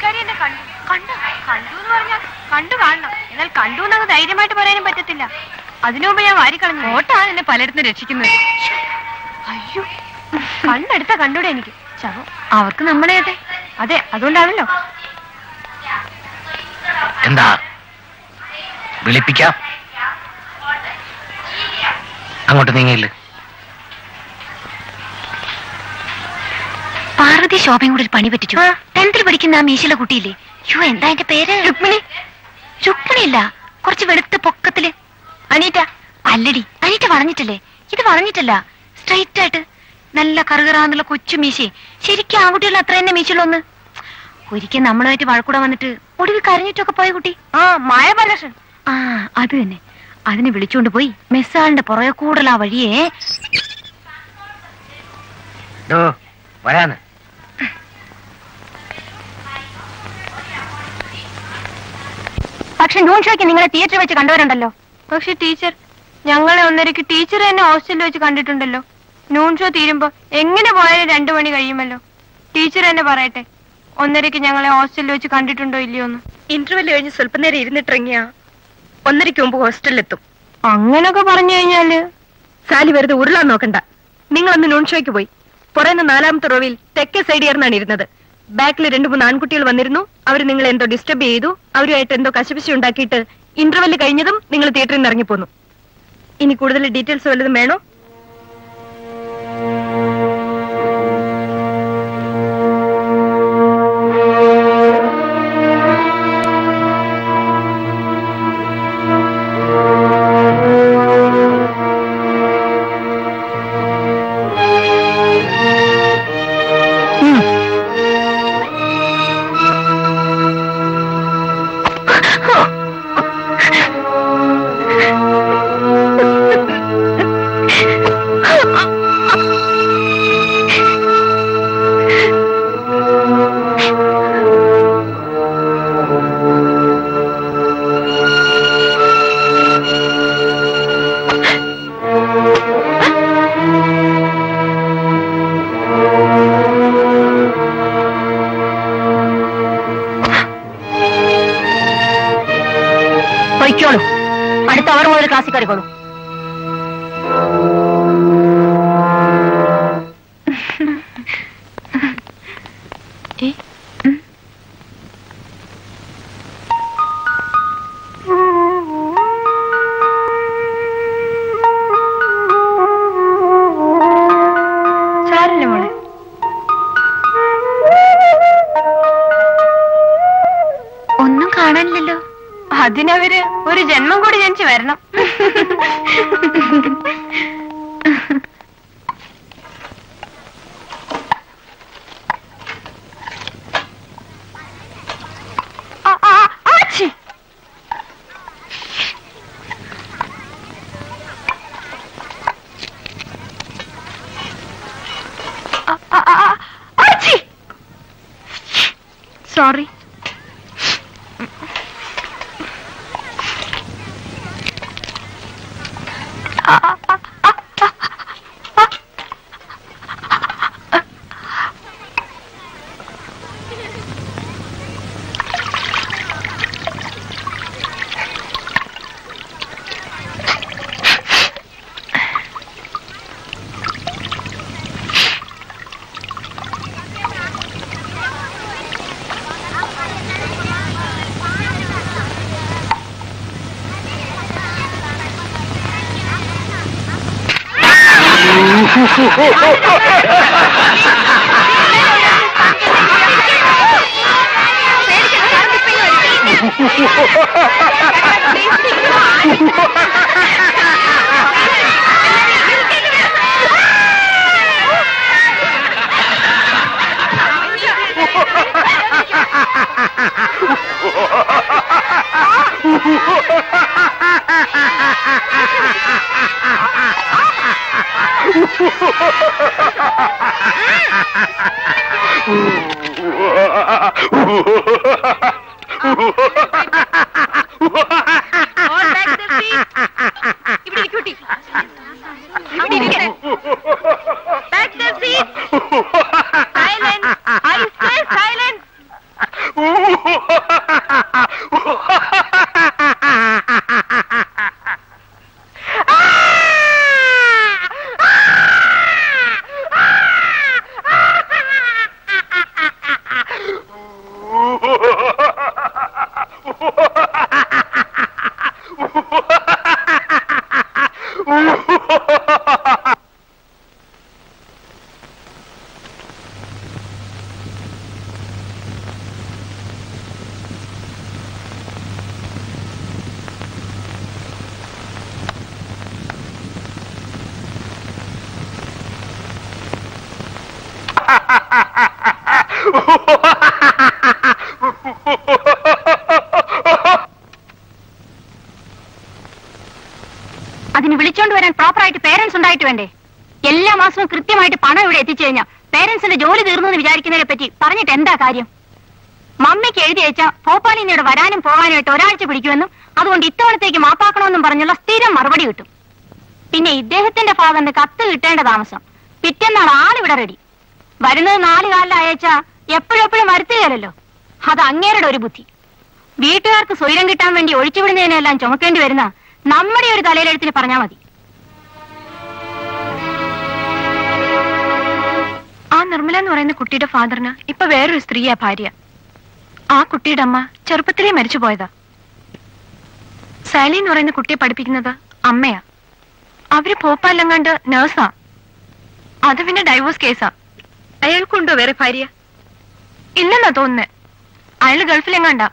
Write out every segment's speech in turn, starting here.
ജോലിക്കാരി എന്നെ കണ്ടു കണ്ടു കണ്ടു എന്ന് പറഞ്ഞാൽ കണ്ടു കാണണം എന്നാൽ കണ്ടു എന്നങ്ങ് ധൈര്യമായിട്ട് പറയാനും പറ്റത്തില്ല അതിനു മുമ്പ് ഞാൻ വാരിക്കളഞ്ഞു ഓട്ടാണ് എന്നെ പലയിടത്തും രക്ഷിക്കുന്നത് അയ്യോ കണ്ണെടുത്ത കണ്ടൂടെ എനിക്ക് ചവം അവർക്ക് നമ്മളെ അതെ അതെ അതുകൊണ്ടാണല്ലോ എന്താ വിളിപ്പിക്കാം അങ്ങോട്ട് നീങ്ങിയില്ല പാർവതി ശോഭയും കൂടെ ഒരു പണി പറ്റിച്ചു ടെൻത്തിൽ പഠിക്കുന്ന ആ മീശിലെ കുട്ടിയില്ലേ യോ എന്താ എന്റെ പേര് രുക്മിണി രുക്മിണി അല്ല കുറച്ച് വെളുത്ത പൊക്കത്തില് അനീറ്റ അല്ലടി അനീറ്റ വളഞ്ഞിട്ടല്ലേ ഇത് വളഞ്ഞിട്ടല്ല സ്ട്രൈറ്റ് ആയിട്ട് നല്ല കറുകറാന്നുള്ള കൊച്ചു മീശയെ ശരിക്കും ആൺകുട്ടികൾ അത്ര തന്നെ മീശുള്ളൊന്ന് ഒരിക്കൽ നമ്മളുമായിട്ട് വഴക്കൂടെ വന്നിട്ട് ഒടുവിൽ കരഞ്ഞിട്ടൊക്കെ പോയ കുട്ടി ആ മായ പലഷൻ ആ അത് തന്നെ അതിനെ വിളിച്ചുകൊണ്ട് പോയി മെസ്സാളിന്റെ പുറകെ കൂടുതൽ ആ വഴിയെ ഡോ വരാന്ന് പക്ഷെ നൂൺ ഷോയ്ക്ക് നിങ്ങളെ തിയേറ്ററിൽ വെച്ച് കണ്ടവരുണ്ടല്ലോ പക്ഷെ ടീച്ചർ ഞങ്ങളെ ഒന്നരക്ക് ടീച്ചർ തന്നെ ഹോസ്റ്റലിൽ വെച്ച് കണ്ടിട്ടുണ്ടല്ലോ നൂൺ ഷോ തീരുമ്പോ എങ്ങനെ പോയാലും രണ്ടു മണി കഴിയുമല്ലോ ടീച്ചർ തന്നെ പറയട്ടെ ഒന്നരക്ക് ഞങ്ങളെ ഹോസ്റ്റലിൽ വെച്ച് കണ്ടിട്ടുണ്ടോ ഇല്ലയോ എന്ന് ഇന്റർവെൽ കഴിഞ്ഞ് സ്വല്പം നേരം ഇരുന്നിട്ടിറങ്ങിയ ഒന്നരയ്ക്ക് മുമ്പ് ഹോസ്റ്റലിലെത്തും അങ്ങനൊക്കെ പറഞ്ഞു കഴിഞ്ഞാല് സാലി വെറുതെ ഉരുളാൻ നോക്കണ്ട നിങ്ങളൊന്ന് നോൺ ഷോയ്ക്ക് പോയി പുറയുന്ന നാലാമത്തെ റോവിൽ തെക്കേ സൈഡ് ചേർന്നാണ് ഇരുന്നത് ബാക്കിൽ രണ്ടു മൂന്ന് ആൺകുട്ടികൾ വന്നിരുന്നു അവർ നിങ്ങളെ എന്തോ ഡിസ്റ്റർബ് ചെയ്തു അവരുമായിട്ട് എന്തോ കശപിശി ഉണ്ടാക്കിയിട്ട് ഇന്റർവെൽ കഴിഞ്ഞതും നിങ്ങൾ തിയേറ്ററിൽ നിന്ന് ഇറങ്ങിപ്പോന്നു ഇനി കൂടുതൽ ഡീറ്റെയിൽസ് വല്ലതും വേണോ പൊയ്ക്കോളൂ അടുത്ത അവർ മുതൽ ക്ലാസ്സിൽ കയറിക്കോളൂ സാരല്ലേ മോളെ ഒന്നും കാണാനില്ലല്ലോ അതിനവര് ഒരു ജന്മം കൂടി ജനിച്ചു വരണം ആ, ആ, ആ, ആച്ചി. ആ, ആ, ആ, ആ, ആച്ചി. സോറി ഇവിടെ ഇരിക്കൂട്ടി ഇവിടെ ഇരിക്കണേ Back the seat. Silence. I say silence. അതിന് വിളിച്ചോണ്ട് വരാൻ പ്രോപ്പർ ആയിട്ട് പേരൻസ് ഉണ്ടായിട്ട് വേണ്ടേ എല്ലാ മാസവും കൃത്യമായിട്ട് പണം ഇവിടെ എത്തിച്ചു കഴിഞ്ഞാൽ പേരൻസിന്റെ ജോലി തീർന്നു എന്ന് വിചാരിക്കുന്നതിനെ പറ്റി പറഞ്ഞിട്ട് എന്താ കാര്യം മമ്മിക്ക് എഴുതി അയച്ച ഭോപ്പാലിൽ നിന്ന് ഇവിടെ വരാനും പോകാനുമായിട്ട് ഒരാഴ്ച പിടിക്കുമെന്നും അതുകൊണ്ട് ഇത്തവണത്തേക്ക് മാപ്പാക്കണമെന്നും പറഞ്ഞുള്ള സ്ഥിരം മറുപടി കിട്ടും പിന്നെ ഇദ്ദേഹത്തിന്റെ ഫാദറിന്റെ കത്ത് കിട്ടേണ്ട താമസം പിറ്റേന്നാൾ ആളിവിടെ റെഡി വരുന്നത് നാല് കാലിൽ അയച്ച എപ്പോഴെപ്പോഴും വരുത്തുകയല്ലോ അത് അങ്ങേരുടെ ഒരു ബുദ്ധി വീട്ടുകാർക്ക് സ്വൈരം കിട്ടാൻ വേണ്ടി ഒഴിച്ചുവിടുന്നതിനെല്ലാം ചുമക്കേണ്ടി വരുന്ന നമ്മുടെ ഒരു തലയിലെഴുത്തിന് പറഞ്ഞാൽ മതി ആ നിർമ്മല എന്ന് പറയുന്ന കുട്ടിയുടെ ഫാദറിന് ഇപ്പൊ വേറൊരു സ്ത്രീയാ ഭാര്യ ആ കുട്ടിയുടെ അമ്മ ചെറുപ്പത്തിലേ മരിച്ചു പോയതാ സാലി എന്ന് പറയുന്ന കുട്ടിയെ പഠിപ്പിക്കുന്നത് അമ്മയാ അവര് ഭോപ്പാലെങ്ങാണ്ട് നേഴ്സാ അത് പിന്നെ ഡൈവോഴ്സ് കേസാ അയാൾക്കുണ്ടോ വേറെ ഭാര്യ ഇല്ലെന്നാ തോന്നുന്നേ അയാള് ഗൾഫിലെങ്ങാണ്ടാ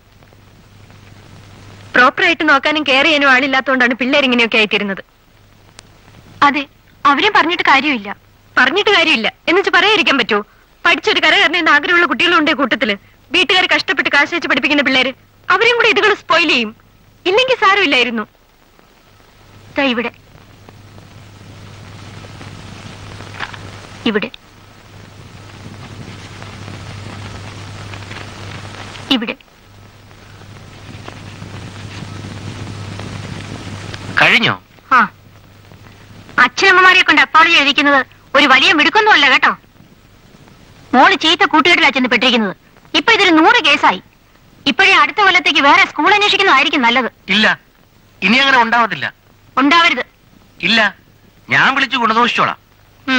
പ്രോപ്പർ ആയിട്ട് നോക്കാനും കെയർ ചെയ്യാനും ആളില്ലാത്തതുകൊണ്ടാണ് പിള്ളേർ ഇങ്ങനെയൊക്കെ ആയിത്തീരുന്നത് അതെ അവരെയും പറഞ്ഞിട്ട് കാര്യമില്ല പറഞ്ഞിട്ട് കാര്യമില്ല എന്നുവെച്ച് പറയാതിരിക്കാൻ പറ്റുമോ പഠിച്ചൊരു കരകരണ എന്ന് ആഗ്രഹമുള്ള കുട്ടികളുണ്ട് ഈ കൂട്ടത്തില് വീട്ടുകാർ കഷ്ടപ്പെട്ട് കാശ് വെച്ച് പഠിപ്പിക്കുന്ന പിള്ളേര് അവരെയും കൂടെ ഇതുകൾ സ്പോയിൽ ചെയ്യും ഇല്ലെങ്കിൽ സാരമില്ലായിരുന്നു ദാ ഇവിടെ ഇവിടെ ഇവിടെ കഴിഞ്ഞോ ആ അച്ഛനമ്മമാരെ കൊണ്ട് അപ്പോളജി എഴുതിക്കുന്നത് ഒരു വലിയ മിടുക്കൊന്നുമല്ല കേട്ടോ മോള് ചീത്ത കൂട്ടുകെട്ടിലാ ചെന്ന് പെട്ടിരിക്കുന്നത് ഇപ്പൊ ഇതൊരു നൂറ് കേസായി ഇപ്പോഴേ അടുത്ത കൊല്ലത്തേക്ക് വേറെ സ്കൂൾ അന്വേഷിക്കുന്നതായിരിക്കും നല്ലത് ഇല്ല ഇനി അങ്ങനെ ഉണ്ടാവത്തില്ല ഉണ്ടാവരുത് ഇല്ല ഞാൻ വിളിച്ചു ഗുണദോഷിച്ചോളാം ഉം.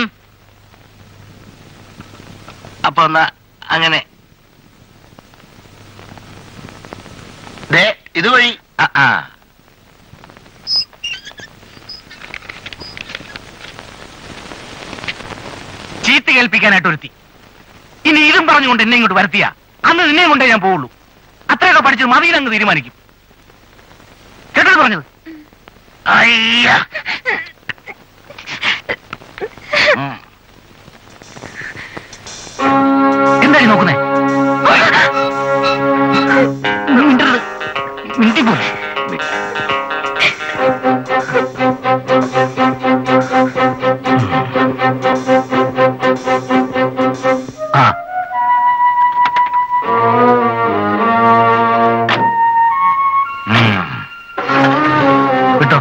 അപ്പൊ എന്നാ അങ്ങനെ ദേ ഇതുവഴി ആ ആ ചീത്ത കേൾപ്പിക്കാനായിട്ട് ഒരുത്തി ഇനി ഇതും പറഞ്ഞുകൊണ്ട് എന്നെ ഇങ്ങോട്ട് വരുത്തിയ അന്ന് നിന്നെ കൊണ്ടേ ഞാൻ പോവുള്ളൂ അത്രയൊക്കെ പഠിച്ചത് മതിയിലങ്ങ് തീരുമാനിക്കും കേട്ടോ പറഞ്ഞത് അയ്യ ഉം. എന്താ ഈ നോക്കുന്നേ നീ മിണ്ടരുത്. മിണ്ടിപ്പോയി. ആ ഉം. വിട്ടോ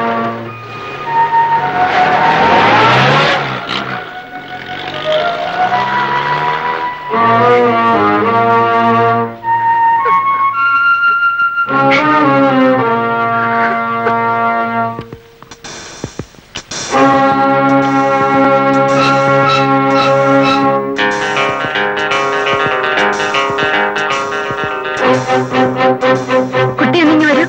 കുട്ടി എന്നിങ്ങി വരൂ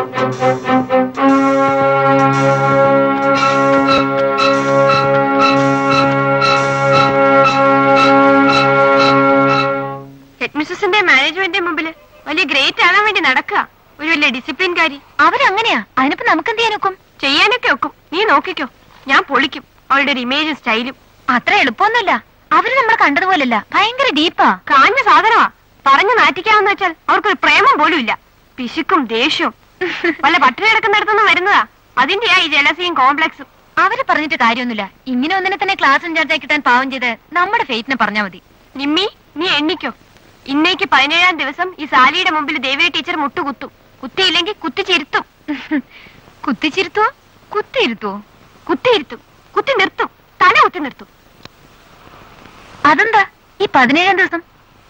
ഹെഡ് മിസ്സസിന്റെ മാനേജ്മെന്റിന്റെ മുമ്പില് വലിയ ഗ്രേറ്റ് ആകാൻ വേണ്ടി നടക്കുക ഒരു വലിയ ഡിസിപ്ലിൻകാരി അവരങ്ങനെയാ അതിനിപ്പോ നമുക്ക് എന്ത് ചെയ്യാനൊക്കും ചെയ്യാനൊക്കെ ഒക്കും നീ നോക്കിക്കോ ഞാൻ പൊളിക്കും അവളുടെ ഒരു ഇമേജും സ്റ്റൈലും അത്ര എളുപ്പമൊന്നുമില്ല അവര് നമ്മൾ കണ്ടതുപോലല്ല ഭയങ്കര ഡീപ്പാ കാഞ്ഞ സാധനമാ പറഞ്ഞു നാറ്റിക്കാമെന്ന് വെച്ചാൽ അവർക്കൊരു പ്രേമം പോലും ഇല്ല പിശുക്കും ദേഷ്യവും വല്ല പട്ടിണി കിടക്കുന്നിടത്തുനിന്ന് വരുന്നതാ അതിന്റെയാ ഈ ജലസിയും കോംപ്ലക്സും അവര് പറഞ്ഞിട്ട് കാര്യമൊന്നുമില്ല ഇങ്ങനെ ഒന്നിനെ തന്നെ ക്ലാസ് ഇൻചാർജായി കിട്ടാൻ പാവം ചെയ്ത് നമ്മുടെ ഫെയ്റ്റിനെ പറഞ്ഞാ മതി നിമ്മി നീ എണ്ണിക്കോ ഇന്നേക്ക് പതിനേഴാം ദിവസം ഈ സാലിയുടെ മുമ്പിൽ ദേവിയ ടീച്ചർ മുട്ടുകുത്തും കുത്തിയില്ലെങ്കിൽ കുത്തിച്ചിരുത്തും കുത്തിച്ചിരുത്തുവോ കുത്തിയിരുത്തുവോ കുത്തിയിരുത്തും കുത്തി നിർത്തും തല കുത്തി നിർത്തും അതെന്താ ഈ പതിനേഴാം ദിവസം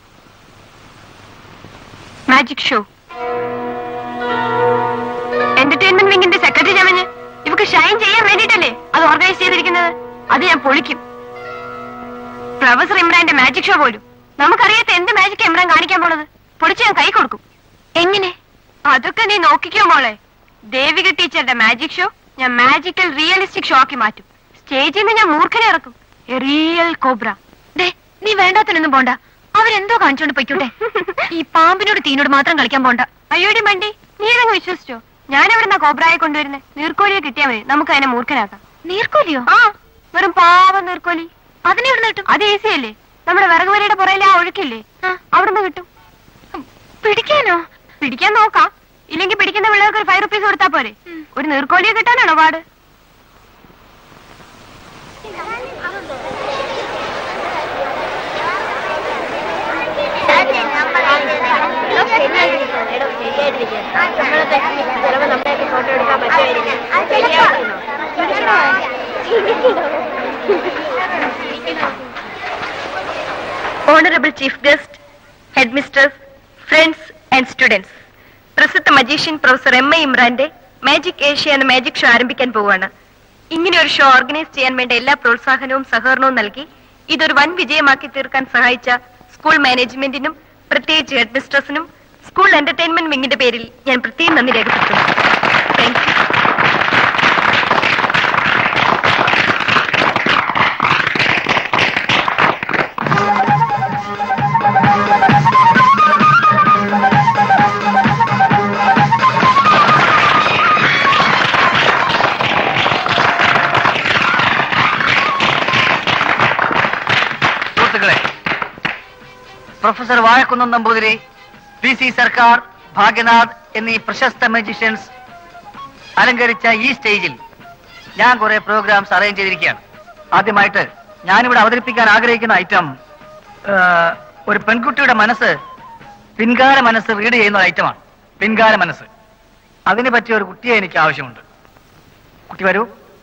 മാജിക് ഷോ എന്റർടൈൻമെന്റ് വിങ്ങിന്റെ സെക്രട്ടറി ചമഞ്ഞ് ഇവക്ക് ഷൈൻ ചെയ്യാൻ വേണ്ടിയിട്ടല്ലേ അത് ഓർഗനൈസ് ചെയ്തിരിക്കുന്നത് അത് ഞാൻ പൊളിക്കും പ്രൊഫസർ ഇമ്രാന്റെ മാജിക് ഷോ പോലും നമുക്കറിയാത്ത എന്ത് മാജിക് ഇമ്രാൻ കാണിക്കാൻ പോണത് പൊളിച്ച് ഞാൻ കൈ കൊടുക്കും എങ്ങനെ അതൊക്കെ നീ നോക്കിക്കോ മോളെ ദേവിക ടീച്ചറുടെ മാജിക് ഷോ ഞാൻ മാജിക്കൽ റിയലിസ്റ്റിക് ഷോ ആക്കി മാറ്റും സ്റ്റേജിൽ നിന്ന് ഞാൻ മൂർഖനെ ഇറക്കും റിയൽ കോബ്ര ദേ നീ വേണ്ടാത്തനൊന്നും പോണ്ട അവരെന്തോ കാണിച്ചോണ്ട് പൊയ്ക്കോട്ടെ ഈ പാമ്പിനോട് തീനോട് മാത്രം കളിക്കാൻ പോണ്ട അയ്യോടി മണ്ടി നീ അതങ്ങ് വിശ്വസിച്ചോ ഞാൻ എവിടെന്നാ കോബ്രായെ കൊണ്ടുവരുന്നത് നീർക്കോലിയെ കിട്ടിയാൽ മതി നമുക്ക് അതിനെ മൂർഖനാക്കാം നീർക്കോലിയോ ആ വെറും പാവം നീർക്കോലി അതിനെവിടെ കിട്ടും അത് ഈസി അല്ലേ നമ്മുടെ വിറകുവരയുടെ പുറയിലെ ആ ഒഴുക്കില്ലേ ആ. അവിടുന്ന് കിട്ടും പിടിക്കാനോ പിടിക്കാൻ നോക്കാം ഇല്ലെങ്കിൽ പിടിക്കുന്ന പിള്ളേർക്ക് ഒരു ഫൈവ് റുപ്പീസ് കൊടുത്താ പോരെ ഒരു നീർക്കോലിയെ കിട്ടാനാണോ പാട് honourable chief guest headmistress friends and students പ്രസിദ്ധ മജീഷ്യൻ പ്രൊഫസർ എം എ ഇമ്രാന്റെ മാജിക് ഏഷ്യ എന്ന മാജിക് ഷോ ആരംഭിക്കാൻ പോവുകയാണ് ഇങ്ങനെ ഒരു ഷോ ഓർഗനൈസ് ചെയ്യാൻ വേണ്ട എല്ലാ പ്രോത്സാഹനവും സഹകരണവും നൽകി ഇതൊരു വൻ വിജയമാക്കി തീർക്കാൻ സഹായിച്ച സ്കൂൾ മാനേജ്മെന്റിനും പ്രത്യേകിച്ച് ഹെഡ് മിസ്റ്റേഴ്സിനും സ്കൂൾ എന്റർടൈൻമെന്റ് വിങ്ങിന്റെ പേരിൽ ഞാൻ പ്രത്യേകം നന്ദി രേഖപ്പെടുത്തുന്നു താങ്ക് യു സുഹൃത്തുക്കളെ professor Vazhakunnam Namboothiri P C Sarkar Bhagyanath എന്നീ പ്രശസ്ത മജീഷ്യൻസ് അലങ്കരിച്ച ഈ സ്റ്റേജിൽ ഞാൻ കുറെ പ്രോഗ്രാംസ് അറേഞ്ച് ചെയ്തിരിക്കുകയാണ് ആദ്യമായിട്ട് ഞാനിവിടെ അവതരിപ്പിക്കാൻ ആഗ്രഹിക്കുന്ന ഐറ്റം ഒരു പെൺകുട്ടിയുടെ മനസ്സ് പിൻകാല മനസ്സ് റീഡ് ചെയ്യുന്ന ഐറ്റമാണ് പിൻകാല മനസ്സ് അതിന് പറ്റിയ ഒരു കുട്ടിയെ എനിക്ക് ആവശ്യമുണ്ട് കുട്ടി വരൂ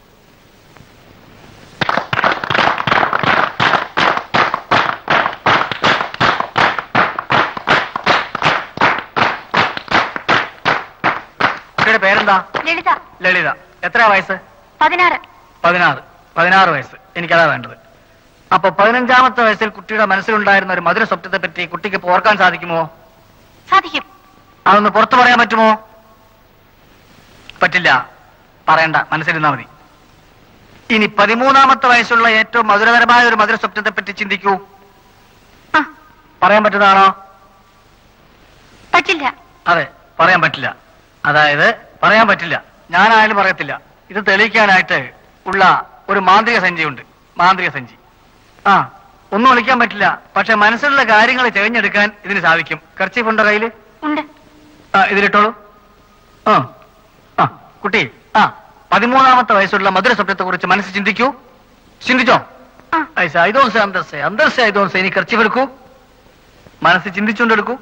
കുട്ടിയുടെ പേരെന്താ ലളിത ലളിത എത്ര വയസ്സ് പതിനാറ് പതിനാറ് പതിനാറ് വയസ്സ് എനിക്കതാ വേണ്ടത് അപ്പൊ പതിനഞ്ചാമത്തെ വയസ്സിൽ കുട്ടിയുടെ മനസ്സിലുണ്ടായിരുന്ന ഒരു മധുര സ്വപ്നത്തെ പറ്റി കുട്ടിക്ക് ഇപ്പൊ ഓർക്കാൻ സാധിക്കുമോ സാധിക്കും അതൊന്ന് പുറത്തു പറയാൻ പറ്റുമോ പറ്റില്ല പറയണ്ട മനസ്സിലിരുന്നാ മതി ഇനി പതിമൂന്നാമത്തെ വയസ്സുള്ള ഏറ്റവും മധുരതരമായ ഒരു മധുര സ്വപ്നത്തെ പറ്റി ചിന്തിക്കൂ ആ പറയാൻ പറ്റുന്നതാണോ പറ്റില്ല അതെ പറയാൻ പറ്റില്ല അതായത് പറയാൻ പറ്റില്ല ഞാനായാലും പറയത്തില്ല ഇത് തെളിയിക്കാനായിട്ട് ഉള്ള ഒരു മാന്ത്രിക സഞ്ചിയുണ്ട് മാന്ത്രിക സഞ്ചി ആ ഒന്നും വിളിക്കാൻ പറ്റില്ല പക്ഷെ മനസ്സിലുള്ള കാര്യങ്ങൾ തിരഞ്ഞെടുക്കാൻ ഇതിന് സാധിക്കും കർച്ചീഫ് ഉണ്ടോ കയ്യില് ഉണ്ട് ആ ഇതിലിട്ടോളൂ ആ ആ കുട്ടി ആ പതിമൂന്നാമത്തെ വയസ്സുള്ള മധുര സ്വപ്നത്തെ കുറിച്ച് മനസ്സ് ചിന്തിക്കൂ ചിന്തിച്ചോ ആ. ഐസ ഐതോൻസെ അന്തർസെ അന്തർസെ ഐതോൻസെ ഇനി കർച്ചീഫ് എടുക്കൂ മനസ്സ് ചിന്തിച്ചുകൊണ്ടെടുക്കൂ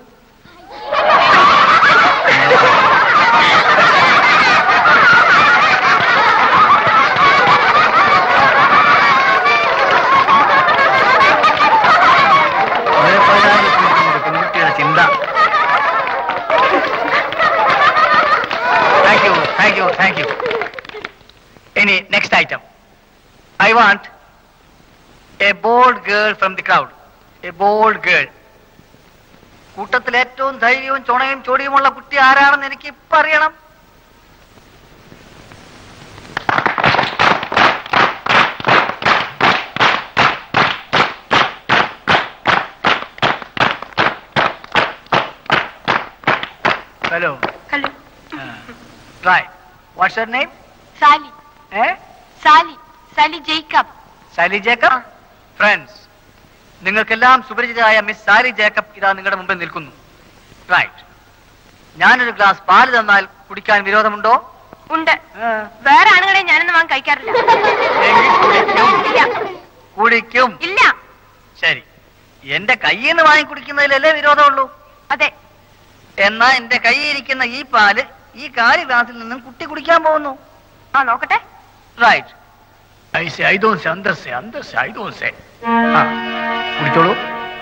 വളരെ പ്രധാനപ്പെട്ട പെൺകുട്ടിയുടെ ചിന്ത thank you thank you thank you ഇനി next item I want a bold girl from the crowd a bold girl കൂട്ടത്തിൽ ഏറ്റവും ധൈര്യവും ചുണയും ചൊടിയുമുള്ള കുട്ടി ആരാണെന്ന് എനിക്ക് ഇപ്പൊ അറിയണം hello hello try what's your name Sally ഏ Sally Sally Jacob Sally Jacob friends നിങ്ങൾക്കെല്ലാം സുപരിചിതയായ മിസ് സാലി ജേക്കബ് ഇതാ നിങ്ങളുടെ മുമ്പിൽ നിൽക്കുന്നു റൈറ്റ് ഞാനൊരു ഗ്ലാസ് പാല് തന്നാൽ കുടിക്കാൻ വിരോധമുണ്ടോ ഉണ്ട് വേറെ ആണുങ്ങളെ ഞാനൊന്നും വാങ്ങി കഴിക്കാറില്ല എങ്കിൽ കുടിക്കും ഇല്ല കുടിക്കും ഇല്ല ശരി എന്റെ കയ്യിൽ നിന്ന് വാങ്ങി കുടിക്കുന്നതിലല്ലേ വിരോധമുള്ളൂ അതെ എന്നാ എന്റെ കയ്യിൽ ഇരിക്കുന്ന ഈ പാല് ഈ കാലി ഗ്ലാസിൽ നിന്നും കുട്ടി കുടിക്കാൻ പോകുന്നു ആ നോക്കട്ടെ റൈറ്റ് ഐസെ ഐദോൻസെ അന്തർസെ അന്തർസെ ഐദോൻസെ ആ കുടിച്ചോളൂ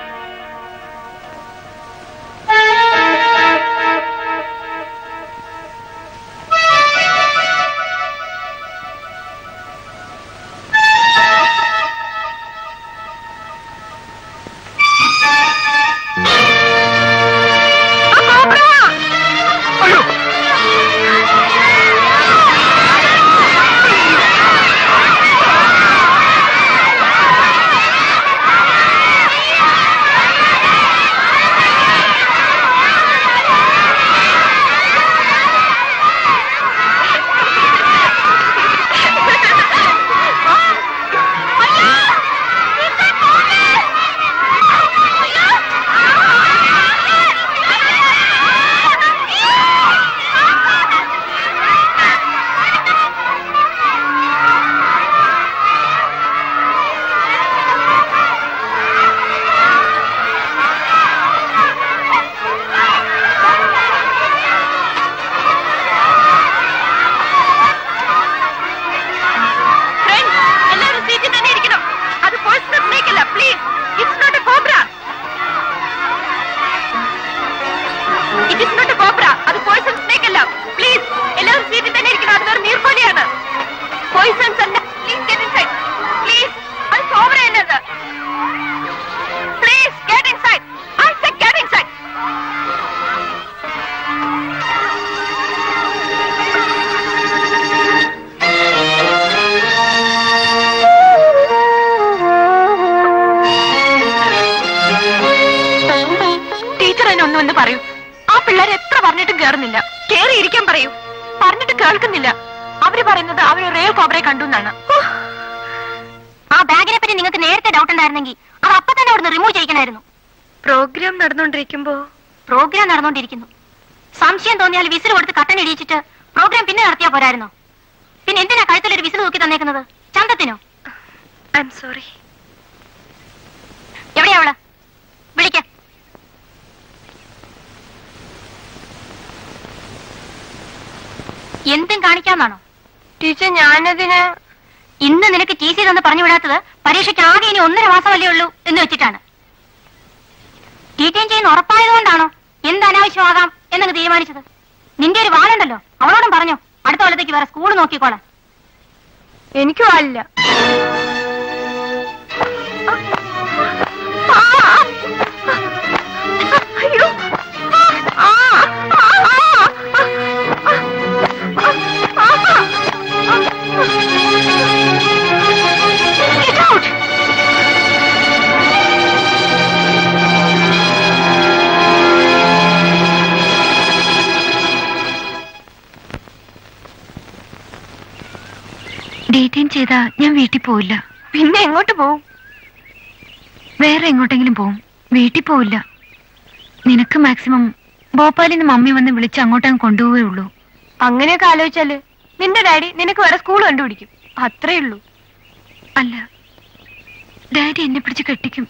അയ്യോ ആ പറയൂ ആ പിള്ളേർ എത്ര പറഞ്ഞിട്ടും കേറുന്നില്ല കേറി ഇരിക്കാൻ പറയൂ പറഞ്ഞിട്ട് കേൾക്കുന്നില്ല അവര് പറയുന്നത് അവര് റെയിൽ കോബ്രയെ കണ്ടു എന്നാണ് ആ ബാഗിനെ പറ്റി നിങ്ങൾക്ക് നേരത്തെ ഡൗട്ട് ഉണ്ടായിരുന്നെങ്കിൽ അത് അപ്പൊ തന്നെ അവിടുന്ന് റിമൂവ് ചെയ്യിക്കണമായിരുന്നു പ്രോഗ്രാം നടന്നുകൊണ്ടിരിക്കുമ്പോ പ്രോഗ്രാം നടന്നുകൊണ്ടിരിക്കുന്നു സംശയം തോന്നിയാൽ വിസിൽ കൊടുത്ത് കട്ടൻ ഇടിയിച്ചിട്ട് പ്രോഗ്രാം പിന്നെ നടത്തിയാ പോരായിരുന്നോ പിന്നെ എന്തിനാ കഴുത്തിലൊരു വിസിൽ തൂക്കി തന്നേക്കുന്നത് ചന്തത്തിനോ ഐ എം സോറി എവിടെയാ അവള് വിളിക്ക എന്തും കാണിക്കാന്നാണോ ടീച്ചർ ഞാനതിന് ഇന്ന് നിനക്ക് ടി സി തന്ന് പറഞ്ഞു വിടാത്തത് പരീക്ഷയ്ക്ക് ആകെ ഇനി ഒന്നര മാസമല്ലേ ഉള്ളൂ എന്ന് വെച്ചിട്ടാണ് ടീറ്റൈൻ ചെയ്യുന്ന ഉറപ്പായതുകൊണ്ടാണോ എന്ത് അനാവശ്യമാകാം എന്നങ്ങ് തീരുമാനിച്ചത് നിന്റെ ഒരു വാളുണ്ടല്ലോ അവളോടും പറഞ്ഞോ അടുത്ത കൊല്ലത്തേക്ക് വേറെ സ്കൂൾ നോക്കിക്കോളാം എനിക്കും ആളില്ല ഡേറ്റൈൻ ചെയ്താ ഞാൻ വീട്ടിൽ പോവില്ല പിന്നെ എങ്ങോട്ട് പോവും വേറെ എങ്ങോട്ടെങ്കിലും പോവും വീട്ടിൽ പോവില്ല നിനക്ക് മാക്സിമം ഭോപ്പാലിൽ നിന്ന് മമ്മി വന്ന് വിളിച്ച് അങ്ങോട്ടങ്ങ് കൊണ്ടുപോവേ ഉള്ളൂ അങ്ങനെയൊക്കെ ആലോചിച്ചാല് നിന്റെ ഡാഡി നിനക്ക് വേറെ സ്കൂൾ കണ്ടുപിടിക്കും അത്രേ ഉള്ളൂ അല്ല ഡാഡി എന്നെ പിടിച്ച് കെട്ടിക്കും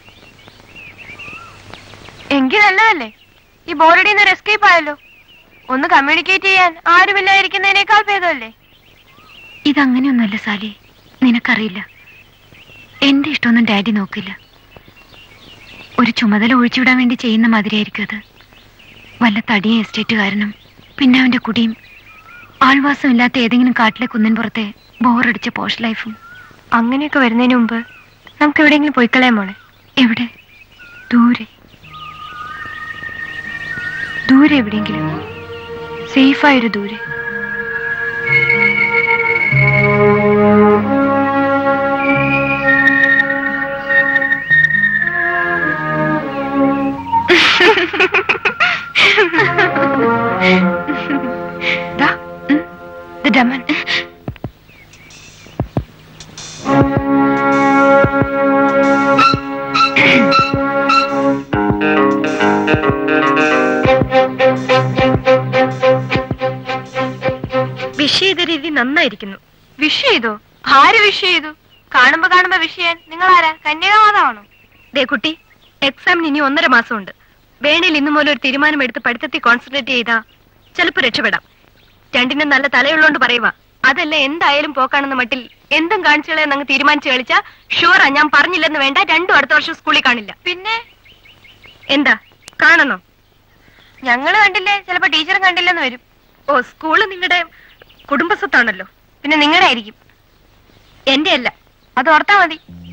എങ്കിൽ നല്ലതല്ലേ ഈ ബോറടിയിൽ നിന്ന് എസ്കേപ്പ് ആയല്ലോ ഒന്ന് കമ്മ്യൂണിക്കേറ്റ് ചെയ്യാൻ ആരുമില്ലായിരിക്കുന്നതിനേക്കാൾ ഭേദമല്ലേ ഇതങ്ങനെയൊന്നുമല്ല സാലി നിനക്കറിയില്ല എന്റെ ഇഷ്ടമൊന്നും ഡാഡി നോക്കില്ല ഒരു ചുമതല ഒഴിച്ചുവിടാൻ വേണ്ടി ചെയ്യുന്ന മാതിരിയായിരിക്കും അത് വല്ല തടിയും എസ്റ്റേറ്റ് കാരണം പിന്നെ അവന്റെ കുടിയും ആൾവാസം ഇല്ലാത്ത ഏതെങ്കിലും കാട്ടിലെ കുന്നിൻ പുറത്തെ ബോറടിച്ച പോഷ് ലൈഫും അങ്ങനെയൊക്കെ വരുന്നതിന് മുമ്പ് നമുക്ക് എവിടെയെങ്കിലും പോയിക്കളയാം മോളെ എവിടെ ദൂരെ ദൂരെ എവിടെയെങ്കിലും സേഫായൊരു ദൂരെ ദാ, ഉം, ദേ ഡമൻ. വിഷ് ചെയ്ത രീതി നന്നായിരിക്കുന്നു വിഷ് ചെയ്തോ ആര് വിഷ് ചെയ്തു കാണുമ്പോ കാണുമ്പോ വിഷ് ചെയ്യാൻ നിങ്ങൾ ആരാ കന്യാകാമാതാണോ ദേ കുട്ടി എക്സാമിന് ഇനി ഒന്നര മാസമുണ്ട് വേണേൽ ഇന്നു മൂലം ഒരു തീരുമാനമെടുത്ത് പഠിത്തത്തിൽ കോൺസെൻട്രേറ്റ് ചെയ്താ ചിലപ്പോ രക്ഷപ്പെടാം രണ്ടിനും നല്ല തലയുള്ളോണ്ട് പറയുക അതല്ല എന്തായാലും പോക്കാണെന്ന മട്ടിൽ എന്തും കാണിച്ചു കളയാൻ അങ്ങ് തീരുമാനിച്ചു കളിച്ചാ ഷുവറാ ഞാൻ പറഞ്ഞില്ലെന്ന് വേണ്ട രണ്ടും അടുത്ത വർഷം സ്കൂളിൽ കാണില്ല പിന്നെ എന്താ കാണണോ ഞങ്ങള് കണ്ടില്ലേ ചിലപ്പോ ടീച്ചറും കണ്ടില്ലെന്ന് വരും ഓ സ്കൂള് നിങ്ങളുടെ കുടുംബസ്വത്താണല്ലോ പിന്നെ നിങ്ങളുടെ ആയിരിക്കും എന്റെ അല്ല അത് ഓർത്താ മതി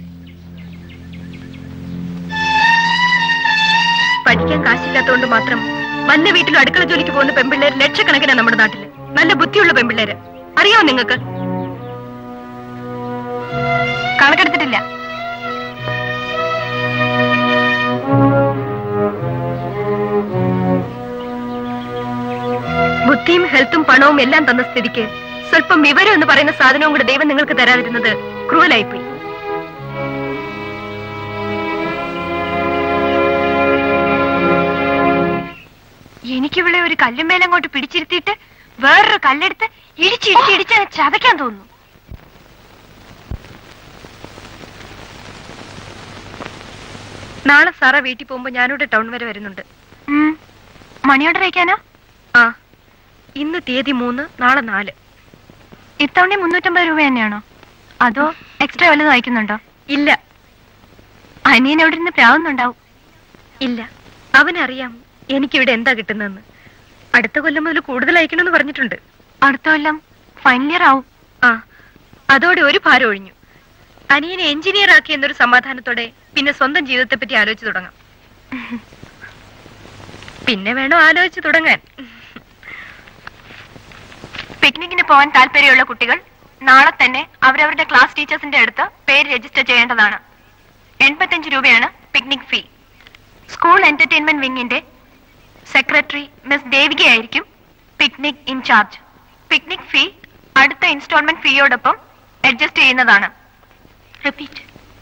പഠിക്കാൻ കാശില്ലാത്തതുകൊണ്ട് മാത്രം വല്ല വീട്ടിലും അടുക്കള ജോലിക്ക് പോകുന്ന പെൺപിള്ളേർ ലക്ഷക്കണക്കിനാണ് നമ്മുടെ നാട്ടില് നല്ല ബുദ്ധിയുള്ള പെൺപിള്ളേര് അറിയാമോ നിങ്ങൾക്ക് കണക്കെടുത്തിട്ടില്ല ബുദ്ധിയും ഹെൽത്തും പണവും എല്ലാം തന്ന സ്ഥിതിക്ക് സ്വല്പം വിവരം എന്ന് പറയുന്ന സാധനവും കൂടെ ദൈവം നിങ്ങൾക്ക് തരാതിരുന്നത് ക്രൂവലായിപ്പോയി എനിക്കിവിടെ ഒരു കല്ലുമേലെ അങ്ങോട്ട് പിടിച്ചിരുത്തിയിട്ട് വേറൊരു കല്ലെടുത്ത് ഇടിച്ചിടിച്ച് ഇടിച്ച് ചതയ്ക്കാൻ തോന്നുന്നു നാളെ സാറ വീട്ടിൽ പോകുമ്പോ ഞാനിവിടെ ടൗൺ വരെ വരുന്നുണ്ട് ഉം. മണി ഓർഡർ വയ്ക്കാനോ ആ ഇന്ന് തീയതി മൂന്ന് നാളെ നാല് ഇത്തവണ മുന്നൂറ്റമ്പത് രൂപ തന്നെയാണോ അതോ എക്സ്ട്രാ വല്ലതും അയക്കുന്നുണ്ടോ ഇല്ല അനിയൻ എവിടെ നിന്ന് പ്രാവുന്നുണ്ടാവും ഇല്ല അവനറിയാം എനിക്കിവിടെ എന്താ കിട്ടുന്നതെന്ന് അടുത്ത കൊല്ലം മുതൽ കൂടുതൽ അയക്കണമെന്ന് പറഞ്ഞിട്ടുണ്ട് അടുത്ത കൊല്ലം ഫൈനൽ ഇയർ ആവും ആ അതോടെ ഒരു ഭാരം ഒഴിഞ്ഞു അനിയനെ എഞ്ചിനീയർ ആക്കി എന്നൊരു സമാധാനത്തോടെ പിന്നെ സ്വന്തം ജീവിതത്തെ പറ്റി ആലോചിച്ചു തുടങ്ങാം പിന്നെ വേണോ ആലോചിച്ചു തുടങ്ങാൻ പിക്നിക്കിന് പോകാൻ താല്പര്യമുള്ള കുട്ടികൾ നാളെ തന്നെ അവരവരുടെ ക്ലാസ് ടീച്ചേഴ്സിന്റെ അടുത്ത് പേര് രജിസ്റ്റർ ചെയ്യേണ്ടതാണ് എൺപത്തഞ്ച് രൂപയാണ് പിക്നിക് ഫീ സ്കൂൾ എന്റർടൈൻമെന്റ് വിങ്ങിന്റെ സെക്രട്ടറി മിസ് ദേവിക ആയിരിക്കും പിക്നിക് ഇൻചാർജ് പിക്നിക് ഫീ അടുത്ത ഇൻസ്റ്റാൾമെന്റ് ഫീയോടൊപ്പം അഡ്ജസ്റ്റ് ചെയ്യുന്നതാണ് repeat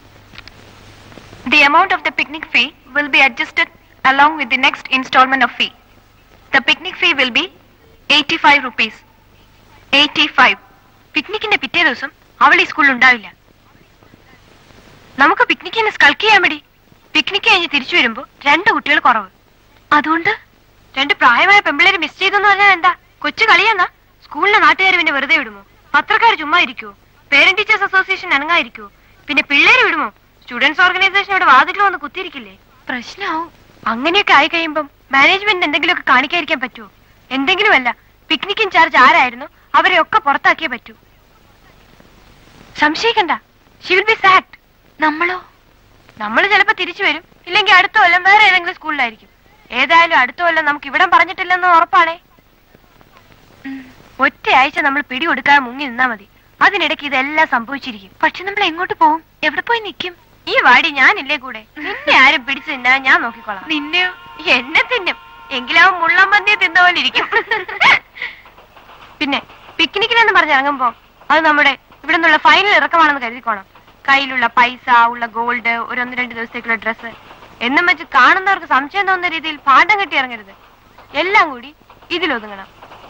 the amount of the picnic fee will be adjusted along with the next installment of fee. The picnic fee will be 85 rupees. 85. പിക്നിക്കിന്റെ പിറ്റേ ദിവസം അവൾ ഈ സ്കൂളിൽ ഉണ്ടാവില്ല നമുക്ക് പിക്നിക്കിന് സ്കൾക്ക് ചെയ്യാൻ മതി പിക്നിക്ക് കഴിഞ്ഞ് തിരിച്ചു വരുമ്പോ രണ്ട് കുട്ടികൾ കുറവ് അതുകൊണ്ട് രണ്ട് പ്രായമായ പെമ്പിള്ളേര് മിസ് ചെയ്തെന്ന് പറഞ്ഞാൽ എന്താ കൊച്ചു കളിയാന്നാ സ്കൂളിലെ നാട്ടുകാർ പിന്നെ വെറുതെ വിടുമോ പത്രക്കാർ ചുമ്മാ ഇരിക്കുവോ പേരന്റ് ടീച്ചേഴ്സ് അസോസിയേഷൻ അനങ്ങായിരിക്കുവോ പിന്നെ പിള്ളേര് വിടുമോ സ്റ്റുഡൻസ് ഓർഗനൈസേഷൻ ഇവിടെ വാതിൽ വന്ന് കുത്തിയിരിക്കില്ലേ പ്രശ്നമാവും അങ്ങനെയൊക്കെ ആയി കഴിയുമ്പം മാനേജ്മെന്റ് എന്തെങ്കിലുമൊക്കെ കാണിക്കാതിരിക്കാൻ പറ്റുമോ എന്തെങ്കിലുമല്ല പിക്നിക് ഇൻചാർജ് ആരായിരുന്നു അവരെ ഒക്കെ പുറത്താക്കിയേ പറ്റൂ സംശയിക്കണ്ട ഷി വിൽ ബി സാക്ട് നമ്മളോ നമ്മൾ ചിലപ്പോ തിരിച്ചു വരും ഇല്ലെങ്കിൽ അടുത്ത കൊല്ലം വേറെ ഏതെങ്കിലും സ്കൂളിലായിരിക്കും ഏതായാലും അടുത്ത കൊല്ലം നമുക്ക് ഇവിടം പറഞ്ഞിട്ടില്ലെന്ന് ഉറപ്പാണേ ഉം. ഒറ്റയാഴ്ച നമ്മൾ പിടി കൊടുക്കാതെ മുങ്ങി നിന്നാ മതി അതിനിടയ്ക്ക് ഇതെല്ലാം സംഭവിച്ചിരിക്കും പക്ഷെ നമ്മൾ എങ്ങോട്ട് പോകും എവിടെ പോയി നിൽക്കും ഈ വാടി ഞാനില്ലേ കൂടെ നിന്നെ ആരും പിടിച്ചു തിന്നാ ഞാൻ നോക്കിക്കോളാം നിന്നെയോ എന്നെ തിന്നും എങ്കിലും മുള്ളമ്പന്തിയെ തിന്ന പോലെ ഇരിക്കും പിന്നെ പിക്നിക്കിനെന്ന് പറഞ്ഞിറങ്ങുമ്പോ അത് നമ്മുടെ ഇവിടെ നിന്നുള്ള ഫൈനൽ ഇറക്കമാണെന്ന് കരുതിക്കോണം കയ്യിലുള്ള പൈസ ഉള്ള ഗോൾഡ് ഒരു ഒന്ന് രണ്ട് ദിവസത്തേക്കുള്ള ഡ്രസ്സ് എന്നും വെച്ച് കാണുന്നവർക്ക് സംശയം തോന്നുന്ന രീതിയിൽ പാഠം കെട്ടി ഇറങ്ങരുത് എല്ലാം കൂടി ഇതിലൊതുങ്ങണം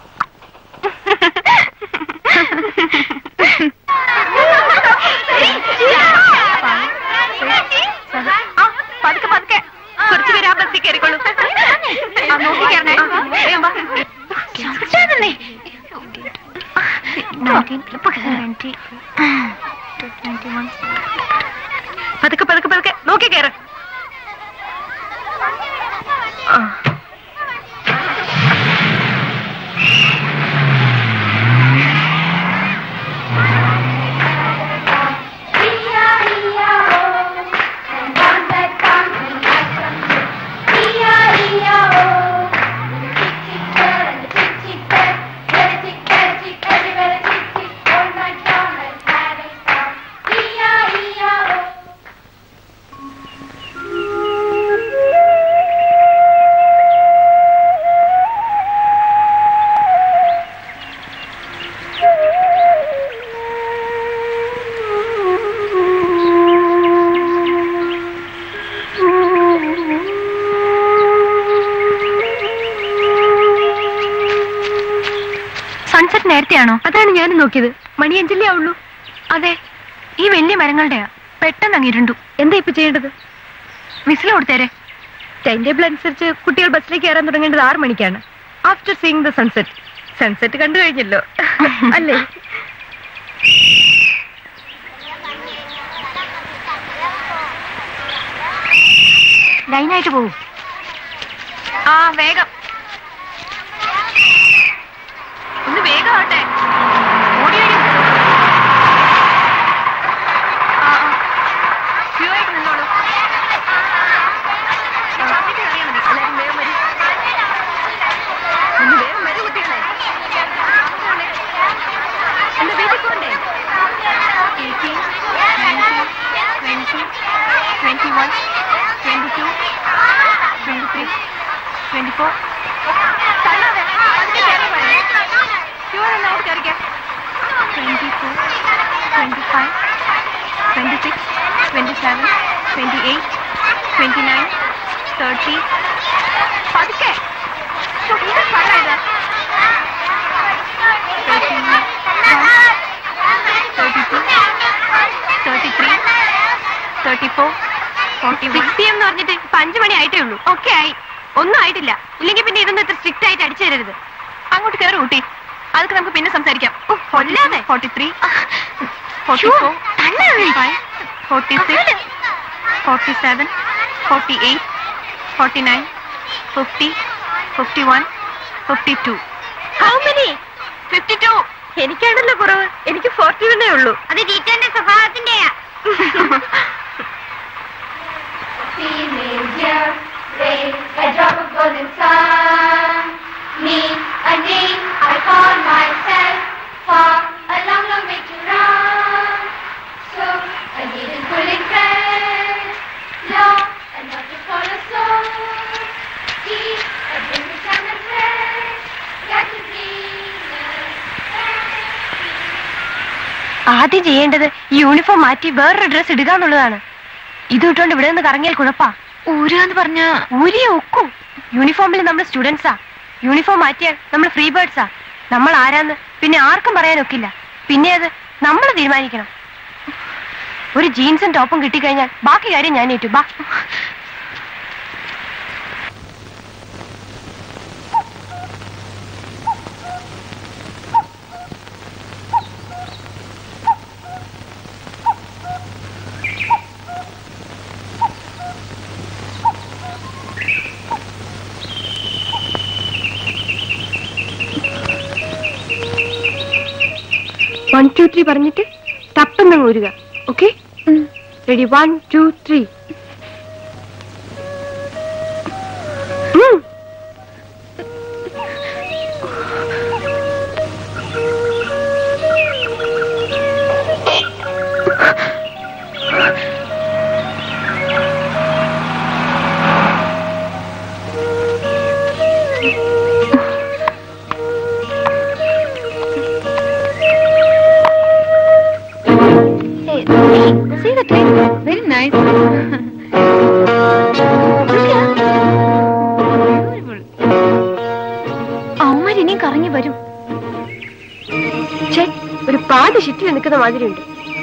ആ, പതുക്കെ പതുക്കെ കുറച്ച് പേര് ആ ബസ്സിൽ കയറിക്കോളൂ ആ, നോക്കി കയറണേ വേഗം വാ. ചവിട്ടാതെ പതുക്കെ പതുക്കെ പതുക്കെ നോക്കി കയറ് ആ. സൺസെറ്റ് നേരത്തെയാണോ അതാണ് ഞാൻ നോക്കിയത് മണി അഞ്ചല്ലേ ആവുള്ളൂ അതെ ഈ വലിയ മരങ്ങളുടെയാ പെട്ടെന്ന് അങ്ങ് ഇരുണ്ടു എന്താ ഇപ്പൊ ചെയ്യേണ്ടത് മിസ്സിൽ കൊടുത്തേരെ ടൈം ടേബിൾ അനുസരിച്ച് കുട്ടികൾ ബസ്സിലേക്ക് കയറാൻ തുടങ്ങേണ്ടത് ആറ് മണിക്കാണ് after seeing the sunset sunset കണ്ടു കഴിഞ്ഞല്ലോ അല്ലേ ലൈനായിട്ട് പോവും ആ വേഗം ഒന്ന് വേഗം ആട്ടെ ഓടി വരൂ ആ ആ ക്യൂ ആയിട്ട് നിന്നോളൂ പറഞ്ഞിട്ട് കയറിയാ മതി എല്ലാവരും വേഗം വരൂ ഒന്ന് വേഗം വരൂ കുട്ടികളെ എന്താ വീട്ടിൽ പോണ്ടേ 18, 19, 20, 21, 22, 23, 24. തള്ളാതെ, പതുക്കെ കയറി പോരെ. Queue നിന്ന് അങ്ങോട്ട് കയറിക്കേ. 24, 25, 26, 27, 28, 29, 30. പതുക്കെ. ശ്ശോ, ഇത് തള്ളാ ഇത്. 31, 32, 33, 34, 41. 6 എന്ന് പറഞ്ഞിട്ട് ഇപ്പൊ അഞ്ചു മണി ആയിട്ടേ ഉള്ളൂ ഒക്കെ ആയി ഒന്നും ആയിട്ടില്ല ഇല്ലെങ്കിൽ പിന്നെ ഇതൊന്നും ഇത്ര സ്ട്രിക്റ്റ് ആയിട്ട് അടിച്ചു തരരുത് അങ്ങോട്ട് കയറി കൂട്ടി അതൊക്കെ നമുക്ക് പിന്നെ സംസാരിക്കാം കൊല്ലാതെ forty three forty four five forty six forty seven forty eight forty nine fifty fifty one fifty two how many fifty two എനിക്കാണല്ലോ കുറവ് എനിക്ക് ഫോർട്ടി വണ്ണേ ഉള്ളൂ അത് ടീച്ചറിന്റെ സ്വഭാവത്തിന്റെയാ Female deer, raise a drop of golden sun. Me, a name I call myself, for a long, long way to run. So I didn't pull it back, long and not to follow so. Deep, I didn't ആദ്യം ചെയ്യേണ്ടത് ഈ uniform മാറ്റി വേറൊരു dress ഇടുക എന്നുള്ളതാണ് ഇത് ഇട്ടുകൊണ്ട് ഇവിടെ നിന്ന് കറങ്ങിയാൽ കുഴപ്പാ ഊരാന്ന് പറഞ്ഞ ഊരിയെ ഒക്കും യൂണിഫോമിൽ നമ്മൾ സ്റ്റുഡൻസാ യൂണിഫോം മാറ്റിയാൽ നമ്മൾ ഫ്രീ ബേർഡ്സാ നമ്മൾ ആരാന്ന് പിന്നെ ആർക്കും പറയാനൊക്കില്ല പിന്നെ അത് നമ്മൾ തീരുമാനിക്കണം ഒരു ജീൻസും ടോപ്പും കിട്ടിക്കഴിഞ്ഞാൽ ബാക്കി കാര്യം ഞാൻ ഏറ്റു ബാ വൺ ടു ത്രീ പറഞ്ഞിട്ട് തപ്പെന്ന് ഊരുക okay ready one two three See the train? Very nice. അവന്മാർ ഇനിയും കറങ്ങി വരും ഛേ, ഒരു പാതി ചുറ്റി നിൽക്കുന്ന മാതിരിയുണ്ട്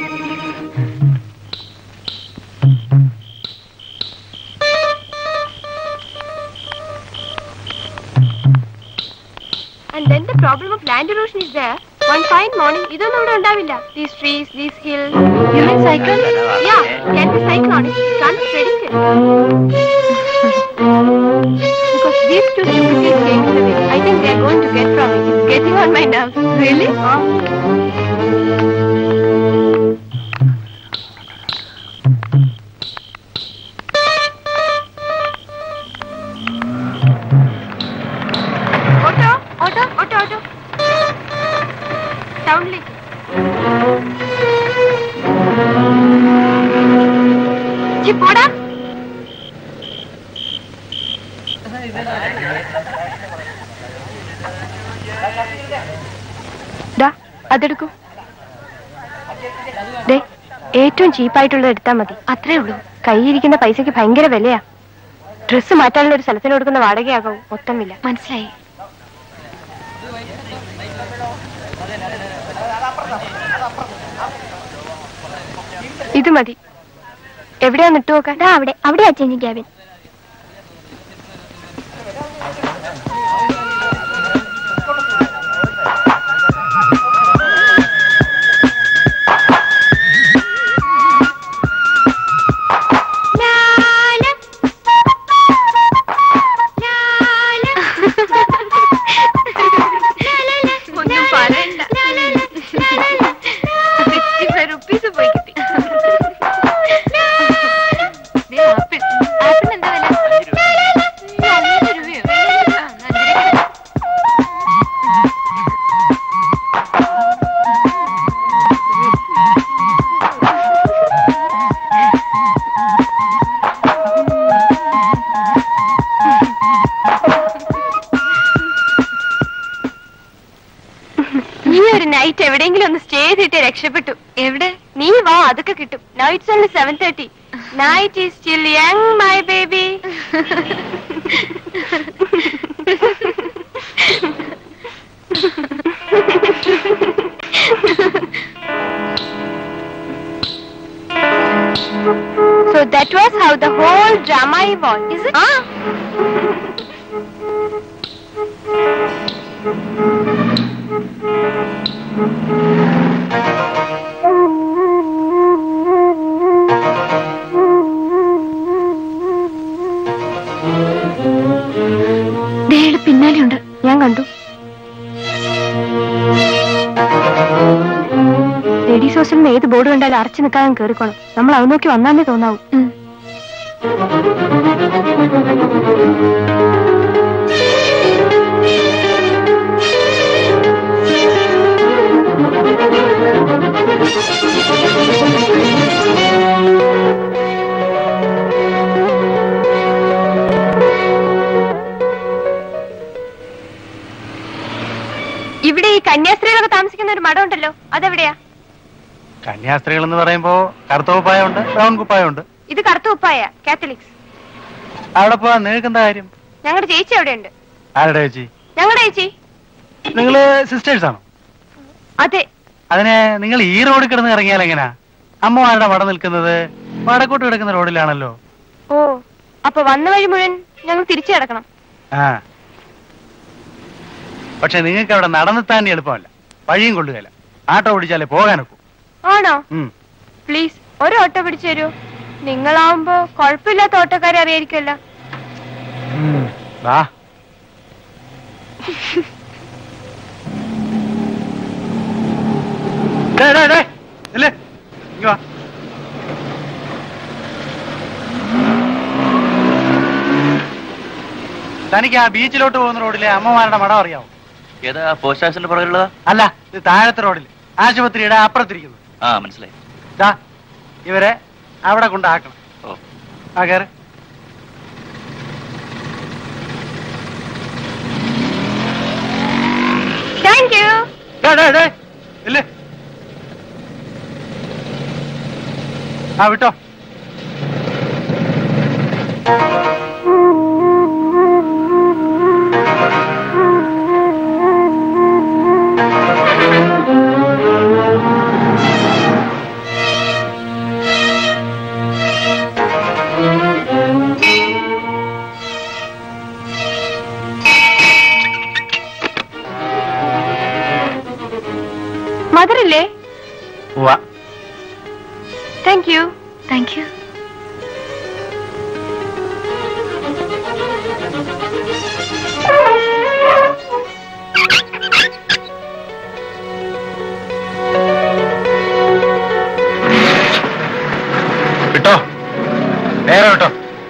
And then the problem of land erosion is there. One fine morning, ഇതൊന്നും ഇവിടെ ഉണ്ടാവില്ല. These trees, these hills. You mean cyclone? Yeah, can be cyclonic. Can't be predicted. Because these two stupid kids came in the way. I think they're going to get from it. It's getting on my nerves. Really? Auto auto auto auto ടൗണിലേക്ക് ചി, പോടാ ദാ, അതെടുക്കൂ ദേ ഏറ്റവും ചീപ്പായിട്ടുള്ളത് എടുത്താൽ മതി അത്രേ ഉള്ളൂ കൈയിരിക്കുന്ന പൈസക്ക് ഭയങ്കര വിലയാ ഡ്രസ്സ് മാറ്റാനുള്ള ഒരു സ്ഥലത്തിന് കൊടുക്കുന്ന വാടകയാകും മൊത്തം വില മനസ്സിലായി ഇത് മതി എവിടെയാ നിട്ടു നോക്കാൻ അവിടെ അവിടെ ചേഞ്ചി ക്യാബിൻ ഒന്നും പറയണ്ട റുപ്പീസ് പോയി കിട്ടി ആപ്പിൾ ആപ്പിൾ എന്താ വില അഞ്ച് രൂപയോ ആ, എന്നാ അഞ്ചിലേക്ക് ഈ ഒരു നൈറ്റ് എവിടെയെങ്കിലും ഒന്ന് സ്റ്റേ ചെയ്തിട്ട് രക്ഷപ്പെട്ടു എവിടെ നീ വാ അതൊക്കെ കിട്ടും nights only seven thirty night is still young my baby So that was how the whole drama evolved, is it? Ah. ദേയുടെ പിന്നാലെയുണ്ട് ഞാൻ കണ്ടു ലേഡീസ് ഹോസ്റ്റലിന് ഏത് ബോർഡ് കണ്ടാലും അറച്ചു നിൽക്കാതെ കയറിക്കോണം നമ്മൾ അത് നോക്കി വന്നാലേ തോന്നാവൂ ഉം. ഇവിടെ ഈ കന്യാസ്ത്രീകളൊക്കെ താമസിക്കുന്ന ഒരു മഠം ഉണ്ടല്ലോ അതെവിടെയാ കന്യാസ്ത്രീകൾ എന്ന് പറയുമ്പോ കറുത്ത കുപ്പായമുണ്ട് ബ്രൗൺ കുപ്പായമുണ്ട് ഇത് കറുത്ത ഉപ്പായ കാത്തലിക്സ് അവിടെ പോവാൻ നിങ്ങൾക്ക് എന്താ കാര്യം ഞങ്ങളുടെ ചേച്ചി എവിടെയുണ്ട് ആരുടെ ചേച്ചി ഞങ്ങളുടെ ചേച്ചി നിങ്ങള് സിസ്റ്റേഴ്സ് ആണോ അതെ അതിനെ നിങ്ങൾ ഈ റോഡിൽ കിടന്ന് ഇറങ്ങിയാൽ എങ്ങനാ അമ്മമാരുടെ വട നിൽക്കുന്നത് വടക്കോട്ട് കിടക്കുന്ന റോഡിലാണല്ലോ ഓ അപ്പൊ വന്ന വഴി മുഴുവൻ ഞങ്ങൾ തിരിച്ചു കിടക്കണം ആ പക്ഷെ നിങ്ങൾക്ക് അവിടെ നടന്നെത്താൻ എളുപ്പമല്ല വഴിയും കൊള്ളുകയില്ല ആട്ടോ ഓടിച്ചാലേ പോകാനൊക്കൂ ആണോ ഉം. പ്ലീസ് ഒരു ഓട്ടോ പിടിച്ചു തരൂ നിങ്ങളാവുമ്പോ കുഴപ്പമില്ലാത്ത ഓട്ടോക്കാരെ അറിയായിരിക്കുമല്ലോ ഉം. വാ ഡേ, ഡേ, ഡേ, നില്ല്. ഇങ്ങ് വാ. തനിക്ക് ആ ബീച്ചിലോട്ട് പോകുന്ന റോഡിലെ അമ്മമാരുടെ മടം അറിയാമോ ഏതാ പോസ്റ്റ് ഓഫീസിന്റെ പുറകിലുള്ളതാ അല്ല ഇത് താഴത്തെ റോഡിൽ ആശുപത്രിയുടെ അപ്പുറത്തിരിക്കുന്നു ആ മനസ്സിലായി ദാ ഇവരെ അവിടെ കൊണ്ടാക്കണം ഓ ആ കയറ് താങ്ക് യു ഡേ, ഡേ, ഡേ, ഇല്ലേ ആ വിട്ടോ മദറില്ലേ ഉവ്വ. താങ്ക് യു താങ്ക് യു വിട്ടോ നേരെ വിട്ടോ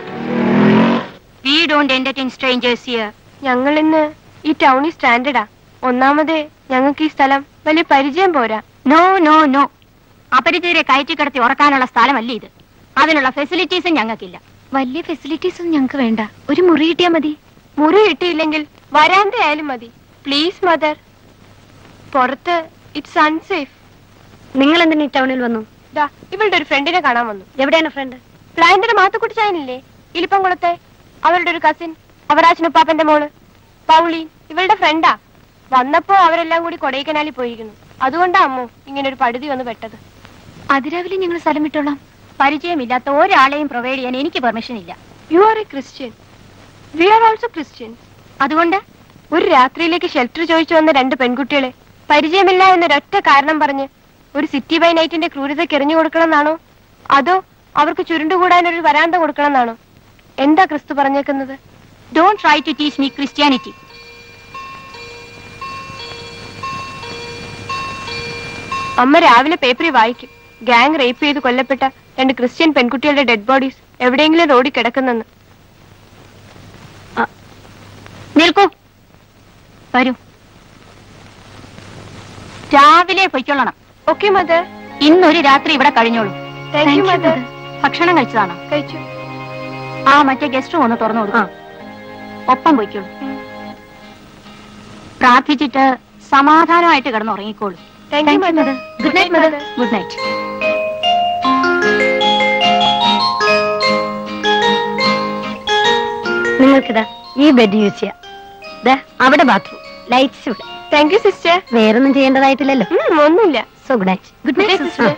we don't entertain strangers here ഞങ്ങൾ ഇന്ന് ഈ ടൗണിൽ സ്റ്റാൻഡേർഡാ ഒന്നാമത് ഞങ്ങൾക്ക് ഈ സ്ഥലം വലിയ പരിചയം പോരാ നോ നോ നോ അപരിചിതരെ കയറ്റി കിടത്തി ഉറക്കാനുള്ള സ്ഥലമല്ല ഇത് അതിനുള്ള ഫെസിലിറ്റീസും ഞങ്ങൾക്കില്ല വലിയ ഫെസിലിറ്റീസ് ഒന്നും ഞങ്ങൾക്ക് വേണ്ട ഒരു മുറി കിട്ടിയാ മതി മുറി കിട്ടിയില്ലെങ്കിൽ വരാന്ത ആയാലും മതി പ്ലീസ് മദർ പുറത്ത് ഇറ്റ്സ് അൺസേഫ് നിങ്ങൾ എന്തിനാ ഈ ടൗണിൽ വന്നു ദാ ഇവളുടെ ഒരു ഫ്രണ്ടിനെ കാണാൻ വന്നു എവിടെയാണ് ഫ്രണ്ട് പ്ലാന്റിന്റെ മാത്തുക്കുട്ടി ചായനില്ലേ ഇലിപ്പംകുളത്തെ അവളുടെ ഒരു കസിൻ അവരാച്ചനുപ്പാപ്പന്റെ മോള് പൗളീൻ ഇവളുടെ ഫ്രണ്ടാ വന്നപ്പോ അവരെല്ലാം കൂടി കൊടൈക്കനാലിൽ പോയിരിക്കുന്നു അതുകൊണ്ടാ അമ്മു ഇങ്ങനെ ഒരു പടുതി വന്ന് പെട്ടത് അതിരാവിലെ ഞങ്ങൾ സ്ഥലം വിട്ടോളാം പരിചയമില്ലാത്ത ഒരാളെയും പ്രൊവൈഡ് ചെയ്യാൻ എനിക്ക് പെർമിഷൻ ഇല്ല you are a Christian we are also Christians അതുകൊണ്ട് ഒരു രാത്രിയിലേക്ക് ഷെൽട്ടർ ചോദിച്ചു വന്ന രണ്ട് പെൺകുട്ടികളെ പരിചയമില്ല എന്നൊരൊറ്റ കാരണം പറഞ്ഞ് ഒരു സിറ്റി ബൈ നൈറ്റിന്റെ ക്രൂരതയ്ക്ക് എറിഞ്ഞു കൊടുക്കണമെന്നാണോ അതോ അവർക്ക് ചുരുണ്ടുകൂടാൻ ഒരു വരാന്ത കൊടുക്കണമെന്നാണോ എന്താ ക്രിസ്തു പറഞ്ഞേക്കുന്നത് don't try to teach me Christianity അമ്മ രാവിലെ പേപ്പറിൽ വായിക്കും ഗാങ് റേപ്പ് ചെയ്ത് കൊല്ലപ്പെട്ട രണ്ട് ക്രിസ്ത്യൻ പെൺകുട്ടികളുടെ ഡെഡ് ബോഡീസ് എവിടെയെങ്കിലും റോഡിൽ കിടക്കുന്നെന്ന് നിൽക്കൂ വരൂ രാവിലെ പൊയ്ക്കൊള്ളണം ഓക്കെ മദർ ഇന്നൊരു രാത്രി ഇവിടെ കഴിഞ്ഞോളൂ താങ്ക് യു മദർ ഭക്ഷണം കഴിച്ചതാണോ കഴിച്ചു ആ മറ്റേ ഗസ്റ്റ് റൂം ഒന്ന് തുറന്നു കൊടുക്കും ഒപ്പം പൊയ്ക്കോളൂ പ്രാർത്ഥിച്ചിട്ട് സമാധാനമായിട്ട് കിടന്ന് ഉറങ്ങിക്കോളൂ thank you mother good night mother good night നിങ്ങൾക്കിതാ ഈ ബെഡ് യൂസ് ചെയ്യാം ദാ, അവിടെ ബാത്റൂം ലൈറ്റ്സ് ഇവിടെ താങ്ക് യു സിസ്റ്റർ വേറൊന്നും ചെയ്യേണ്ടതായിട്ടില്ലല്ലോ ഒന്നുമില്ല so good night good Good night, night sister.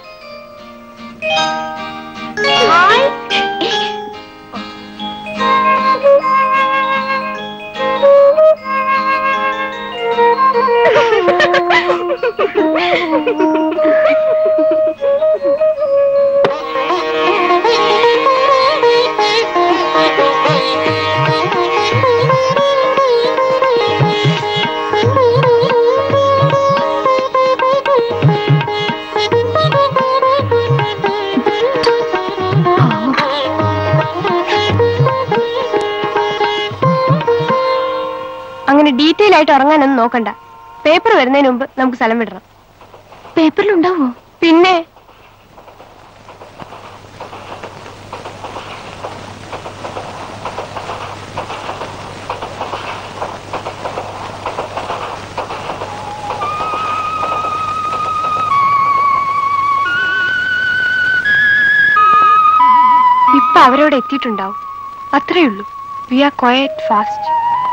അങ്ങനെ ഡീറ്റെയിൽ ആയിട്ട് ഉറങ്ങാനൊന്നും നോക്കണ്ട പേപ്പർ വരുന്നതിന് മുമ്പ് നമുക്ക് സ്ഥലം വിടണം പേപ്പറിലുണ്ടാവോ പിന്നെ അവരോട് എത്തിയിട്ടുണ്ടാവും അത്രേ ഉള്ളൂ വി ആർ ക്വയറ്റ് ഫാസ്റ്റ്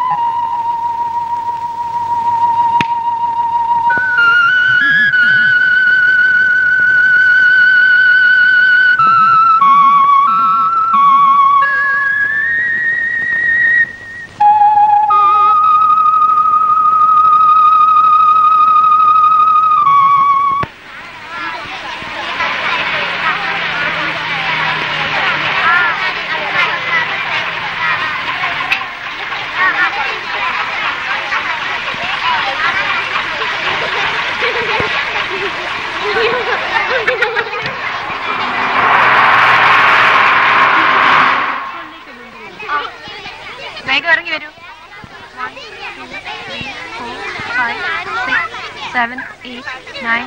വേഗം ഇറങ്ങി വരൂ സെവൻ എയ്റ്റ് നയൻ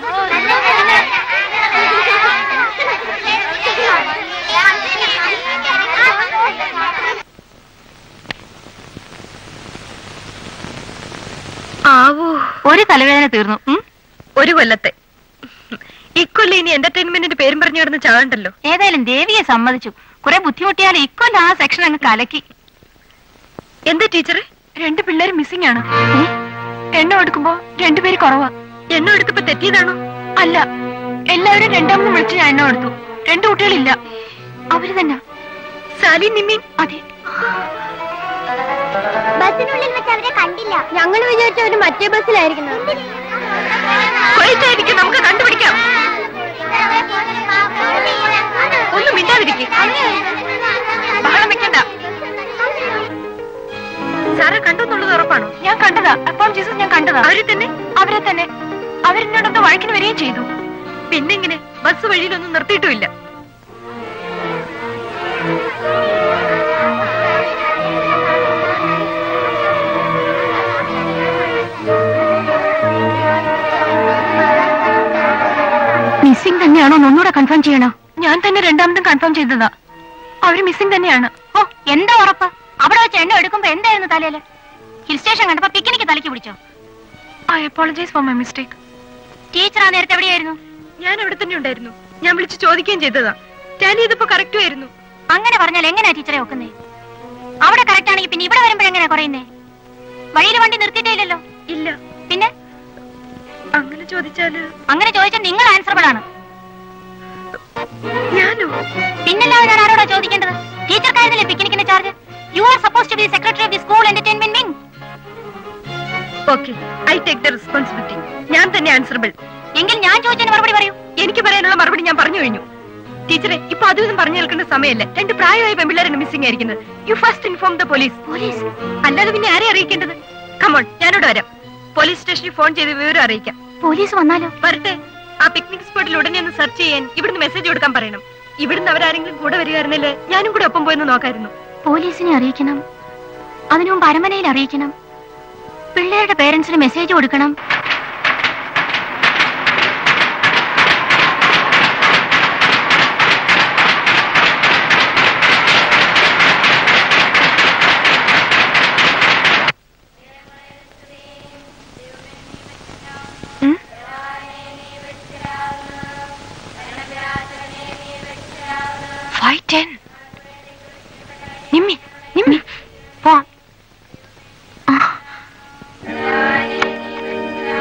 ആവൂ ഒരു തലവേദന തീർന്നു ഉം? ഒരു കൊല്ലത്തെ ഇക്കൊല്ലം ഇനി എന്റർടൈൻമെന്റിന്റെ പേരും പറഞ്ഞു കിടന്ന് ചാവണ്ടല്ലോ ഏതായാലും ദേവിയെ സമ്മതിച്ചു കുറെ ബുദ്ധിമുട്ടിയാൽ ഇക്കൊല്ലം ആ സെക്ഷൻ അങ്ങ് കലക്കി എന്താ ടീച്ചറെ രണ്ട് പിള്ളേർ മിസ്സിംഗ് ആണ് എണ്ണം എടുക്കുമ്പോ രണ്ടുപേര് കുറവാ എണ്ണം എടുത്തപ്പോ തെറ്റിയതാണോ അല്ല എല്ലാവരും രണ്ടാമത് വിളിച്ച് ഞാൻ എണ്ണം എടുത്തു രണ്ടു കുട്ടികളില്ല അവര് തന്നെ സാലി നിമ്മീൻ അതെ ബസ്സിനുള്ളിൽ വെച്ച് അവരെ കണ്ടില്ല ഞങ്ങൾ വിചാരിച്ച അവര് മറ്റേ ബസ്സിലായിരിക്കുന്നു കൊയറ്റായിരിക്കും നമുക്ക് കണ്ടുപിടിക്കാം ഒന്ന് മിണ്ടാതിരിക്കെ ബഹളം വെക്കണ്ട സാറെ കണ്ടെന്നുള്ളത് ഉറപ്പാണോ ഞാൻ കണ്ടതാ അപ്പോൾ ജീസസ് ഞാൻ കണ്ടതാ അവരെ തന്നെ അവരെ തന്നെ അവരെന്നോടൊന്ന് വഴക്കിന് വരികയും ചെയ്തു പിന്നെങ്ങനെ ബസ് വഴിയിലൊന്നും നിർത്തിയിട്ടുമില്ല മിസ്സിംഗ് തന്നെയാണോ ഒന്നുകൂടെ കൺഫേം ചെയ്യണോ ഞാൻ തന്നെ രണ്ടാമതും കൺഫേം ചെയ്തതാ അവര് മിസ്സിംഗ് തന്നെയാണ് ഓ എന്താ ഉറപ്പ് അവിടെ വെച്ച് എണ്ണ എടുക്കുമ്പോ എന്തായിരുന്നു തലയില് ഹിൽ സ്റ്റേഷൻ കണ്ടപ്പോ പിക്നിക്ക് തലയ്ക്ക് പിടിച്ചോ I apologise for my mistake teacher ആ നേരത്തെ എവിടെയായിരുന്നു ഞാൻ അവിടെ തന്നെ ഉണ്ടായിരുന്നു ഞാൻ വിളിച്ച് ചോദിക്കുകയും ചെയ്തതാ ടാലി ചെയ്തപ്പോ കറക്റ്റും ആയിരുന്നു അങ്ങനെ പറഞ്ഞാൽ എങ്ങനെയാ ടീച്ചറെ വെക്കുന്നേ അവിടെ കറക്റ്റ് ആണെങ്കിൽ പിന്നെ ഇവിടെ വരുമ്പോഴെങ്ങനെയാ കുറയുന്നേ വഴിയിൽ വണ്ടി നിർത്തിയിട്ടേ ഇല്ലല്ലോ ഇല്ല പിന്നെ അങ്ങനെ ചോദിച്ചാല് അങ്ങനെ ചോദിച്ചാൽ നിങ്ങൾ ആൻസറബിൾ ആണ് ഞാനോ പിന്നല്ലാതെ ഞാൻ ആരോടാ ചോദിക്കേണ്ടത് ടീച്ചർക്കായിരുന്നില്ലേ പിക്നിക്കിന്റെ charge you are suppose to be secretary of the school entertainment wing okay I take the responsibility ഞാൻ തന്നെ ആൻസറബിൾ എങ്കിൽ ഞാൻ ചോദിച്ചതിന് മറുപടി പറയൂ എനിക്ക് പറയാനുള്ള മറുപടി ഞാൻ പറഞ്ഞു കഴിഞ്ഞു ടീച്ചറെ ഇപ്പൊ അതും പറഞ്ഞു കേൾക്കേണ്ട സമയമല്ല രണ്ട് പ്രായമായ പെമ്പിള്ളേരാണ് മിസ്സിംഗ് ആയിരിക്കുന്നത് you first inform the police police അല്ലാതെ പിന്നെ ആരെ അറിയിക്കേണ്ടത് കമോൺ ഞാനോട് വരാം പോലീസ് സ്റ്റേഷനിൽ ഫോൺ ചെയ്ത് വിവരം അറിയിക്കാം പോലീസ് വന്നാലോ വരട്ടെ ആ പിക്നിക് സ്പോട്ടിൽ ഉടനെ ഒന്ന് സെർച്ച് ചെയ്യാൻ ഇവിടുന്ന് മെസ്സേജ് കൊടുക്കാൻ പറയണം ഇവിടുന്ന് അവരാരെങ്കിലും കൂടെ വരികയായിരുന്നല്ലേ ഞാനും കൂടെ ഒപ്പം പോയെന്ന് നോക്കായിരുന്നു പോലീസിനെ അറിയിക്കണം അതിനു മുമ്പ് അരമനയിൽ അറിയിക്കണം പിള്ളേരുടെ പേരൻസിന് മെസ്സേജ് കൊടുക്കണം ഫൈവ് ടെൻ നിമ്മി നിമ്മി പോവാം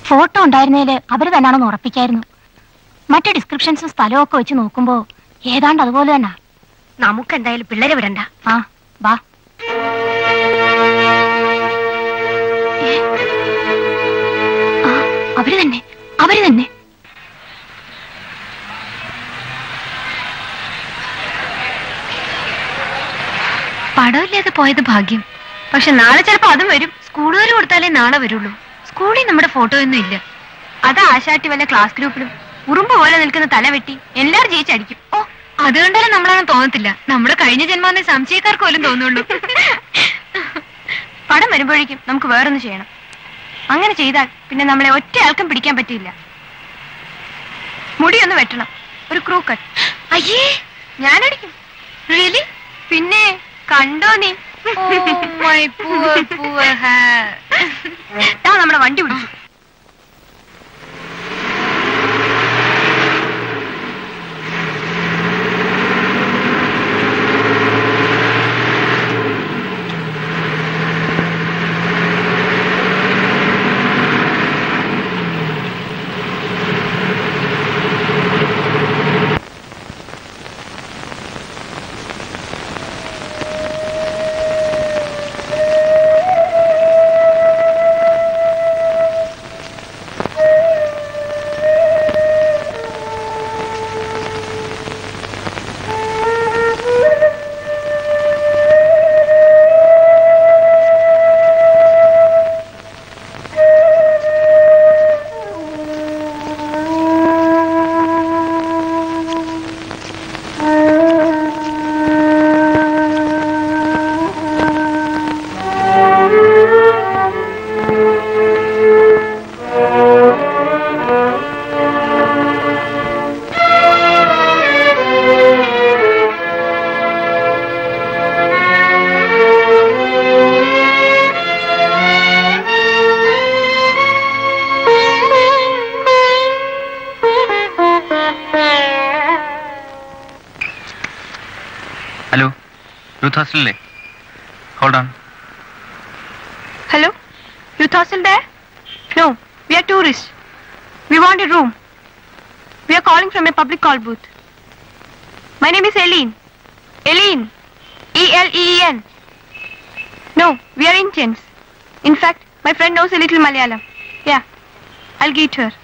ഫോട്ടോ ഉണ്ടായിരുന്നേല് അവര് തന്നെയാണെന്ന് ഉറപ്പിക്കായിരുന്നു മറ്റു ഡിസ്ക്രിപ്ഷൻസും സ്ഥലവും ഒക്കെ വെച്ച് നോക്കുമ്പോ ഏതാണ്ട് അതുപോലെ തന്നെ നമുക്ക് എന്തായാലും പിള്ളേരെ വിടണ്ട ആ വാ ഏ? ആ, അവര് തന്നെ അവര് തന്നെ പടമില്ലാതെ പോയത് ഭാഗ്യം പക്ഷെ നാളെ ചിലപ്പോ അതും വരും സ്കൂളുകാർ കൊടുത്താലേ നാളെ വരുള്ളൂ സ്കൂളിൽ നമ്മുടെ ഫോട്ടോ ഒന്നും ഇല്ല അത് ആശാട്ടി വല്ല ക്ലാസ് ഗ്രൂപ്പിലും ഉറുമ്പ് പോലെ നിൽക്കുന്ന തല വെട്ടി എല്ലാവരും ജയിച്ചടിക്കും ഓ അത് കണ്ടാലും നമ്മളാണെന്ന് തോന്നത്തില്ല നമ്മുടെ കഴിഞ്ഞ ജന്മാന്ന് സംശയക്കാർക്ക് പോലും തോന്നുള്ളൂ പടം വരുമ്പോഴേക്കും നമുക്ക് വേറൊന്ന് ചെയ്യണം അങ്ങനെ ചെയ്താൽ പിന്നെ നമ്മളെ ഒറ്റ ആൾക്കും പിടിക്കാൻ പറ്റില്ല മുടിയൊന്ന് വെട്ടണം ഒരു ക്രൂ കട്ട് അയ്യേ ഞാനടിക്കും റിയലി പിന്നെ കണ്ടോ നീ മൈ പൂവർ പൂവർ ഹാർ ദാ നമ്മുടെ വണ്ടി പിടിച്ചു ഹലോ യൂത്ത് ഹോസ്റ്റലില്ലേ hold on Hello? Youth hostel there? No, we are tourists. We want a room. We are calling from a public call booth. My name is Eileen. Eileen. E-L-E-E-N. No, we are Indians. In fact, my friend knows a little Malayalam. Yeah, I'll greet her.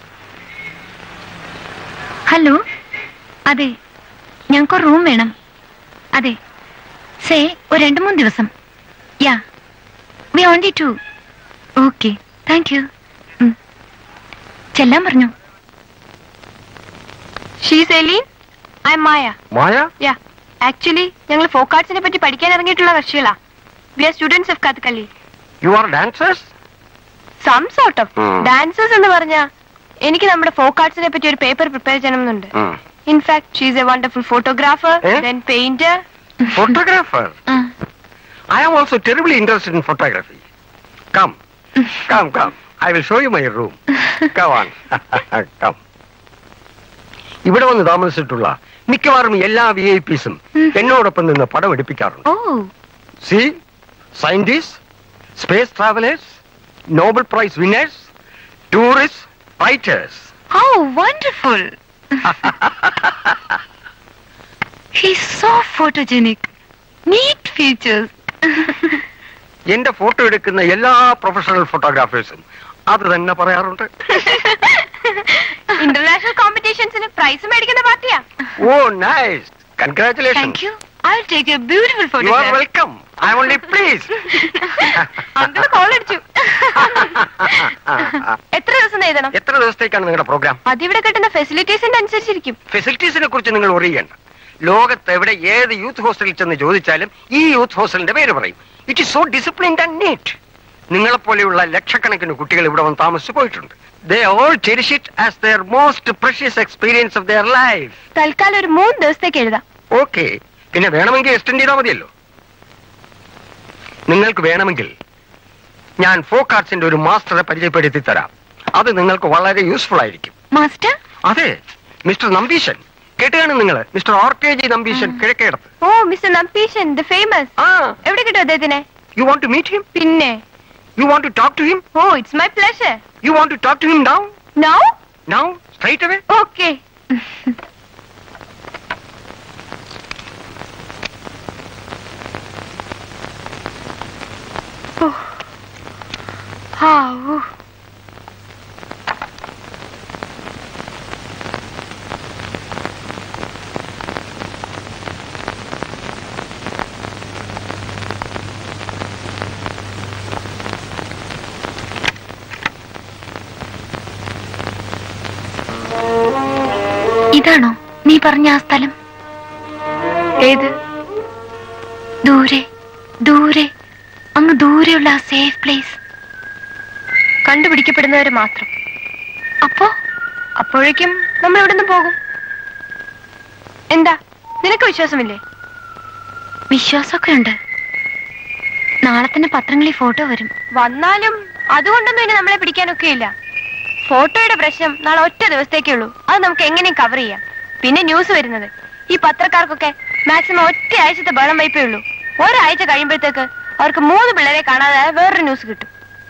Hello അതെ ഞങ്ങൾക്ക് room വേണം അതെ say ഒരു രണ്ട് മൂന്ന് ദിവസം yeah we only two okay thank you ചെല്ലാൻ പറഞ്ഞു She's Eileen. I'm Maya. Maya Yeah. Actually, ഞങ്ങൾ folk artsനെ പറ്റി പഠിക്കാൻ ഇറങ്ങിയിട്ടുള്ള കക്ഷികളാ we are students of Kathakali you are dancers some sort of hmm. Dancers എന്ന് പറഞ്ഞാ എനിക്ക് നമ്മുടെ ഫോക്ക് ആർട്സിനെ പറ്റി ഒരു പേപ്പർ പ്രിപ്പയർ ചെയ്യണമെന്നുണ്ട് in fact she's a wonderful photographer Eh? Then painter photographer I am also terribly interested in photography come come come I will show you my room come on come ഇവിടെ വന്ന് താമസിച്ചിട്ടുള്ള മിക്കവാറും എല്ലാ V I പിസും എന്നോടൊപ്പം നിന്ന് പടം എടുപ്പിക്കാറുണ്ട് oh see scientist space travellers Nobel prize winners tourist writers how wonderful he's so photogenic neat features എന്റെ photo എടുക്കുന്ന എല്ലാ പ്രൊഫഷണൽ ഫോട്ടോഗ്രാഫേഴ്സും അത് തന്നെ പറയാറുണ്ട് ഇന്റർനാഷണൽ കോമ്പറ്റീഷൻസിന് പ്രൈസ് മേടിക്കുന്ന പാർട്ടിയാ oh nice congratulation thank you I will take a beautiful you are photo welcome I only please uncle call അടിച്ചു എത്ര ദിവസം എഴുതണം എത്ര ദിവസത്തേക്കാണ് നിങ്ങളുടെ പ്രോഗ്രാം അതിവിടെ കിട്ടുന്ന ഫെസിലിറ്റീസിന്റെ അനുസരിച്ചിരിക്കും ഫെസിലിറ്റീസിനെ കുറിച്ച് നിങ്ങൾ അറിയണ്ട ലോകത്ത് എവിടെ ഏത് യൂത്ത് ഹോസ്റ്റലിൽ ചെന്ന് ചോദിച്ചാലും ഈ യൂത്ത് ഹോസ്റ്റലിന്റെ പേര് പറയും it is so disciplined and neat നിങ്ങളെപ്പോലെയുള്ള ലക്ഷക്കണക്കിന് കുട്ടികൾ ഇവിടെ വന്ന് താമസിച്ചു പോയിട്ടുണ്ട് they all cherish it as their most precious experience of their life തൽക്കാലം ഒരു മൂന്ന് ദിവസത്തേക്ക് എഴുതാം ഓക്കെ പിന്നെ വേണമെങ്കിൽ എക്സ്റ്റെൻഡ് ചെയ്താൽ മതിയല്ലോ നിങ്ങൾക്ക് വേണമെങ്കിൽ ഞാൻ ഫോക്ക് ആർട്സിന്റെ ഒരു മാസ്റ്ററെ പരിചയപ്പെടുത്തി തരാം അത് നിങ്ങൾക്ക് വളരെ യൂസ്ഫുൾ ആയിരിക്കും മാസ്റ്റർ അതെ മിസ്റ്റർ നമ്പീശൻ കേട്ടുകയാണ് നിങ്ങൾ mister or K G Nambeesan Kizhakkedath oh mister Nambeesan the famous ആ എവിടെ കിട്ടും അദ്ദേഹത്തിനെ you want to meet him പിന്നെ you want to talk to him oh it's my pleasure You want to talk to him now? No Now? Straight away? Okay ഇതാണോ നീ പറഞ്ഞ ആ സ്ഥലം ഏത് ദൂരെ ദൂരെ അങ്ങ് ദൂരെയുള്ള ആ സേഫ് പ്ലേസ് കണ്ടുപിടിക്കപ്പെടുന്നവര് മാത്രം അപ്പോ അപ്പോഴേക്കും നമ്മൾ ഇവിടെ നിന്ന് പോകും എന്താ നിനക്ക് വിശ്വാസമില്ലേ വിശ്വാസമൊക്കെ ഉണ്ട് നാളെ തന്നെ പത്രങ്ങളിൽ ഫോട്ടോ വരും വന്നാലും അതുകൊണ്ടൊന്നും ഇനി നമ്മളെ പിടിക്കാനൊക്കെ ഇല്ല ഫോട്ടോയുടെ പ്രശ്നം നാളെ ഒറ്റ ദിവസത്തേക്കേ ഉള്ളൂ അത് നമുക്ക് എങ്ങനെയും കവർ ചെയ്യാം പിന്നെ ന്യൂസ് വരുന്നത് ഈ പത്രക്കാർക്കൊക്കെ മാക്സിമം ഒറ്റ ആഴ്ചത്തെ ബഹളം വയ്പേ ഉള്ളൂ ഒരാഴ്ച കഴിയുമ്പോഴത്തേക്ക് അവർക്ക് മൂന്ന് പിള്ളേരെ കാണാതെ വേറൊരു ന്യൂസ് കിട്ടും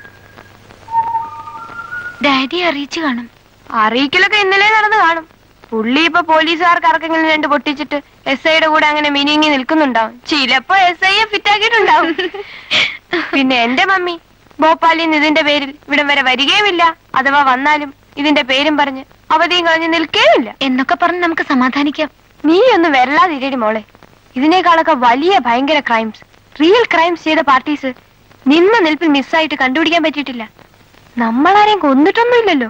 ഡാഡി അറിയിച്ചു കാണും അറിയിക്കലൊക്കെ ഇന്നലെ നടന്ന് കാണും പുള്ളി ഇപ്പൊ പോലീസുകാർക്ക് ആർക്കെങ്കിലും രണ്ട് പൊട്ടിച്ചിട്ട് എസ് ഐയുടെ കൂടെ അങ്ങനെ മിനിങ്ങി നിൽക്കുന്നുണ്ടാവും ചിലപ്പോ എസ് ഐയെ ഫിറ്റാക്കിയിട്ടുണ്ടാവും പിന്നെ എന്റെ മമ്മി ഭോപ്പാലിൽ നിന്ന് ഇതിന്റെ പേരിൽ ഇവിടം വരെ വരികയുമില്ല അഥവാ വന്നാലും ഇതിന്റെ പേരും പറഞ്ഞ് അവധിയും കളഞ്ഞ് നിൽക്കുകയുമില്ല എന്നൊക്കെ പറഞ്ഞ് നമുക്ക് സമാധാനിക്കാം നീ ഒന്ന് വരലാതിരടി മോളെ ഇതിനേക്കാളൊക്കെ വലിയ ഭയങ്കര ക്രൈംസ് റിയൽ ക്രൈംസ് ചെയ്ത പാർട്ടീസ് നിന്ന നിൽപ്പിൽ മിസ്സായിട്ട് കണ്ടുപിടിക്കാൻ പറ്റിയിട്ടില്ല നമ്മളാരെയും കൊന്നിട്ടൊന്നുമില്ലല്ലോ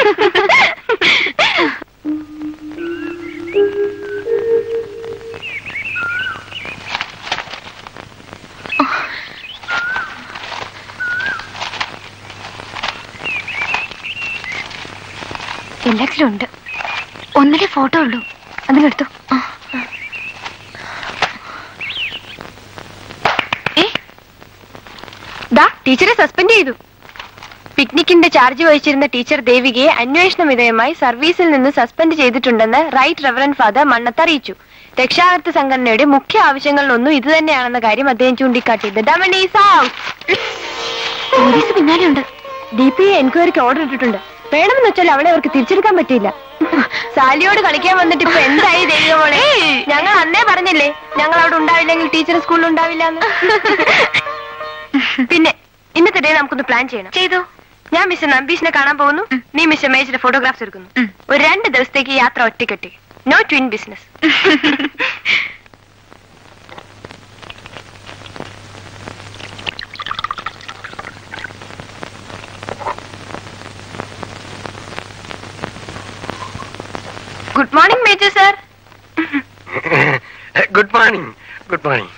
എല്ലാത്തിലും ഉണ്ട് ഒന്നിലെ ഫോട്ടോ ഉള്ളൂ അതിലെടുത്തു ദാ ടീച്ചറെ സസ്പെൻഡ് ചെയ്തു പിക്നിക്കിന്റെ ചാർജ് വഹിച്ചിരുന്ന ടീച്ചർ ദേവികയെ അന്വേഷണ വിധേയമായി സർവീസിൽ നിന്ന് സസ്പെൻഡ് ചെയ്തിട്ടുണ്ടെന്ന് റൈറ്റ് റവറൻ ഫാദർ മണ്ണത്ത് അറിയിച്ചു രക്ഷാകർത്ത സംഘടനയുടെ മുഖ്യ ആവശ്യങ്ങളിലൊന്നും ഇത് തന്നെയാണെന്ന കാര്യം അദ്ദേഹം ചൂണ്ടിക്കാട്ടി The diamond is out. Police പിന്നാലെ ഉണ്ട് ഡി പി എൻക്വയറിക്ക് ഓർഡർ ഇട്ടിട്ടുണ്ട് വേണമെന്ന് വെച്ചാൽ അവളെ അവർക്ക് തിരിച്ചെടുക്കാൻ പറ്റിയില്ല സാലിയോട് കളിക്കാൻ വന്നിട്ട് ഇപ്പൊ എന്തായി ദേവിക മോളെ ഞങ്ങൾ അന്നേ പറഞ്ഞില്ലേ ഞങ്ങൾ അവിടെ ഉണ്ടാവില്ലെങ്കിൽ ടീച്ചർ സ്കൂളിൽ ഉണ്ടാവില്ല പിന്നെ ഇന്നത്തെ ഡേ നമുക്കൊന്ന് പ്ലാൻ ചെയ്യണം ചെയ്തു ഞാൻ മിസ്റ്റർ നമ്പീഷിനെ കാണാൻ പോകുന്നു നീ മിസ്റ്റർ മേജിന്റെ ഫോട്ടോഗ്രാഫ്സ് എടുക്കുന്നു ഉം. ഒരു രണ്ട് ദിവസത്തേക്ക് യാത്ര ഒറ്റക്കെട്ടി no twin business good morning major sir Good morning. Good morning.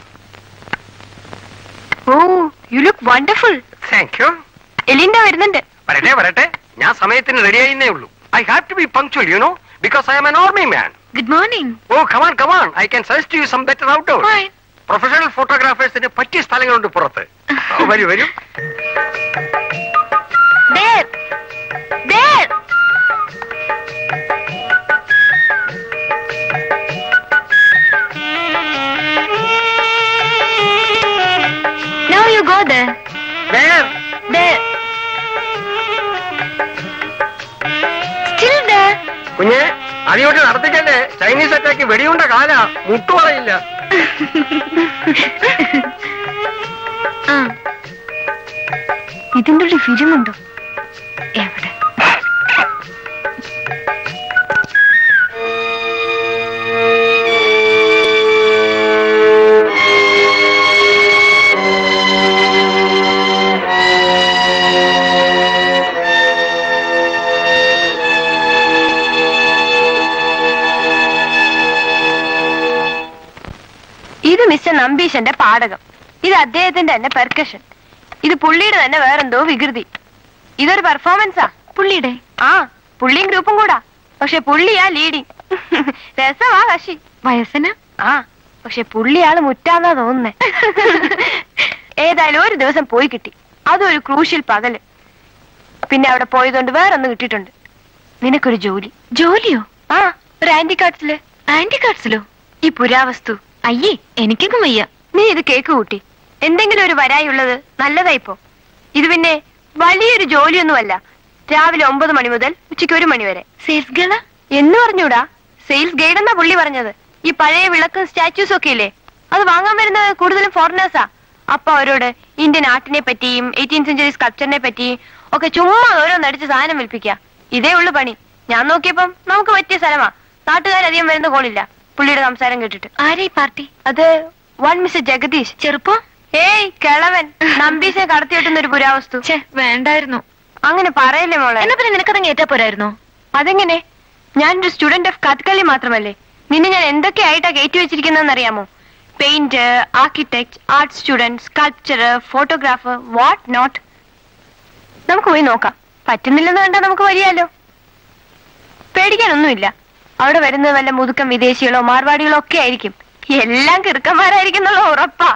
Oh you look wonderful Thank you. എലിൻഡ വരുന്നുണ്ട് വരട്ടെ വരട്ടെ ഞാൻ സമയത്തിന് റെഡിയായിന്നേ ഉള്ളൂ I have to be punctual you know because I'm an army man good morning oh come on come on I can suggest you some better outdoor professional ഫോട്ടോഗ്രാഫേഴ്സിന് പറ്റിയ സ്ഥലങ്ങളുണ്ട് പുറത്ത് ഓ, വരൂ വരൂ There! There! Now you go there. Where? There! Still there. കുഞ്ഞെ അതിയോട്ട് നടത്തിക്കല്ലേ Chinese attack വെടിയുണ്ട കാല മുട്ടുകളയില്ല ആ ഇതിന്റെ ഉള്ളിൽ ഫിലിമുണ്ടോ എവിടെ ഇത് മിസ്റ്റർ നമ്പീശന്റെ പാടകം ഇത് അദ്ദേഹത്തിന്റെ തന്നെ പെർക്കഷൻ ഇത് പുള്ളിയുടെ തന്നെ വേറെന്തോ വികൃതി ഇതൊരു പെർഫോമൻസാ പുള്ളിയുടെ ആ പുള്ളിയും ഗ്രൂപ്പും കൂടാ പക്ഷെ പുള്ളിയാ ലീഡിങ് രസമാ കശി വയസ്സന ആ പക്ഷെ പുള്ളിയാള് മുറ്റാന്നാ തോന്നുന്നേ ഏതായാലും ഒരു ദിവസം പോയി കിട്ടി അതൊരു ക്രൂഷ്യൽ പകല് പിന്നെ അവിടെ പോയതുകൊണ്ട് വേറൊന്ന് കിട്ടിയിട്ടുണ്ട് നിനക്കൊരു ജോലി ജോലിയോ ആ ഒരു ആന്റി കാർഡ്സില് ആന്റി കാർഡ്സിലോ ഈ പുരാവസ്തു അയ്യേ എനിക്കൊന്നും വയ്യ നീ ഇത് കേക്ക് കൂട്ടി എന്തെങ്കിലും ഒരു വരായുള്ളത് നല്ലതായിപ്പോ ഇത് പിന്നെ വലിയൊരു ജോലിയൊന്നുമല്ല രാവിലെ ഒമ്പത് മണി മുതൽ ഉച്ചയ്ക്ക് ഒരു മണി വരെ സെയിൽസ് ഗേള് എന്ന് പറഞ്ഞൂടാ സെയിൽസ് ഗൈഡ് എന്നാ പുള്ളി പറഞ്ഞത് ഈ പഴയ വിളക്കും സ്റ്റാച്യൂസും ഒക്കെ ഇല്ലേ അത് വാങ്ങാൻ വരുന്നത് കൂടുതലും ഫോറിനേഴ്സാ അപ്പൊ അവരോട് ഇന്ത്യൻ ആർട്ടിനെ പറ്റിയും എയ്റ്റീൻ സെഞ്ചുറി സ്കൾപ്ചറിനെ പറ്റിയും ഒക്കെ ചുമ്മാ ഓരോന്നടിച്ച് സാധനം വിൽപ്പിക്കുക ഇതേ ഉള്ളു പണി ഞാൻ നോക്കിയപ്പം നമുക്ക് പറ്റിയ സ്ഥലമാ നാട്ടുകാരധികം വരുന്ന കോളില്ല പുള്ളിയുടെ സംസാരം കേട്ടിട്ട് ആരെ ഈ പാർട്ടി അത് വൺ മിസ് ജഗദീഷ് ചെറുപ്പം ഏയ് കിളവൻ നമ്പീസിനെ കടത്തി വെട്ടുന്ന ഒരു പുരാവസ്തു ഛേ വേണ്ടായിരുന്നു അങ്ങനെ പറയല്ലേ മോളെ എന്നാ പിന്നെ നിനക്കതങ്ങ് ഏറ്റാ പോരായിരുന്നോ അതെങ്ങനെ ഞാനൊരു സ്റ്റുഡന്റ് ഓഫ് കഥകളി മാത്രമല്ലേ നിന്നെ ഞാൻ എന്തൊക്കെ ആയിട്ടാ കയറ്റി വെച്ചിരിക്കുന്നതെന്ന് അറിയാമോ paint architect art student sculpture photographer what not നമുക്ക് പോയി നോക്കാം പറ്റുന്നില്ലെന്ന് കണ്ടാൽ നമുക്ക് വരിയാലോ പേടിക്കാനൊന്നുമില്ല അവിടെ വരുന്നത് വല്ല മുതുക്കം വിദേശികളോ മാർവാടികളോ ഒക്കെ ആയിരിക്കും എല്ലാം കിറുക്കന്മാരായിരിക്കും എന്നുള്ള ഉറപ്പാ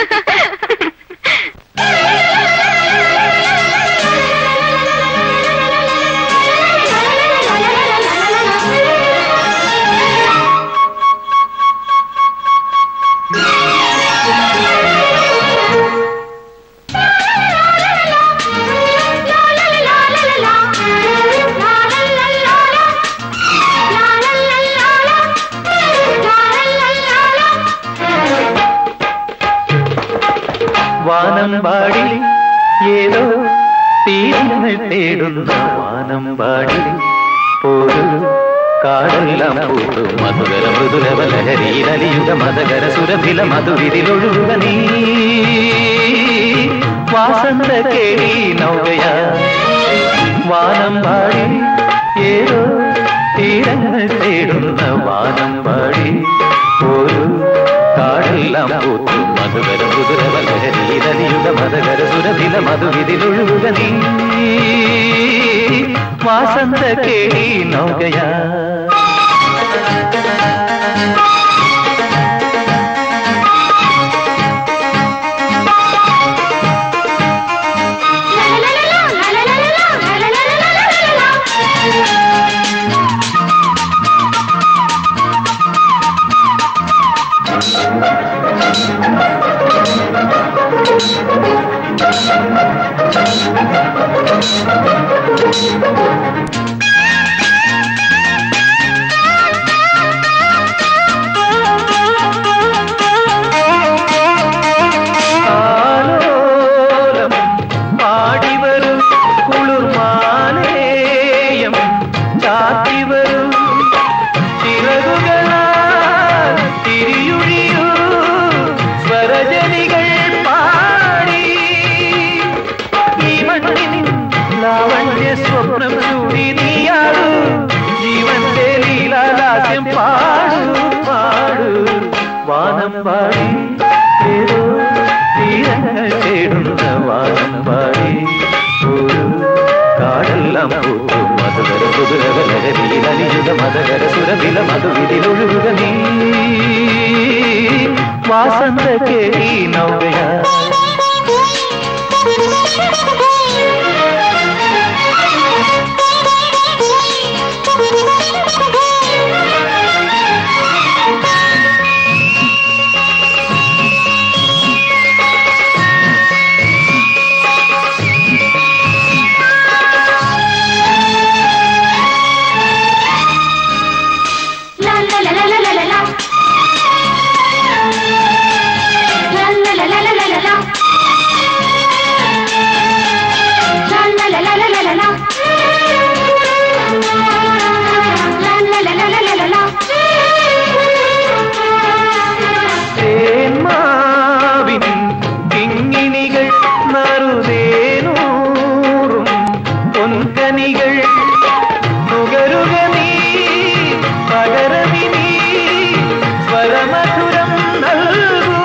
വാനം പാടി ഏതോ തീരങ്ങൾ തേടുന്ന വാനം പാടി പോരു കാടെല്ലാം പൂത്തു മധുകര മൃദുലവ ലഹരിയിലലിയുക മതകര സുരഭില മധുവിരിലൊഴുകുക നീ വാസന്ത കേളി നൗകയാ വാനം പാടി ഏതോ തീരങ്ങൾ തേടുന്ന വാനം പാടി ഒരു കാടെല്ലാം പൂത്തു മധുകര മധുരവ ലഹരിയിലലിയുക മതകര സുരഭില മധുവിരിലൊഴുകുക നീ വാസന്ത കേളി നൗകയാ ആലോലം പാടിവരും കുളിർമാലേയം ചാത്തിവരും ചിറകുകളാൽ തിരിയുഴിയൂ സ്വരജനികൾ പാടി ഈ മണ്ണിൻ ലാവണ്യ സ്വപ്നം ചൂടി നീയാടൂ ജീവന്റെ ലീലാലാസ്യം പാടൂ പാടൂ വാനം പാടി ഏതോ തീരങ്ങൾ തേടുന്ന വാനം പാടി ഒരു കാടെല്ലാം പൂക്കും മധുകര കുതിരവ ലഹരിയിലലിയുക മതകര സുരവില മധുവിതിലൊഴുകുക നീ വാസന്ത കേളി നൗകയാ തേന്മാവിൻ കിങ്ങിണികൾ നറുതേനൂറും പൊൻകനികൾ നുകരുക നീ പകരമി നീ സ്വരമധുരം നൽകൂ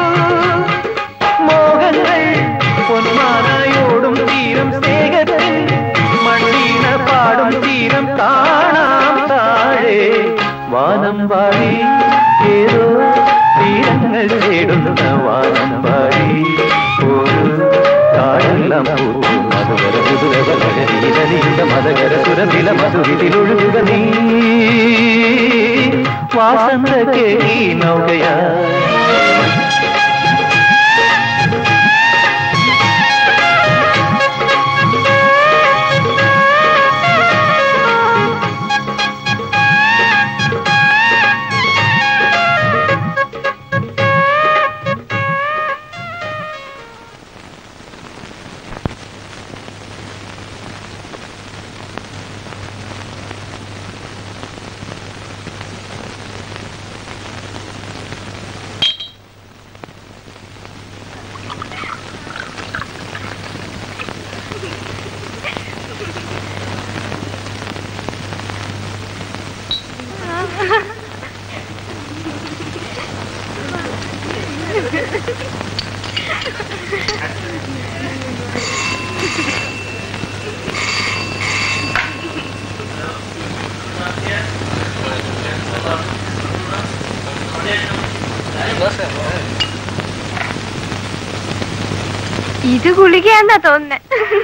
മോഹങ്ങൾ പൊന്മാനയോടും തീരം സ്നേഹത്തിൻ മണ്ണീണ പാടും തീരം കാണാം താഴെ വാനം പാടി ഏതോ തീരങ്ങൾ തേടുന്ന വാനം പാടി ഒരു കാടെല്ലാം പൂത്തു മധുകര കുതിരവ ലഹരിയിലലിയുക മതകര സുരവില മധുവിതിലൊഴുകുക നീ വാസന്ത കേളി നൗകയാ ഇത് ഗുളികയാന്നാ തോന്നുന്നേ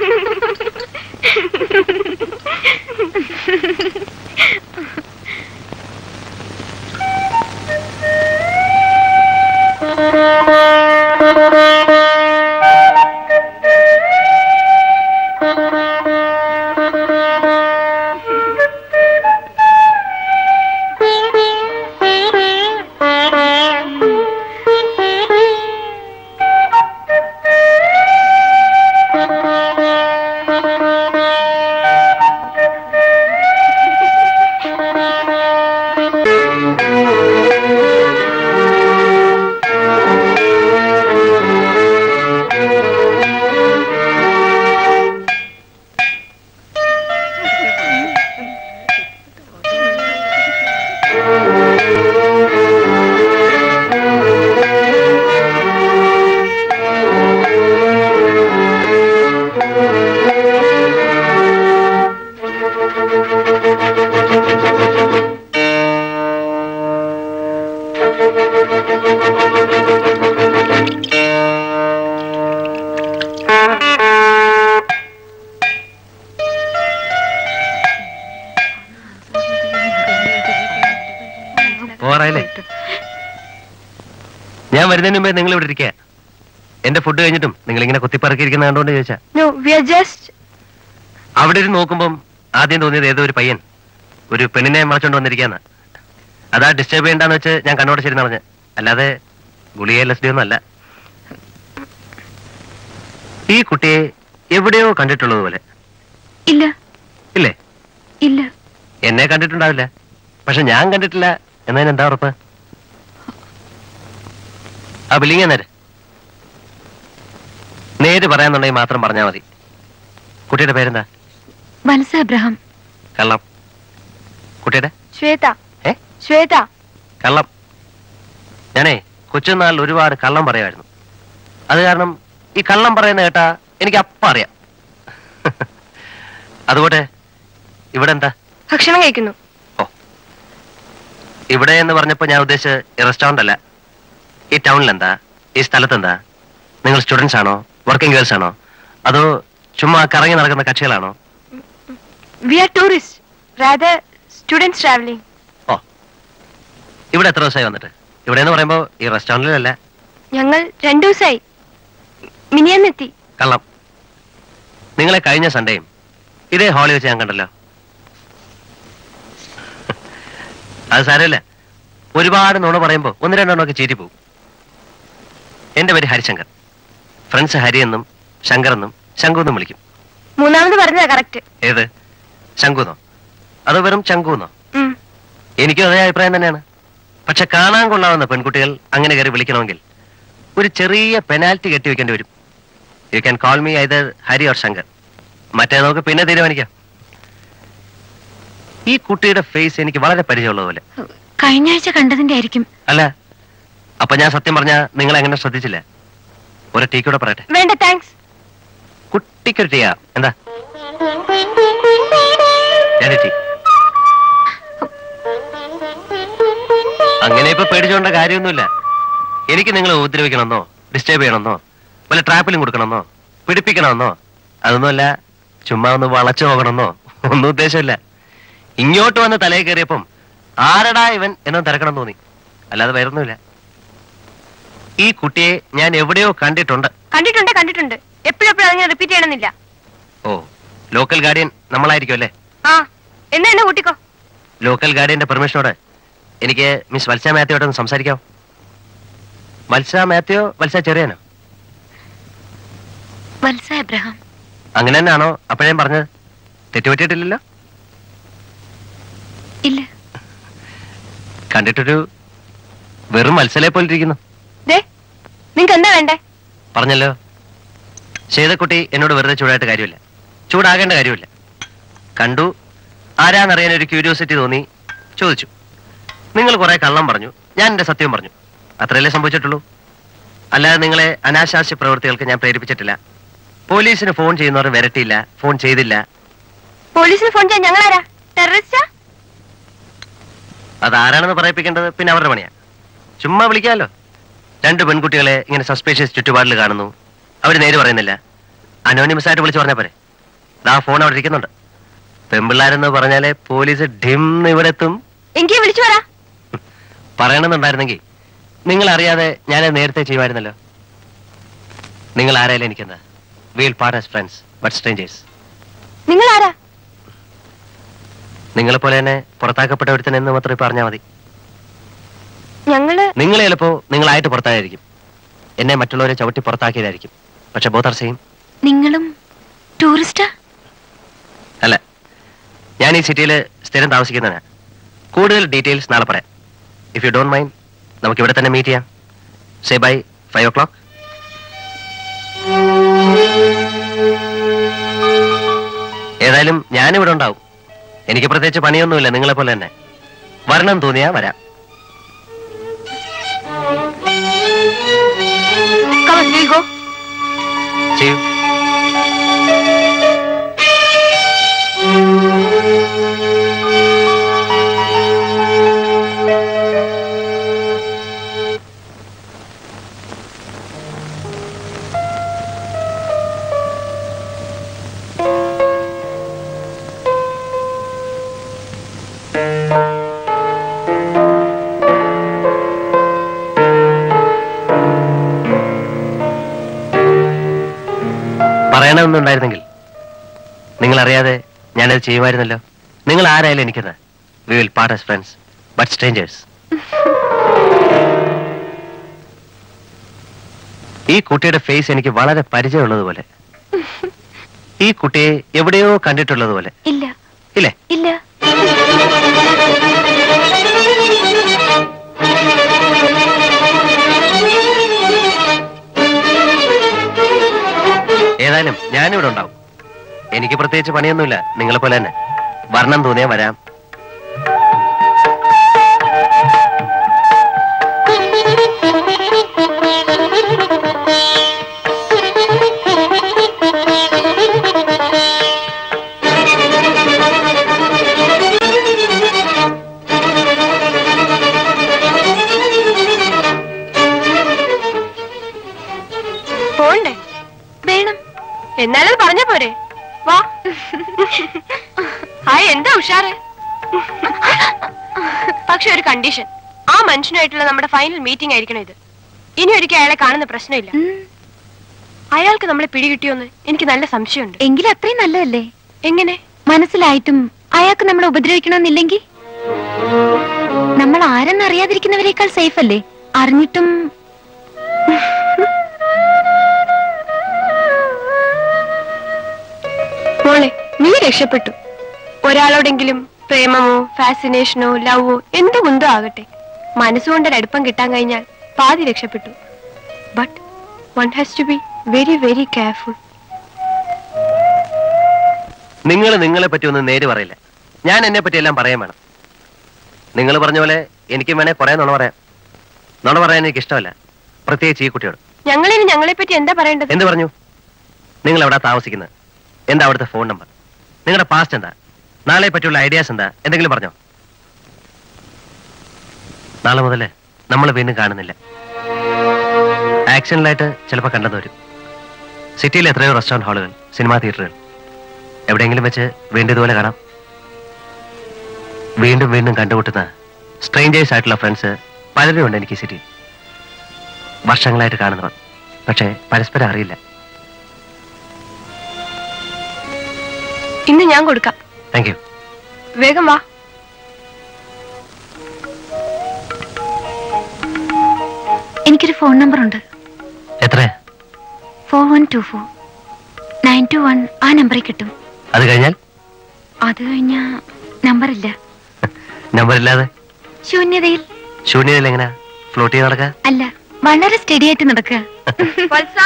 പോറായില്ലേ ഞാൻ വരുന്നതിന് മുമ്പേ നിങ്ങൾ ഇവിടെ ഇരിക്കുക എന്റെ ഫുഡ് കഴിഞ്ഞിട്ടും നിങ്ങൾ ഇങ്ങനെ കുത്തിപ്പറക്കിയിരിക്കുന്ന കണ്ടോണ്ട് ചോദിച്ചാ നോ വി ആർ ജസ്റ്റ് അവിടെ ഇരുന്ന് നോക്കുമ്പം ആദ്യം തോന്നിയത് ഏതോ ഒരു പയ്യൻ ഒരു പെണ്ണിനെ മറച്ചോണ്ട് വന്നിരിക്കാന്ന് അതാ ഡിസ്റ്റർബ് ചെയ്യണ്ടെന്ന് വെച്ച് ഞാൻ കണ്ണോട് ശരി പറഞ്ഞ് അല്ലാതെ ഗുളിയെ എൽ എസ് ഡി ഒന്നും അല്ല ഈ കുട്ടിയെ എവിടെയോ കണ്ടിട്ടുള്ളത് പോലെ ഇല്ല ഇല്ലേ ഇല്ല എന്നെ കണ്ടിട്ടുണ്ടാവില്ല പക്ഷെ ഞാൻ കണ്ടിട്ടില്ല എന്നതിന് എന്താ ഉറപ്പ് ആ ബില്ലിങ് നേരെ നേര് പറയാന്നുണ്ടെങ്കിൽ മാത്രം പറഞ്ഞാൽ മതി കുട്ടിയുടെ പേരെന്താ വത്സ അബ്രഹാം കള്ളം കുട്ടിയുടെ ശ്വേത ഏ ശ്വേത കള്ളം ഞാനേ കൊച്ചുനാളിൽ ഒരുപാട് കള്ളം പറയുമായിരുന്നു അത് കാരണം ഈ കള്ളം പറയുന്ന കേട്ടാ എനിക്ക് അപ്പം അറിയാം അതുകൊണ്ട് ഇവിടെ എന്താ ഭക്ഷണം കഴിക്കുന്നു ഇവിടെ എന്ന് പറഞ്ഞപ്പോ ഞാൻ ഉദ്ദേശിച്ചത് ഈ റെസ്റ്റോറന്റ് അല്ല ഈ ടൗണിൽ എന്താ ഈ സ്ഥലത്ത് എന്താ നിങ്ങൾ സ്റ്റുഡൻസ് ആണോ വർക്കിംഗ് ഗേൾസ് ആണോ അതോ ചുമ്മാ കറങ്ങി നടക്കുന്ന കക്ഷികളാണോ we are tourist rather students travelling ഇവിടെ എത്ര ദിവസമായി വന്നിട്ട് ഇവിടെ എന്ന് പറയുമ്പോ ഈ റെസ്റ്റോറന്റിലല്ല ഞങ്ങൾ രണ്ടു ദിവസമായി മിനിയെന്നെത്തി കള്ളം നിങ്ങളെ കഴിഞ്ഞ സൺഡേയും ഇതേ ഹാളിൽ വെച്ച് ഞാൻ കണ്ടല്ലോ അത് സാരമില്ല ഒരുപാട് നുണ പറയുമ്പോ ഒന്ന് രണ്ടെണ്ണമൊക്കെ ചീറ്റി പോകും എന്റെ പേര് ഹരിശങ്കർ ഫ്രണ്ട്സ് ഹരി എന്നും ശങ്കർ എന്നും ശങ്കു എന്നും വിളിക്കും മൂന്നാമത് പറഞ്ഞതാ കറക്റ്റ് ഏത് ശങ്കുന്നോ അതോ വെറും ചങ്കുന്നോ എനിക്കും അതേ അഭിപ്രായം തന്നെയാണ് പക്ഷെ കാണാൻ കൊള്ളാവുന്ന പെൺകുട്ടികൾ അങ്ങനെ കയറി വിളിക്കണമെങ്കിൽ ഒരു ചെറിയ പെനാൽറ്റി കെട്ടിവെക്കേണ്ടി വരും you can call me either Hari or Shankar മറ്റേ നമുക്ക് പിന്നെ തീരുമാനിക്കാം ഈ കുട്ടിയുടെ ഫേസ് എനിക്ക് വളരെ പരിചയമുള്ളതുപോലെ കഴിഞ്ഞ ആഴ്ച കണ്ടതിന്റെ ആയിരിക്കും അല്ല അപ്പൊ ഞാൻ സത്യം പറഞ്ഞ നിങ്ങൾ എങ്ങനെ ശ്രദ്ധിച്ചില്ല ഒരു ടീ കൂടെ പറയട്ടെ വേണ്ട താങ്ക്സ് കുട്ടിക്കൊരു ടീയാ എന്താ ഞാൻ ടീ അങ്ങനെ ഇപ്പൊ പേടിച്ചോണ്ട കാര്യമൊന്നുമില്ല എനിക്ക് നിങ്ങളെ ഉപദ്രവിക്കണമെന്നോ ഡിസ്റ്റർബ് ചെയ്യണമെന്നോ വല്ല ട്രാപ്പിലും കൊടുക്കണമെന്നോ പിടിപ്പിക്കണമെന്നോ അതൊന്നുമല്ല ചുമ്മാ ഒന്ന് വളച്ചു നോക്കണമെന്നോ ഒന്നും ഉദ്ദേശമില്ല ഇങ്ങോട്ട് വന്ന് തലയിൽ കയറിയപ്പം ആരടാ ഇവൻ എന്നൊന്ന് തിരക്കണം തോന്നി അല്ലാതെ വേറൊന്നുമില്ല ഈ കുട്ടിയെ ഞാൻ എവിടെയോ കണ്ടിട്ടുണ്ട് കണ്ടിട്ടുണ്ട് കണ്ടിട്ടുണ്ട് എപ്പോഴെപ്പോഴും അതിനെ റിപ്പീറ്റ് ചെയ്യണമെന്നില്ല ഓ ലോക്കൽ ഗാർഡിയൻ നമ്മളായിരിക്കും അല്ലേ ആ എന്നാ എന്നെ കൂട്ടിക്കോ ലോക്കൽ ഗാർഡിയന്റെ പെർമിഷനോടെ എനിക്ക് മിസ് വത്സ മാത്യുവായിട്ടൊന്ന് സംസാരിക്കാം വത്സ മാത്യോ വത്സ ചെറിയനോ വത്സ അബ്രഹാം അങ്ങനെ തന്നെയാണോ അപ്പോഴേ പറഞ്ഞത് തെറ്റുപറ്റിയിട്ടില്ലല്ലോ ഇല്ല കണ്ടിട്ടൊരു വെറും മത്സലെ പോലിരിക്കുന്നു ദേ നിങ്ങക്ക് എന്താ വേണ്ടേ പറഞ്ഞല്ലോ ശ്വേതക്കുട്ടി എന്നോട് വെറുതെ ചൂടായിട്ട് കാര്യമില്ല ചൂടാകേണ്ട കാര്യമില്ല കണ്ടു ആരാന്നറിയാൻ ഒരു ക്യൂരിയോസിറ്റി തോന്നി ചോദിച്ചു നിങ്ങൾ കുറെ കള്ളം പറഞ്ഞു ഞാൻ എന്റെ സത്യം പറഞ്ഞു അത്രയല്ലേ സംഭവിച്ചിട്ടുള്ളൂ അല്ലാതെ നിങ്ങളെ അനാശാസ്യ പ്രവൃത്തികൾക്ക് ഞാൻ പ്രേരിപ്പിച്ചിട്ടില്ല പോലീസിന് ഫോൺ ചെയ്യുന്നവർ വരട്ടിയില്ല ഫോൺ ചെയ്തില്ല പോലീസിന് ഫോൺ ചെയ്യാൻ ഞങ്ങളാരാ ടെററിസ്റ്റാ അത് ആരാണെന്ന് പറയിപ്പിക്കേണ്ടത് പിന്നെ അവരുടെ പണിയാ ചുമ്മാ വിളിക്കാമല്ലോ രണ്ട് പെൺകുട്ടികളെ ഇങ്ങനെ സസ്പീഷ്യസ് ചുറ്റുപാടിൽ കാണുന്നു അവർ നേര് പറയുന്നില്ല അനോണിമസ് ആയിട്ട് വിളിച്ചു പറഞ്ഞാൽ പോരെ ദാ ഫോൺ അവിടെ ഇരിക്കുന്നുണ്ട് പെമ്പിള്ളാരെന്ന് പറഞ്ഞാലേ പോലീസ് ഡിം ഇവിടെ എത്തും എങ്കിൽ വിളിച്ചു വരാ പറയണമെന്നുണ്ടായിരുന്നെങ്കിൽ നിങ്ങൾ അറിയാതെ ഞാനത് നേരത്തെ ചെയ്യുമായിരുന്നല്ലോ നിങ്ങൾ ആരായാലും എനിക്കെന്താ we'll part as friends but strangers നിങ്ങൾ ആരാ നിങ്ങളെ പോലെ തന്നെ പുറത്താക്കപ്പെട്ട ഒരുത്തൻ എന്ന് മാത്രമേ പറഞ്ഞാൽ മതി ഞങ്ങള് നിങ്ങൾ ചിലപ്പോ നിങ്ങളായിട്ട് പുറത്തായിരിക്കും എന്നെ മറ്റുള്ളവരെ ചവിട്ടി പുറത്താക്കിയതായിരിക്കും പക്ഷെ ബോത്ത് ആർ സെയിം നിങ്ങളും ടൂറിസ്റ്റാ അല്ല ഞാൻ ഈ സിറ്റിയിൽ സ്ഥിരം താമസിക്കുന്നതാണ് കൂടുതൽ ഡീറ്റെയിൽസ് നാളെ പറയാം ഇഫ് യു ഡോണ്ട് മൈൻഡ് നമുക്ക് ഇവിടെ തന്നെ മീറ്റ് ചെയ്യാം say bye five o'clock ഏതായാലും ഞാനിവിടെ ഉണ്ടാവും എനിക്ക് പ്രത്യേകിച്ച് പണിയൊന്നുമില്ല നിങ്ങളെ പോലെ തന്നെ വരണം തോന്നിയാ വരാം Come on, we'll go. ചെയ്യൂ പറയണമെന്നുണ്ടായിരുന്നെങ്കിൽ നിങ്ങൾ അറിയാതെ ഞാനത് ചെയ്യുമായിരുന്നല്ലോ നിങ്ങൾ ആരായാലും എനിക്കത് we will part as friends but strangers ഈ കുട്ടിയുടെ ഫേസ് എനിക്ക് വളരെ പരിചയമുള്ളതുപോലെ ഈ കുട്ടിയെ എവിടെയോ കണ്ടിട്ടുള്ളതുപോലെ ഇല്ല ഇല്ലേ ഇല്ല ഏതായാലും ഞാനിവിടെ ഉണ്ടാവും എനിക്ക് പ്രത്യേകിച്ച് പണിയൊന്നുമില്ല നിങ്ങളെ പോലെ തന്നെ വർണ്ണം തോന്നിയാ വരാം പോണ്ടേ വേണം എന്നാലും പറഞ്ഞ പോരെ വാ ഹായ് എന്താ ഉഷാറ് പക്ഷെ ഒരു കണ്ടീഷൻ ആ മനുഷ്യനായിട്ടുള്ള നമ്മുടെ ഫൈനൽ മീറ്റിംഗ് ആയിരിക്കണം ഇത് ഇനി ഒരിക്കൽ അയാളെ കാണുന്ന പ്രശ്നമില്ല ഉം. അയാൾക്ക് നമ്മളെ പിടികിട്ടിയോന്ന് എനിക്ക് നല്ല സംശയമുണ്ട് എങ്കിലും അത്രയും നല്ലതല്ലേ എങ്ങനെ മനസ്സിലായിട്ടും അയാൾക്ക് നമ്മളെ ഉപദ്രവിക്കണമെന്നില്ലെങ്കിൽ നമ്മൾ ആരെന്നറിയാതിരിക്കുന്നവരെക്കാൾ സേഫ് അല്ലേ അറിഞ്ഞിട്ടും മോളെ നീ രക്ഷപ്പെട്ടു ഒരാളോടെങ്കിലും പ്രേമമോ ഫാസിനേഷനോ ലവോ എന്ത് കുന്തോ ആകട്ടെ മനസ്സുകൊണ്ടൊരു അടുപ്പം കിട്ടാൻ കഴിഞ്ഞാൽ പാതി രക്ഷപ്പെട്ടു but one has to be very very careful നിങ്ങൾ നിങ്ങളെ പറ്റി ഒന്നും നേര് പറയില്ല ഞാൻ എന്നെ പറ്റി എല്ലാം പറയാൻ വേണം നിങ്ങൾ പറഞ്ഞ പോലെ എനിക്കും വേണേ കുറെ നുണ പറയാം നുണ പറയാൻ എനിക്ക് ഇഷ്ടമല്ല പ്രത്യേകിച്ച് ഈ കുട്ടിയോട് ഞങ്ങളിനി ഞങ്ങളെ പറ്റി എന്താ പറയേണ്ടത് എന്ത് പറഞ്ഞു നിങ്ങൾ എവിടെ താമസിക്കുന്നത് എന്താ അവിടുത്തെ ഫോൺ നമ്പർ നിങ്ങളുടെ പാസ്റ്റ് എന്താ നാളെ പറ്റിയുള്ള ഐഡിയാസ് എന്താ എന്തെങ്കിലും പറഞ്ഞോ നാളെ മുതല് നമ്മൾ വീണ്ടും കാണുന്നില്ല ആക്ഷനിലായിട്ട് ചിലപ്പോൾ കണ്ടെന്ന് വരും സിറ്റിയിൽ എത്രയോ റെസ്റ്റോറൻറ്റ് ഹാളുകൾ സിനിമാ തിയേറ്ററുകൾ എവിടെയെങ്കിലും വെച്ച് വീണ്ടും ഇതുപോലെ കാണാം വീണ്ടും വീണ്ടും കണ്ടുമുട്ടുന്ന സ്ട്രേഞ്ചേഴ്സ് ആയിട്ടുള്ള ഫ്രണ്ട്സ് പലരും ഉണ്ട് എനിക്ക് ഈ സിറ്റിയിൽ വർഷങ്ങളായിട്ട് കാണുന്നവർ പക്ഷേ പരസ്പരം അറിയില്ല ഇന്ന് ഞാൻ കൊടുക്കാം താങ്ക് യു വേഗം വാ എനിക്കൊരു ഫോൺ നമ്പർ ഉണ്ട് എത്ര four one two four nine two one ആ നമ്പറിൽ കിട്ടും അത് കഴിഞ്ഞാൽ അത് കഴിഞ്ഞാ നമ്പറില്ല നമ്പർ ഇല്ലാതെ ശൂന്യതയിൽ ശൂന്യതയിൽ എങ്ങനെയാ ഫ്ലോട്ട് ചെയ്ത് നടക്കുക അല്ല വളരെ സ്റ്റഡി ആയിട്ട് നടക്കുക Vatsa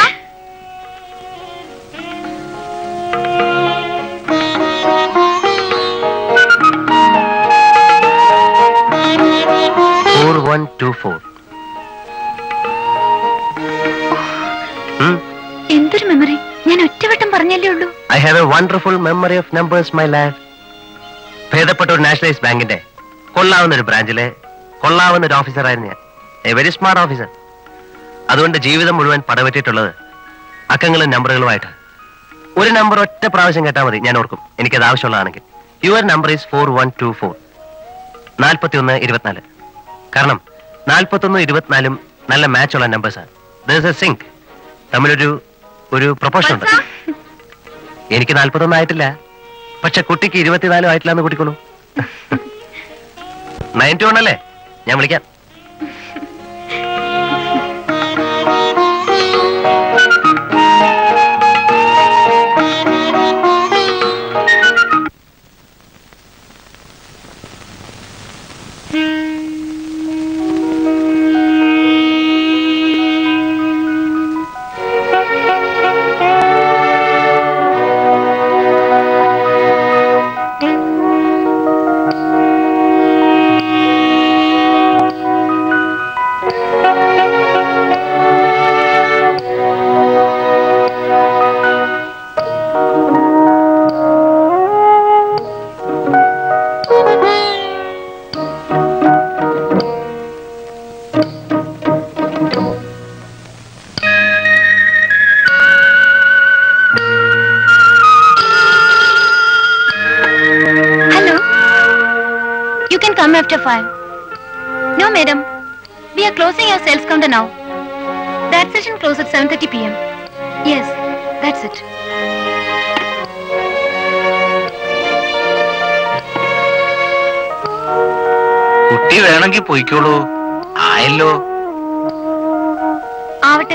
Thank you. Wonderful memory of numbers my lad ഭേദപ്പെട്ട ഒരു നാഷണലൈസ് ബാങ്കിന്റെ കൊള്ളാവുന്ന ഒരു ബ്രാഞ്ചിലെ കൊള്ളാവുന്ന ഒരു ഓഫീസറായിരുന്നു ഞാൻ എ വെരി സ്മാർട്ട് ഓഫീസർ അതുകൊണ്ട് ജീവിതം മുഴുവൻ പടവെട്ടിട്ടുള്ളത് അക്കങ്ങളും നമ്പറുകളുമായിട്ട് ഒരു നമ്പർ ഒറ്റ പ്രാവശ്യം കേട്ടാൽ മതി ഞാൻ ഓർക്കും എനിക്കത് ആവശ്യമുള്ളതാണെങ്കിൽ your number is four one two four നാൽപ്പത്തി ഒന്ന് ഇരുപത്തിനാല് കാരണം നാൽപ്പത്തൊന്നും ഇരുപത്തിനാലും നല്ല മാച്ചുള്ള നമ്പേഴ്സാണ് ദർ എ സിങ്ക് തമ്മിലൊരു ഒരു പ്രൊപ്പോഷൻ ഉണ്ട് എനിക്ക് നാൽപ്പത്തൊന്നും ആയിട്ടില്ല പക്ഷെ കുട്ടിക്ക് ഇരുപത്തിനാലും ആയിട്ടില്ല എന്ന് കൂട്ടിക്കോളൂ നയൻറ്റി വൺ അല്ലേ ഞാൻ വിളിക്കാം Hello. You can come after five. No, madam. We are closing our sales counter now. That session closes at 7:30 p.m. Yes, that's it. കുട്ടി വേണമെങ്കിൽ പോയിക്കോളൂ ആയല്ലോ ആവട്ടെ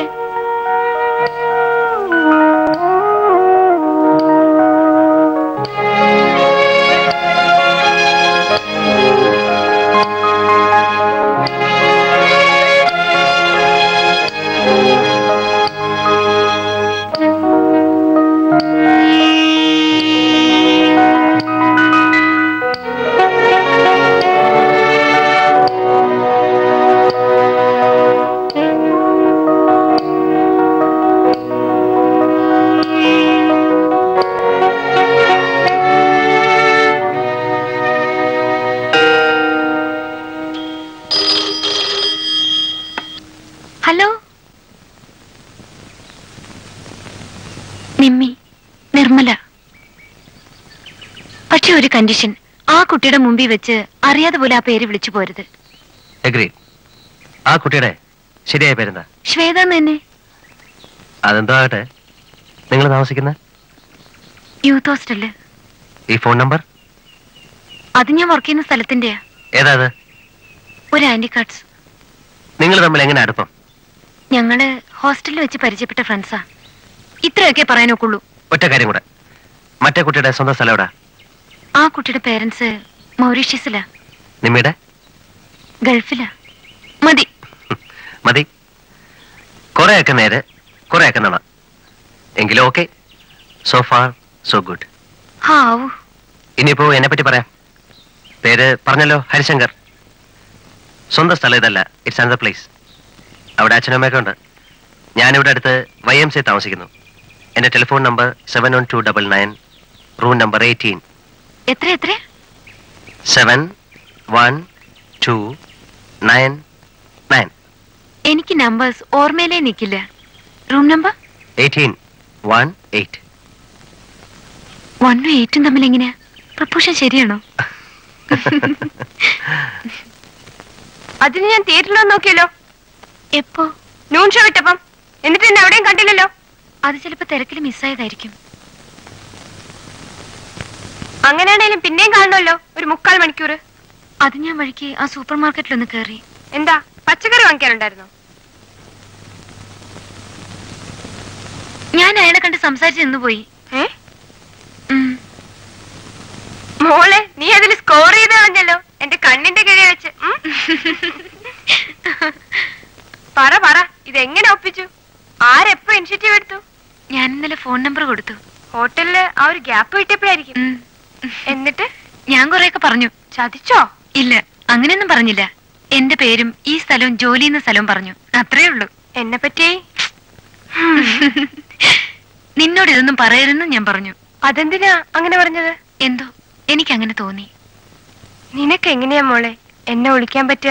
ഹലോ നിമ്മി നിർമ്മല പക്ഷെ ഒരു കണ്ടീഷൻ ആ കുട്ടിയുടെ മുമ്പിൽ വെച്ച് അറിയാതെ പോലെ ആ പേര് വിളിച്ചു പോരുത് എഗ്രി ആ കുട്ടിയുടെ ശരിയായ പേരെന്താ ശ്വേത എന്ന് തന്നെ അതെന്തോ ആകട്ടെ നിങ്ങൾ താമസിക്കുന്ന യൂത്ത് ഹോസ്റ്റല് ഈ ഫോൺ നമ്പർ അത് ഞാൻ വർക്ക് ചെയ്യുന്ന സ്ഥലത്തിന്റെയാ ഏതാ അത് ഒരു ആന്റി കാർഡ്സ് നിങ്ങൾ തമ്മിൽ എങ്ങനെ അടുപ്പം ഞങ്ങള് ഹോസ്റ്റലിൽ വെച്ച് പരിചയപ്പെട്ട ഫ്രണ്ട്സാ ഇത്രയൊക്കെ പറയാനൊക്കുള്ളൂ ഒറ്റ കാര്യം കൂടെ മറ്റേ കുട്ടിയുടെ സ്വന്തം സ്ഥലം എവിടാ ആ കുട്ടിയുടെ പേരൻസ് മൗറീഷ്യസിലാ നിമ്മയുടെ ഗൾഫിലാ മതി മതി കുറെയൊക്കെ നേരെ കുറെയൊക്കെ നട എങ്കിലും okay so far so good ഹാവൂ ഇനിയിപ്പോ എന്നെ പറ്റി പറയാം പേര് പറഞ്ഞല്ലോ ഹരിശങ്കർ സ്വന്തം സ്ഥലം ഇതല്ല ഇറ്റ്സ് അനദർ പ്ലേസ് അവിടെ അച്ഛനും അമ്മയൊക്കെ ഉണ്ട് ഞാനിവിടെ അടുത്ത് വൈ എം സി താമസിക്കുന്നു എന്റെ telephone number seven one two double nine room number eighteen എത്ര എത്ര seven one two nine nine എനിക്ക് നമ്പേഴ്സ് ഓർമ്മയിലേ നിൽക്കില്ല room number eighteen one eight വണ്ണും എയ്റ്റും തമ്മിൽ എങ്ങനെയാ പ്രപ്പോഷൻ ശരിയാണോ അതിന് ഞാൻ തിയേറ്ററിൽ വന്ന് നോക്കിയല്ലോ എപ്പോ നൂൺ ഷോ ഇട്ടപ്പം എന്നിട്ട് എന്നെ എവിടെയും കണ്ടില്ലല്ലോ അത് ചിലപ്പോ തിരക്കിൽ മിസ്സായതായിരിക്കും അങ്ങനെയാണേലും പിന്നെയും കാണണമല്ലോ ഒരു മുക്കാൽ മണിക്കൂർ അത് ഞാൻ വഴിക്ക് ആ സൂപ്പർ മാർക്കറ്റിലൊന്ന് കയറി എന്താ പച്ചക്കറി വാങ്ങിക്കാനുണ്ടായിരുന്നോ ഞാൻ അയാളെ കണ്ട് സംസാരിച്ച് നിന്നുപോയി ഏ ഉം. മോളെ നീ അതിൽ സ്കോർ ചെയ്ത് കളഞ്ഞല്ലോ എന്റെ കണ്ണിന്റെ കിഴ വെച്ച് ഉം? പറ പറ ഇതെങ്ങനെ ഒപ്പിച്ചു ആരെപ്പോ ഇനിഷ്യേറ്റീവ് എടുത്തു ഞാൻ ഇന്നലെ ഫോൺ നമ്പർ കൊടുത്തു ഹോട്ടലില് ആ ഒരു ഗ്യാപ്പ് കിട്ടിയപ്പോഴായിരിക്കും ഉം. എന്നിട്ട് ഞാൻ കുറെയൊക്കെ പറഞ്ഞു ചതിച്ചോ ഇല്ല അങ്ങനെയൊന്നും പറഞ്ഞില്ല എന്റെ പേരും ഈ സ്ഥലവും ജോലി ചെയ്യുന്ന സ്ഥലവും പറഞ്ഞു അത്രേ ഉള്ളൂ എന്നെ പറ്റി നിന്നോട് ഇതൊന്നും പറയരുതെന്നും ഞാൻ പറഞ്ഞു അതെന്തിനാ അങ്ങനെ പറഞ്ഞത് എന്തോ എനിക്ക് അങ്ങനെ തോന്നി നിനക്ക് എങ്ങനെയാ മോളെ എന്നെ വിളിക്കാൻ പറ്റുക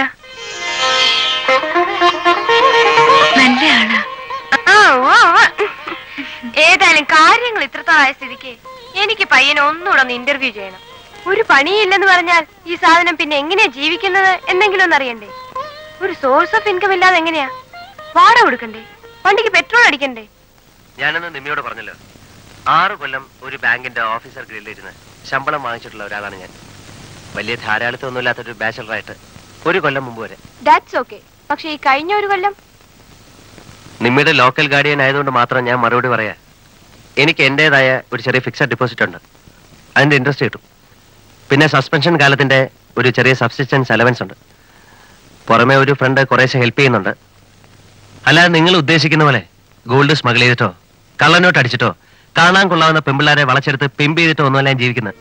നല്ല ആളാ ആ, ഓ, ഓ. ഏതായാലും കാര്യങ്ങൾ ഇത്രത്തോളായ സ്ഥിതിക്ക് എനിക്ക് പയ്യനെ ഒന്നുകൂടെ ഒന്ന് ഇന്റർവ്യൂ ചെയ്യണം ഒരു പണിയില്ലെന്ന് പറഞ്ഞാൽ ഈ സാധനം പിന്നെ എങ്ങനെയാ ജീവിക്കുന്നത് എന്തെങ്കിലും ഒന്ന് അറിയണ്ടേ ഒരു സോഴ്സ് ഓഫ് ഇൻകം ഇല്ലാതെ എങ്ങനെയാ വാടക കൊടുക്കണ്ടേ വണ്ടിക്ക് പെട്രോൾ അടിക്കണ്ടേ ഞാനന്ന് നിമ്മിയോട് പറഞ്ഞല്ലോ ആറ് കൊല്ലം ഒരു ബാങ്കിന്റെ ഓഫീസർ ഗ്രില്ലിരുന്ന് ശമ്പളം വാങ്ങിച്ചിട്ടുള്ള ഒരാളാണ് ഞാൻ വലിയ ധാരാളിത്തമൊന്നുമില്ലാത്തൊരു ബാച്ചലറായിട്ട് ഒരു കൊല്ലം മുമ്പ് വരെ ദാറ്റ്സ് ഓക്കെ പക്ഷെ ഈ കഴിഞ്ഞ ഒരു കൊല്ലം നിമ്മിയുടെ ലോക്കൽ ഗാർഡിയൻ ആയതുകൊണ്ട് മാത്രം ഞാൻ മറുപടി പറയാ എനിക്ക് എന്റേതായ ഒരു ചെറിയ ഫിക്സഡ് ഡെപ്പോസിറ്റ് ഉണ്ട് അതിന്റെ ഇൻട്രസ്റ്റ് കിട്ടും പിന്നെ സസ്പെൻഷൻ കാലത്തിന്റെ ഒരു ചെറിയ സബ്സിസ്റ്റൻസ് അലവൻസ് ഉണ്ട് പുറമെ ഒരു ഫ്രണ്ട് കുറേശ്ശെ ഹെൽപ്പ് ചെയ്യുന്നുണ്ട് അല്ലാതെ നിങ്ങൾ ഉദ്ദേശിക്കുന്ന പോലെ ഗോൾഡ് സ്മഗിൾ ചെയ്തിട്ടോ കള്ളനോട്ട് അടിച്ചിട്ടോ കാണാൻ കൊള്ളാവുന്ന പെമ്പിള്ളാരെ വളച്ചെടുത്ത് പിമ്പ് ചെയ്തിട്ടോ ഒന്നുമല്ല ഞാൻ ജീവിക്കുന്നത്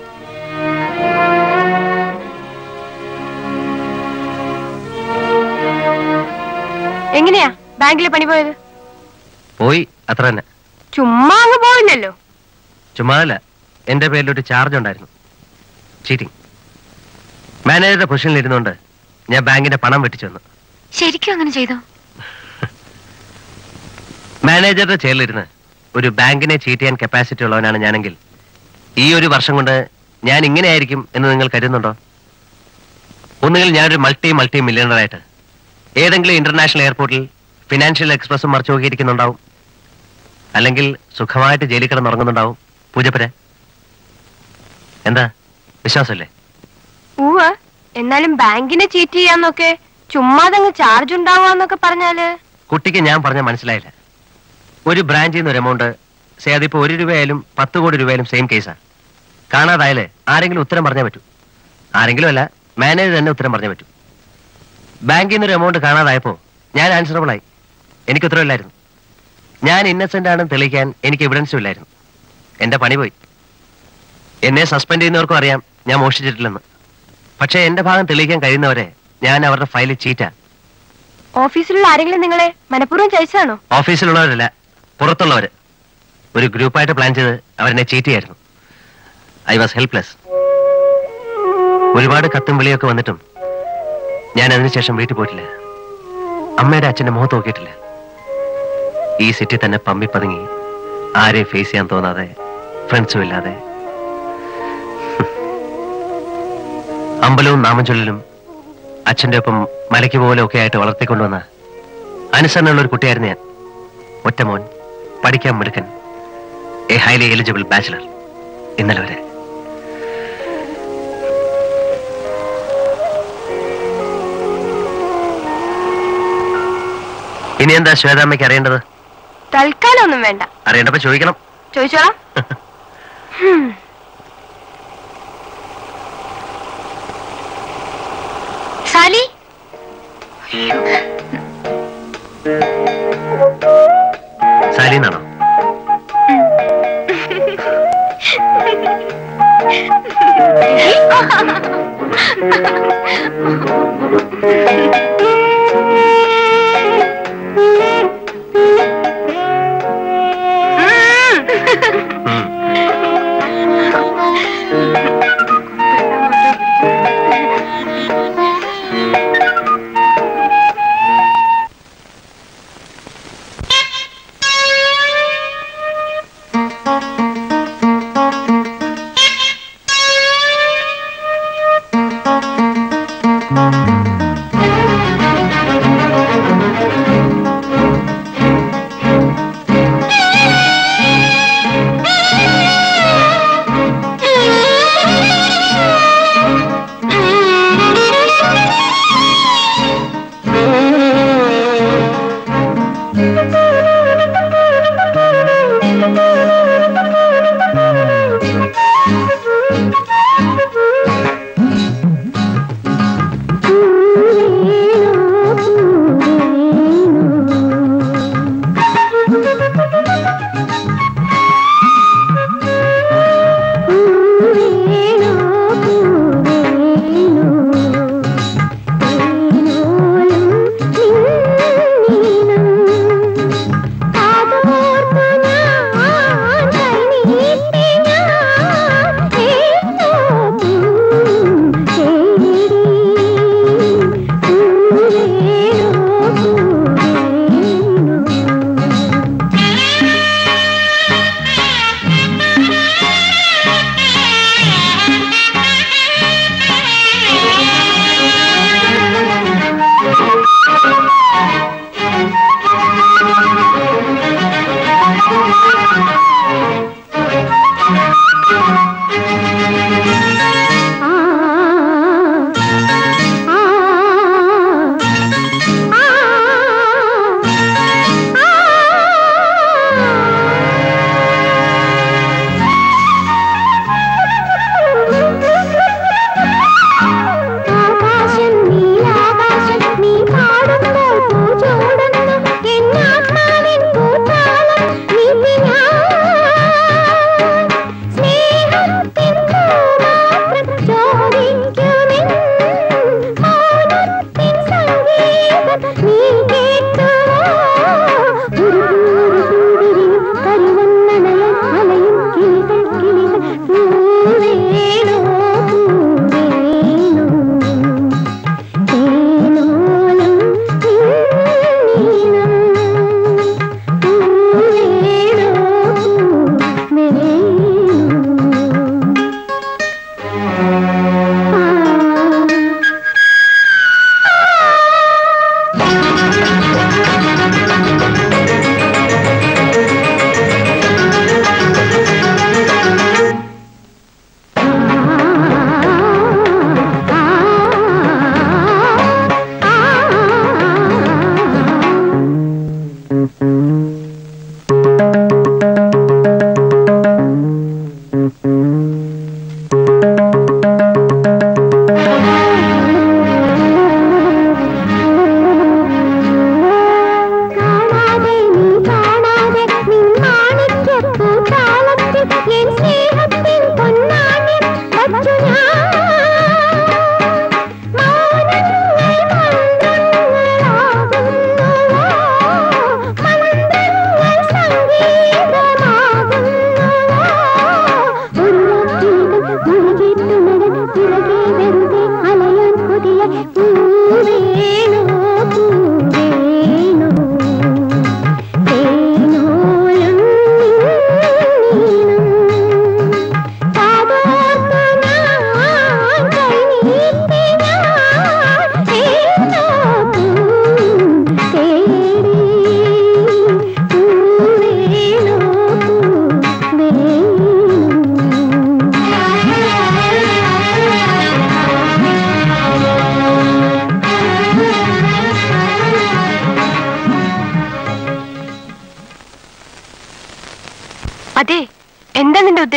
എങ്ങനെയാ ബാങ്കിലെ പണി പോയത് പോയി അത്ര തന്നെ ചുമ്മാ അങ്ങ് പോയില്ലല്ലോ ചുമ്മാതല്ല എന്റെ പേരിൽ ഒരു ചാർജ് ഉണ്ടായിരുന്നു ചീറ്റിംഗ് മാനേജറുടെ പൊസിഷനിൽ ഇരുന്നുകൊണ്ട് ഞാൻ ബാങ്കിന്റെ പണം വെട്ടിച്ചു വന്നു ശരിക്കും അങ്ങനെ ചെയ്തോ മാനേജറുടെ ചെയറിലിരുന്ന് ഒരു ബാങ്കിനെ ചീറ്റ് ചെയ്യാൻ കപ്പാസിറ്റി ഉള്ളവനാണ് ഞാനെങ്കിൽ ഈ ഒരു വർഷം കൊണ്ട് ഞാൻ ഇങ്ങനെയായിരിക്കും എന്ന് നിങ്ങൾ കരുതുന്നുണ്ടോ ഒന്നുകിൽ ഞാനൊരു മൾട്ടി മൾട്ടി മില്യണറായിട്ട് ഏതെങ്കിലും ഇന്റർനാഷണൽ എയർപോർട്ടിൽ ഫിനാൻഷ്യൽ എക്സ്പ്രസും മറച്ചു നോക്കിയിരിക്കുന്നുണ്ടാവും അല്ലെങ്കിൽ സുഖമായിട്ട് ജയിലിൽ കിടന്നുറങ്ങുന്നുണ്ടാവും പൂജപ്പര എന്താ വിശ്വാസമല്ലേ ഊവ് എന്നാലും ബാങ്കിനെ ചീറ്റ് ചെയ്യാന്നൊക്കെ ചുമ്മാതങ്ങ് ചാർജ് ഉണ്ടാവാന്നൊക്കെ പറഞ്ഞാല് കുട്ടിക്ക് ഞാൻ പറഞ്ഞ മനസ്സിലായില്ല ഒരു ബ്രാഞ്ചിൽ നിന്ന് ഒരു എമൗണ്ട് സേ അതിപ്പോ ഒരു രൂപയായാലും പത്ത് കോടി രൂപയായാലും സെയിം കേസാ കാണാതായാലേ ആരെങ്കിലും ഉത്തരം പറഞ്ഞേ പറ്റൂ ആരെങ്കിലും അല്ല മാനേജർ തന്നെ ഉത്തരം പറഞ്ഞേ പറ്റൂ ബാങ്കിൽ നിന്ന് ഒരു എമൗണ്ട് കാണാതായപ്പോ ഞാൻ ആൻസറബിൾ ആയി എനിക്ക് ഉത്തരവില്ലായിരുന്നു ഞാൻ ഇന്നസെന്റ് ആണെന്ന് തെളിയിക്കാൻ എനിക്ക് എവിഡൻസും ഇല്ലായിരുന്നു എന്റെ പണി പോയി എന്നെ സസ്പെൻഡ് ചെയ്യുന്നവർക്കും അറിയാം ഞാൻ മോഷ്ടിച്ചിട്ടില്ലെന്ന് പക്ഷേ എന്റെ ഭാഗം തെളിയിക്കാൻ കഴിയുന്നവരെ ഞാൻ അവരുടെ ഫയലിൽ ചീറ്റാ ഓഫീസിലുള്ള ആരെങ്കിലും നിങ്ങളെ മനഃപൂർവ്വം ചതിച്ചതാണോ ഓഫീസിലുള്ളവരല്ല പുറത്തുള്ളവര് ഒരു ഗ്രൂപ്പായിട്ട് പ്ലാൻ ചെയ്ത് അവരെന്നെ ചീറ്റ് ചെയ്യായിരുന്നു ഐ വാസ് ഹെൽപ്ലെസ് ഒരുപാട് കത്തും വിളിയൊക്കെ വന്നിട്ടും ഞാൻ അതിനുശേഷം വീട്ടിൽ പോയിട്ടില്ല അമ്മയുടെ അച്ഛന്റെ മുഖത്ത് നോക്കിയിട്ടില്ല ഈ സിറ്റി തന്നെ പമ്മി പതുങ്ങി ആരെയും ഫേസ് ചെയ്യാൻ തോന്നാതെ ഫ്രണ്ട്സും ഇല്ലാതെ അമ്പലവും നാമചൊല്ലലും അച്ഛന്റെ ഒപ്പം മലയ്ക്ക് പോലെ ഒക്കെ ആയിട്ട് വളർത്തിക്കൊണ്ടുവന്ന അനുസരണമുള്ള ഒരു കുട്ടിയായിരുന്നു ഞാൻ ഒറ്റ മോൻ പഠിക്കാൻ മിടുക്കൻ എ ഹൈലി എലിജിബിൾ ബാച്ചിലർ ഇന്നലെ വരെ ഇനി എന്താ ശ്വേതാമ്മയ്ക്ക് അറിയേണ്ടത് തൽക്കാലം ഒന്നും വേണ്ട അറിയേണ്ടപ്പോ ചോദിക്കണം ചോദിച്ചോളാം ഹും. സാലി സാലിന്നാണോ ഉം.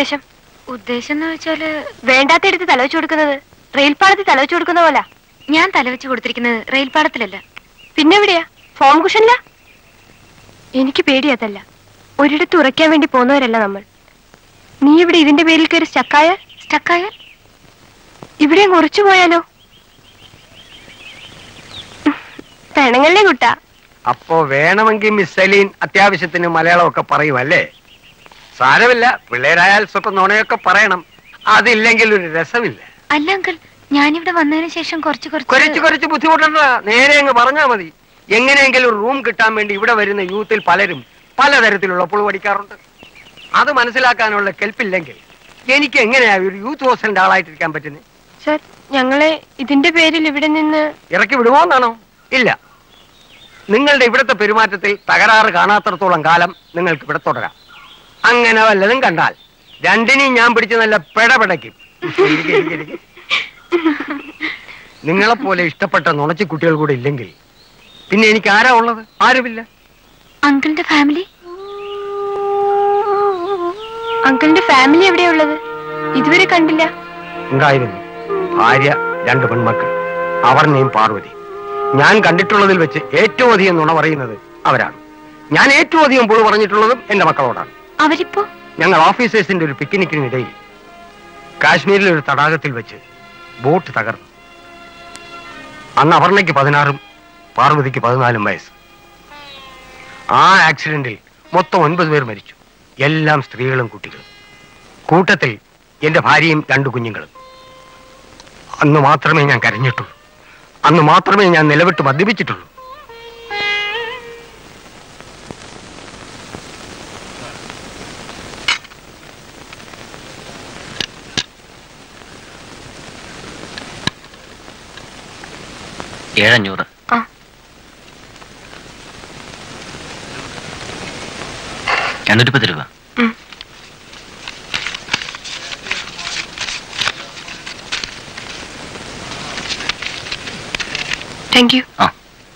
ഉദ്ദേശം ഉദ്ദേശം എന്ന് വെച്ചാല് വേണ്ടാത്തടുത്ത് തലവെച്ചു കൊടുക്കുന്നത് റെയിൽപാളത്തിൽ തലവെച്ചു കൊടുക്കുന്ന പോലെ ഞാൻ തലവെച്ച് കൊടുത്തിരിക്കുന്നത് റെയിൽപാളത്തിലല്ല പിന്നെ എവിടെയാ ഫോം കുഷനില എനിക്ക് പേടിയതല്ല ഒരിടത്ത് ഉറയ്ക്കാൻ വേണ്ടി പോകുന്നവരല്ല നമ്മൾ നീ ഇവിടെ ഇതിന്റെ പേരിൽ കയറി സ്റ്റക്കായ സ്റ്റക്കായാൽ ഇവിടെയും കുറച്ചു പോയാലോ പെണങ്ങല്ലേ കുട്ടാ അപ്പോ വേണമെങ്കിൽ മിസ് സലീൻ അത്യാവശ്യത്തിന് മലയാളമൊക്കെ പറയും അല്ലേ സാരമില്ല പിള്ളേരായാൽ സ്വപ്പം നുണയൊക്കെ പറയണം അതില്ലെങ്കിൽ ഒരു രസമില്ല അല്ല അങ്കിൾ ഞാനിവിടെ വന്നതിന് ശേഷം കുറച്ച് കുറച്ച് കുറച്ച് കുറച്ച് ബുദ്ധിമുട്ടണ്ട നേരെ അങ്ങ് പറഞ്ഞാ മതി എങ്ങനെയെങ്കിലും ഒരു റൂം കിട്ടാൻ വേണ്ടി ഇവിടെ വരുന്ന യൂത്തിൽ പലരും പലതരത്തിലുള്ള പുളു പഠിക്കാറുണ്ട് അത് മനസ്സിലാക്കാനുള്ള കെൽപ്പില്ലെങ്കിൽ എനിക്ക് എങ്ങനെയാ ഒരു യൂത്ത് ഹോസ്റ്റലിന്റെ ആളായിട്ടിരിക്കാൻ പറ്റുന്നത് സർ ഞങ്ങളെ ഇതിന്റെ പേരിൽ ഇവിടെ നിന്ന് ഇറക്കി വിടുമോന്നാണോ ഇല്ല നിങ്ങളുടെ ഇവിടുത്തെ പെരുമാറ്റത്തിൽ തകരാറ് കാണാത്തടത്തോളം കാലം നിങ്ങൾക്ക് ഇവിടെ തുടരാം അങ്ങനെ വല്ലതും കണ്ടാൽ രണ്ടിനെയും ഞാൻ പിടിച്ച് നല്ല പെടപെടയ്ക്കും ഇരിക്ക്, ഇരിക്ക്, ഇരിക്ക്. നിങ്ങളെപ്പോലെ ഇഷ്ടപ്പെട്ട നുണച്ചു കുട്ടികൾ കൂടെ ഇല്ലെങ്കിൽ പിന്നെ എനിക്ക് ആരാ ഉള്ളത് ആരുമില്ല അങ്കിളിന്റെ ഫാമിലി അങ്കിളിന്റെ ഫാമിലി എവിടെയുള്ളത് ഇതുവരെ കണ്ടില്ല ഉണ്ടായിരുന്നു ഭാര്യ രണ്ട് പെൺമക്കൾ അവർണയും പാർവതി ഞാൻ കണ്ടിട്ടുള്ളതിൽ വെച്ച് ഏറ്റവും അധികം നുണ പറയുന്നത് അവരാണ് ഞാൻ ഏറ്റവും അധികം പുഴു പറഞ്ഞിട്ടുള്ളതും എന്റെ മക്കളോടാണ് അവരിപ്പോ ഞങ്ങൾ ഓഫീസേഴ്സിന്റെ ഒരു പിക്നിക്കിനിടയിൽ കാശ്മീരിലെ ഒരു തടാകത്തിൽ വെച്ച് ബോട്ട് തകർന്നു അന്ന് അപർണയ്ക്ക് പതിനാറും പാർവതിക്ക് പതിനാലും വയസ്സ് ആ ആക്സിഡന്റിൽ മൊത്തം ഒൻപത് പേർ മരിച്ചു എല്ലാം സ്ത്രീകളും കുട്ടികളും കൂട്ടത്തിൽ എന്റെ ഭാര്യയും രണ്ടു കുഞ്ഞുങ്ങളും അന്ന് മാത്രമേ ഞാൻ കരഞ്ഞിട്ടുള്ളൂ അന്ന് മാത്രമേ ഞാൻ നിലവിട്ട് മദ്യപിച്ചിട്ടുള്ളൂ ഏഴഞ്ഞൂറ് ആ. എണ്ണൂറ്റിപ്പത്ത് രൂപ താങ്ക് യു ആ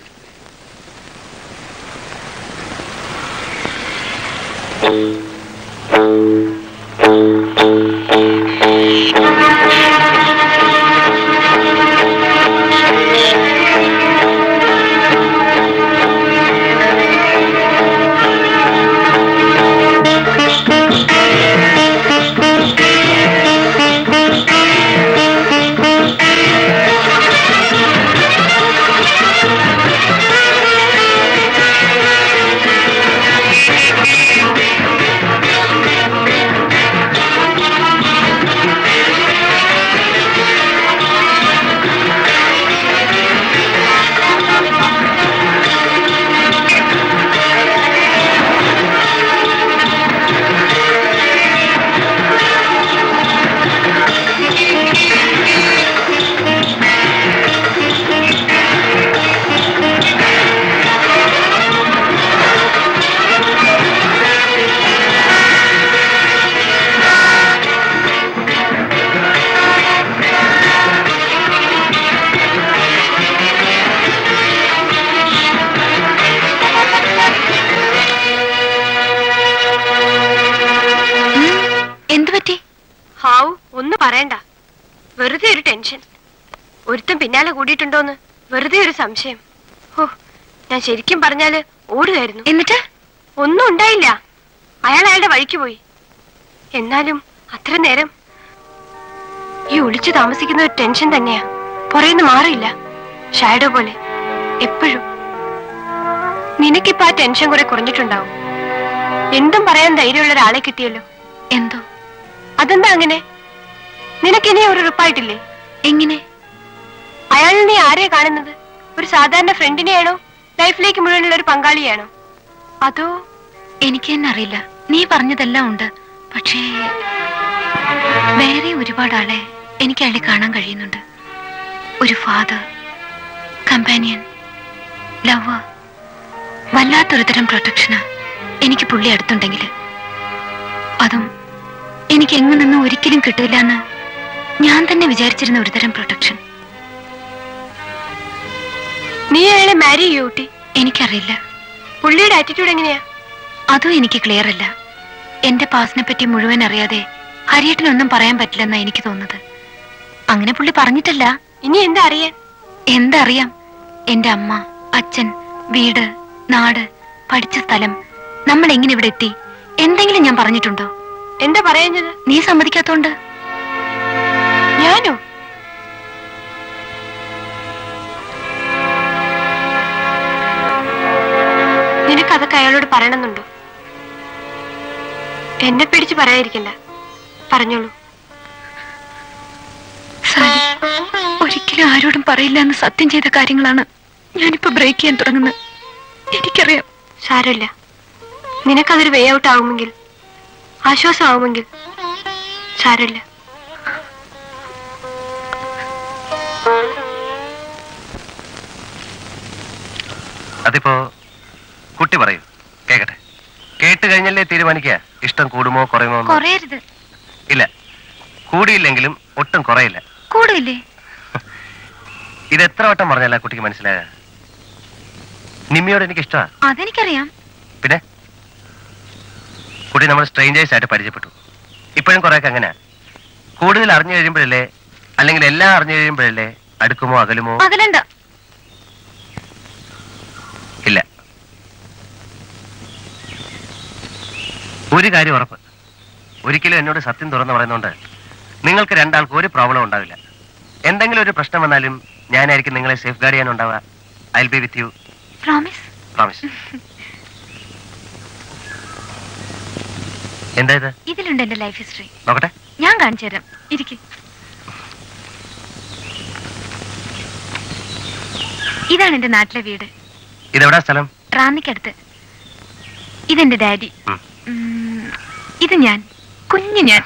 എന്തു പറ്റി ഹാവു ഒന്നും പറയണ്ട വെറുതെ ഒരു ടെൻഷൻ ഒരുത്തൻ പിന്നാലെ കൂടിയിട്ടുണ്ടോന്ന് വെറുതെ ഒരു സംശയം ഓ ഞാൻ ശരിക്കും പറഞ്ഞാല് ഓടുകയായിരുന്നു എന്നിട്ട് ഒന്നും ഉണ്ടായില്ല അയാൾ അയാളുടെ വഴിക്ക് പോയി എന്നാലും അത്ര നേരം ഈ ഒളിച്ചു താമസിക്കുന്ന ഒരു ടെൻഷൻ തന്നെയാ പുറയുന്ന് മാറിയില്ല ഷാഡോ പോലെ എപ്പോഴും നിനക്കിപ്പോ ആ ടെൻഷൻ കുറെ കുറഞ്ഞിട്ടുണ്ടാവും എന്തും പറയാൻ ധൈര്യമുള്ള ഒരാളെ കിട്ടിയല്ലോ എന്തോ അതെന്താ അങ്ങനെ നിനക്കിനി ഒരു ഉറപ്പായിട്ടില്ലേ എങ്ങനെ അയാൾ നീ ആരെയാ കാണുന്നത് ഒരു സാധാരണ ഫ്രണ്ടിനെയാണോ ലൈഫിലേക്ക് മുഴുവനുള്ള ഒരു പങ്കാളിയാണോ അതോ എനിക്ക് തന്നെ അറിയില്ല നീ പറഞ്ഞതെല്ലാം ഉണ്ട് പക്ഷേ വേറെ ഒരുപാട് ആളെ എനിക്ക് അയാളെ കാണാൻ കഴിയുന്നുണ്ട് ഒരു ഫാദർ കമ്പാനിയൻ ലവർ വല്ലാത്തൊരു തരം പ്രൊട്ടക്ഷന് എനിക്ക് പുള്ളി അടുത്തുണ്ടെങ്കിൽ അതും എനിക്ക് എങ്ങു നിന്നും ഒരിക്കലും കിട്ടില്ല എന്ന് ഞാൻ തന്നെ വിചാരിച്ചിരുന്ന ഒരു തരം പ്രൊട്ടക്ഷൻ നീ അയാളെ മാരി ചെയ്യൂ കുട്ടി എനിക്കറിയില്ല പുള്ളിയുടെ ആറ്റിറ്റ്യൂഡ് എങ്ങനെയാ അതും എനിക്ക് ക്ലിയർ അല്ല എന്റെ പാസിനെ പറ്റി മുഴുവൻ അറിയാതെ ഹരിയേട്ടനൊന്നും പറയാൻ പറ്റില്ലെന്നാ എനിക്ക് തോന്നുന്നത് അങ്ങനെ പുള്ളി പറഞ്ഞിട്ടല്ല ഇനി എന്താ അറിയാൻ എന്തറിയാം എന്റെ അമ്മ അച്ഛൻ വീട് നാട് പഠിച്ച സ്ഥലം നമ്മൾ എങ്ങനെ ഇവിടെ എത്തി എന്തെങ്കിലും ഞാൻ പറഞ്ഞിട്ടുണ്ടോ എന്താ പറയാഞ്ഞത് നീ സമ്മതിക്കാത്തോണ്ട് ഞാനോ നിനക്കതൊക്കെ അയാളോട് പറയണമെന്നുണ്ടോ എന്നെ പിടിച്ച് പറയാതിരിക്കണ്ട പറഞ്ഞോളൂ സാരി ഒരിക്കലും ആരോടും പറയില്ല എന്ന് സത്യം ചെയ്ത കാര്യങ്ങളാണ് ഞാനിപ്പോ ബ്രേക്ക് ചെയ്യാൻ തുടങ്ങുന്നത് എനിക്കറിയാം സാരമില്ല നിനക്കതൊരു വേ ഔട്ട് ആവുമെങ്കിൽ ആശ്വാസമാവുമെങ്കിൽ സാരമില്ല അതിപ്പോ കുട്ടി പറയൂ കേക്കട്ടെ കേട്ട് കഴിഞ്ഞല്ലേ തീരുമാനിക്കുക ഇഷ്ടം കൂടുമോ കുറയുമോ എന്ന്? കുറയരുത് ഇല്ല കൂടിയില്ലെങ്കിലും ഒട്ടും കുറയില്ല കൂടില്ലേ ഇത് എത്ര വട്ടം പറഞ്ഞല്ല കുട്ടിക്ക് മനസ്സിലായ നിമ്മിയോട് എനിക്ക് ഇഷ്ടമാണ് അതെനിക്കറിയാം പിന്നെ കുട്ടി നമ്മൾ സ്ട്രേഞ്ചേഴ്സ് ആയിട്ട് പരിചയപ്പെട്ടു ഇപ്പോഴും കുറെയൊക്കെ അങ്ങനെ കൂടുതൽ അറിഞ്ഞു കഴിയുമ്പോഴല്ലേ അല്ലെങ്കിൽ എല്ലാം അറിഞ്ഞു കഴിയുമ്പോഴല്ലേ അടുക്കുമോ അകലുമോ അതിലെന്ത ഇല്ല ഒരു കാര്യം ഉറപ്പ് ഒരിക്കലും എന്നോട് സത്യം തുറന്നു പറയുന്നോണ്ട് നിങ്ങൾക്ക് രണ്ടാൾക്ക് ഒരു പ്രോബ്ലം ഉണ്ടാവില്ല എന്തെങ്കിലും ഒരു പ്രശ്നം വന്നാലും ഞാനായിരിക്കും നിങ്ങളെ സേഫ് ഗാർഡ് ചെയ്യാനുണ്ടാവുക I be with you promise promise എന്താ ഇത് ഇതിലുണ്ട് എന്റെ ലൈഫ് ഹിസ്റ്ററി നോക്കട്ടെ ഞാൻ കാണിച്ചു തരാം ഇരിക്കെ ഇതാണ് എന്റെ നാട്ടിലെ വീട് ഇതെവിടാ സ്ഥലം റാന്നിക്കടുത്ത് ഇതെന്റെ ഡാഡി ഉം. ഉം, ഇത് ഞാൻ കുഞ്ഞു ഞാൻ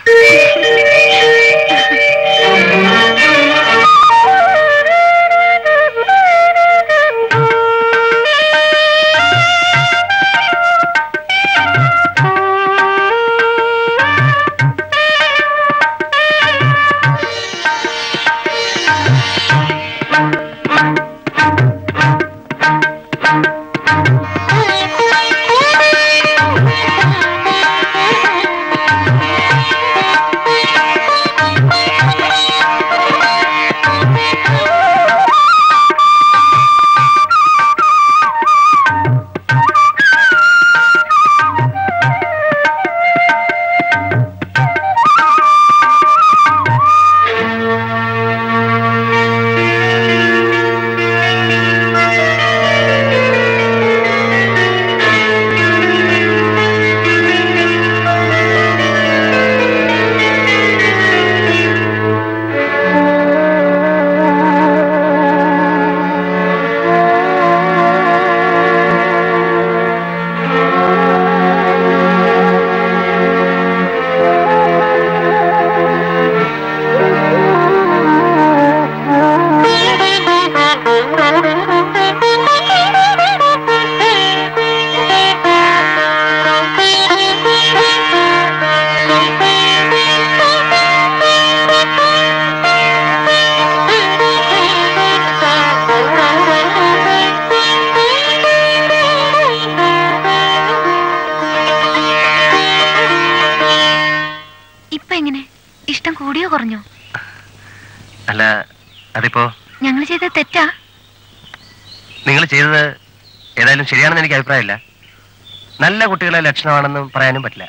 ഇപ്പൊ എങ്ങനെ ഇഷ്ടം കൂടിയോ കുറഞ്ഞോ അല്ല അതിപ്പോ ഞങ്ങൾ ചെയ്ത തെറ്റാ നിങ്ങൾ ചെയ്തത് ഏതായാലും ശരിയാണെന്ന് എനിക്ക് അഭിപ്രായമില്ല നല്ല കുട്ടികളെ ലക്ഷണമാണെന്നും പറയാനും പറ്റില്ല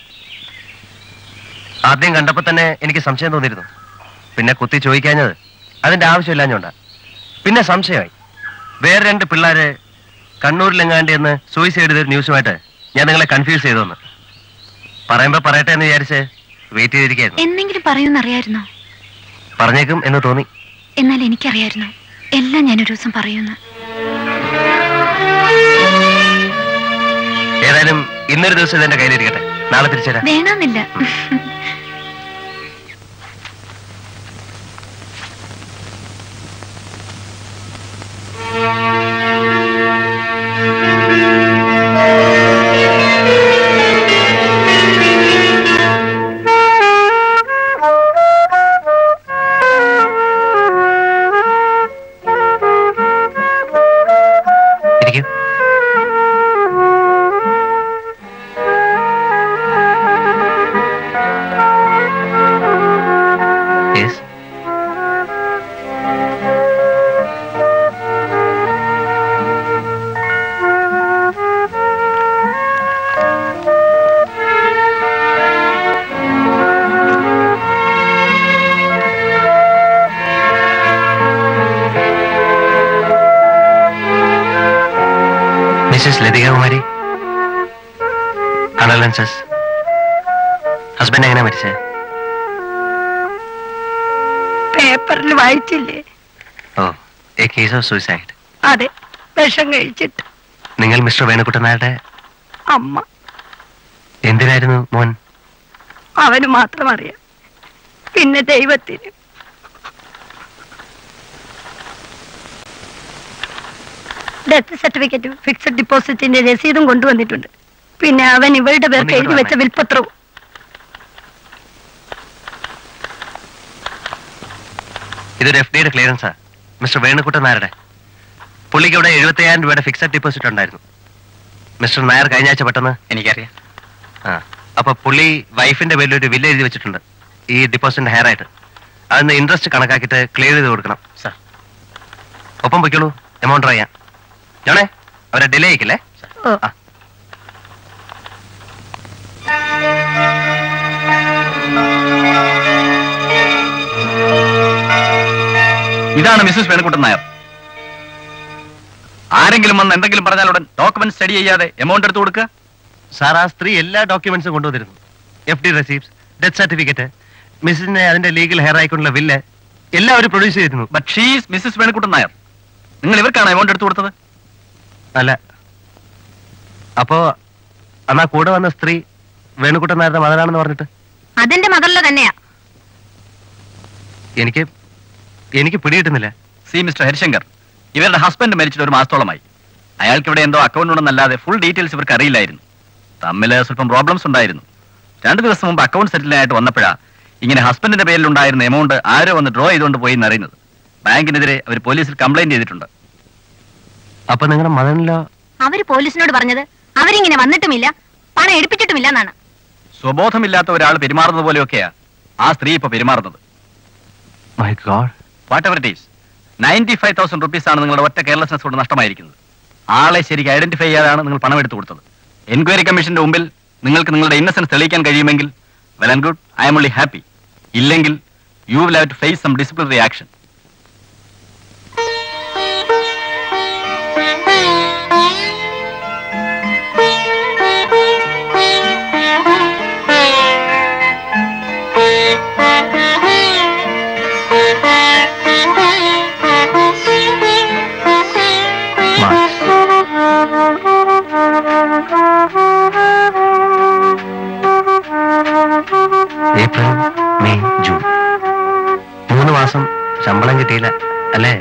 ആദ്യം കണ്ടപ്പോ തന്നെ എനിക്ക് സംശയം തോന്നിയിരുന്നു പിന്നെ കുത്തി ചോദിക്കാഞ്ഞത് അതിന്റെ ആവശ്യമില്ലാഞ്ഞോണ്ടാ പിന്നെ സംശയമായി വേറെ രണ്ട് പിള്ളേര് കണ്ണൂരിലെങ്ങാണ്ട് എന്ന് സൂയിസൈഡ് ചെയ്ത ന്യൂസുമായിട്ട് ഞാൻ നിങ്ങളെ കൺഫ്യൂസ് ചെയ്തോന്ന് പറയുമ്പോ പറയട്ടെ എന്ന് വിചാരിച്ച് വെയിറ്റ് ചെയ്തിരിക്കായിരുന്നു എന്നെങ്കിലും പറയൂന്നറിയായിരുന്നോ പറഞ്ഞേക്കും എന്ന് തോന്നി എന്നാൽ എനിക്കറിയായിരുന്നു എല്ലാം ഞാൻ ഒരു ദിവസം പറയുമെന്ന് ഏതായാലും ഇന്നൊരു ദിവസം ഇതെന്റെ കയ്യിലിരിക്കട്ടെ നാളെ തിരിച്ചുതരാം വേണമെന്നില്ല ഇരിക്കൂ മിസ്സസ് ലതികകുമാരി കണ്ടലൻസസ് ഹസ്ബൻഡ് എങ്ങനെ മരിച്ചേ പേപ്പറിൽ വായിച്ചില്ലേ oh a case of suicide അതെ വിഷം കഴിച്ചിട്ട് നിങ്ങൾ മിസ്റ്റർ വേണുക്കുട്ടൻ നായരുടെ അമ്മ എന്തിനായിരുന്നു മോൻ അവന് മാത്രം അറിയാം പിന്നെ ദൈവത്തിന് ഡെത്ത് സർട്ടിഫിക്കറ്റും ഫിക്സഡ് ഡിപ്പോസിറ്റിന്റെ രസീതും കൊണ്ടുവന്നിട്ടുണ്ട് പിന്നെ അവൻ ഇവരുടെ പേർക്ക് എഴുതി വെച്ച വിൽപ്പത്രവും ഇതൊരു എഫ് ഡിയുടെ ക്ലിയറൻസാ മിസ്റ്റർ വേണുക്കുട്ടൻ നായരുടെ പുള്ളിക്ക് ഇവിടെ എഴുപത്തയ്യായിരം രൂപയുടെ ഫിക്സഡ് ഡിപ്പോസിറ്റ് ഉണ്ടായിരുന്നു മിസ്റ്റർ നായർ കഴിഞ്ഞ ആഴ്ച പെട്ടെന്ന് എനിക്കറിയാം ആ അപ്പൊ പുള്ളി വൈഫിന്റെ പേരിൽ ഒരു വില്ല എഴുതി വെച്ചിട്ടുണ്ട് ഈ ഡിപ്പോസിറ്റിന്റെ ഹെയർ ആയിട്ട് അതിന് ഇൻട്രസ്റ്റ് കണക്കാക്കിയിട്ട് ക്ലിയർ ചെയ്ത് കൊടുക്കണം സാർ ഒപ്പം പൊയ്ക്കോളൂ എമൗണ്ട് അറിയാം ഞാണേ അവരെ ഡിലേ ആയിക്കില്ലേ ഓ ആ. ഇതാണ് മിസ്സസ് വേണുക്കുട്ടൻ നായർ ആരെങ്കിലും വന്ന് എന്തെങ്കിലും പറഞ്ഞാൽ ഉടൻ ഡോക്യുമെന്റ് സ്റ്റഡി ചെയ്യാതെ എമൗണ്ട് എടുത്തു കൊടുക്കുക സാർ ആ സ്ത്രീ എല്ലാ ഡോക്യുമെന്റ്സും കൊണ്ടുവന്നിരുന്നു F D receipts death certificate മിസ്സിന്റെ അതിന്റെ ലീഗൽ ഹെയർ ആയിക്കൊണ്ടുള്ള വില്ല് എല്ലാവരും പ്രൊഡ്യൂസ് ചെയ്തിരുന്നു but she's missus Venukuttan Nair നിങ്ങൾ ഇവർക്കാണ് എമൗണ്ട് എടുത്തു കൊടുത്തത് അല്ല അപ്പോ അന്നാ കൂടെ വന്ന സ്ത്രീ വേണുക്കുട്ടൻ നായരുടെ മകനാണെന്ന് പറഞ്ഞിട്ട് അതെന്റെ മകളിലെ തന്നെയാ എനിക്ക് എനിക്ക് പിടികിട്ടുന്നില്ല സി മിസ്റ്റർ ഹരിശങ്കർ ഇവരുടെ ഹസ്ബൻഡ് മരിച്ചിട്ട് ഒരു മാസത്തോളമായി അയാൾക്ക് ഇവിടെ എന്തോ അക്കൗണ്ട് ഉണ്ടെന്നല്ലാതെ ഫുൾ ഡീറ്റെയിൽസ് ഇവർക്ക് അറിയില്ലായിരുന്നു തമ്മിൽ സ്വല്പം പ്രോബ്ലംസ് ഉണ്ടായിരുന്നു രണ്ടു ദിവസം മുമ്പ് അക്കൗണ്ട് സെറ്റിലായിട്ട് വന്നപ്പോഴാ ഇങ്ങനെ ഹസ്ബൻഡിന്റെ പേരിൽ ഉണ്ടായിരുന്ന എമൗണ്ട് ആരോ വന്ന് ഡ്രോ ചെയ്തുകൊണ്ട് പോയി എന്നറിയുന്നത് ബാങ്കിനെതിരെ അവർ പോലീസിൽ കംപ്ലൈന്റ് ചെയ്തിട്ടുണ്ട് അപ്പൊ നിങ്ങളുടെ മകനിലോ അവര് പോലീസിനോട് പറഞ്ഞത് അവരിങ്ങനെ വന്നിട്ടുമില്ല പണം എടുപ്പിച്ചിട്ടുമില്ല എന്നാണ് സ്വബോധമില്ലാത്ത ഒരാൾ പെരുമാറുന്നത് പോലെയൊക്കെയാ ആ സ്ത്രീ ഇപ്പൊ പെരുമാറുന്നത് my god whatever it is ninety five thousand rupees ആണ് നിങ്ങളുടെ ഒറ്റ കെയർലെസ്നെസ് കൊണ്ട് നഷ്ടമായിരിക്കുന്നത് ആളെ ശരിക്കും ഐഡന്റിഫൈ ചെയ്യാതാണ് നിങ്ങൾ പണം എടുത്തു കൊടുത്തത് എൻക്വയറി കമ്മീഷന്റെ മുമ്പിൽ നിങ്ങൾക്ക് നിങ്ങളുടെ ഇന്നസെൻസ് തെളിയിക്കാൻ കഴിയുമെങ്കിൽ well and good I'm only happy ഇല്ലെങ്കിൽ you will have to face some disciplinary action April May June മൂന്ന് മാസം ശമ്പളം കിട്ടിയില്ല അല്ലേ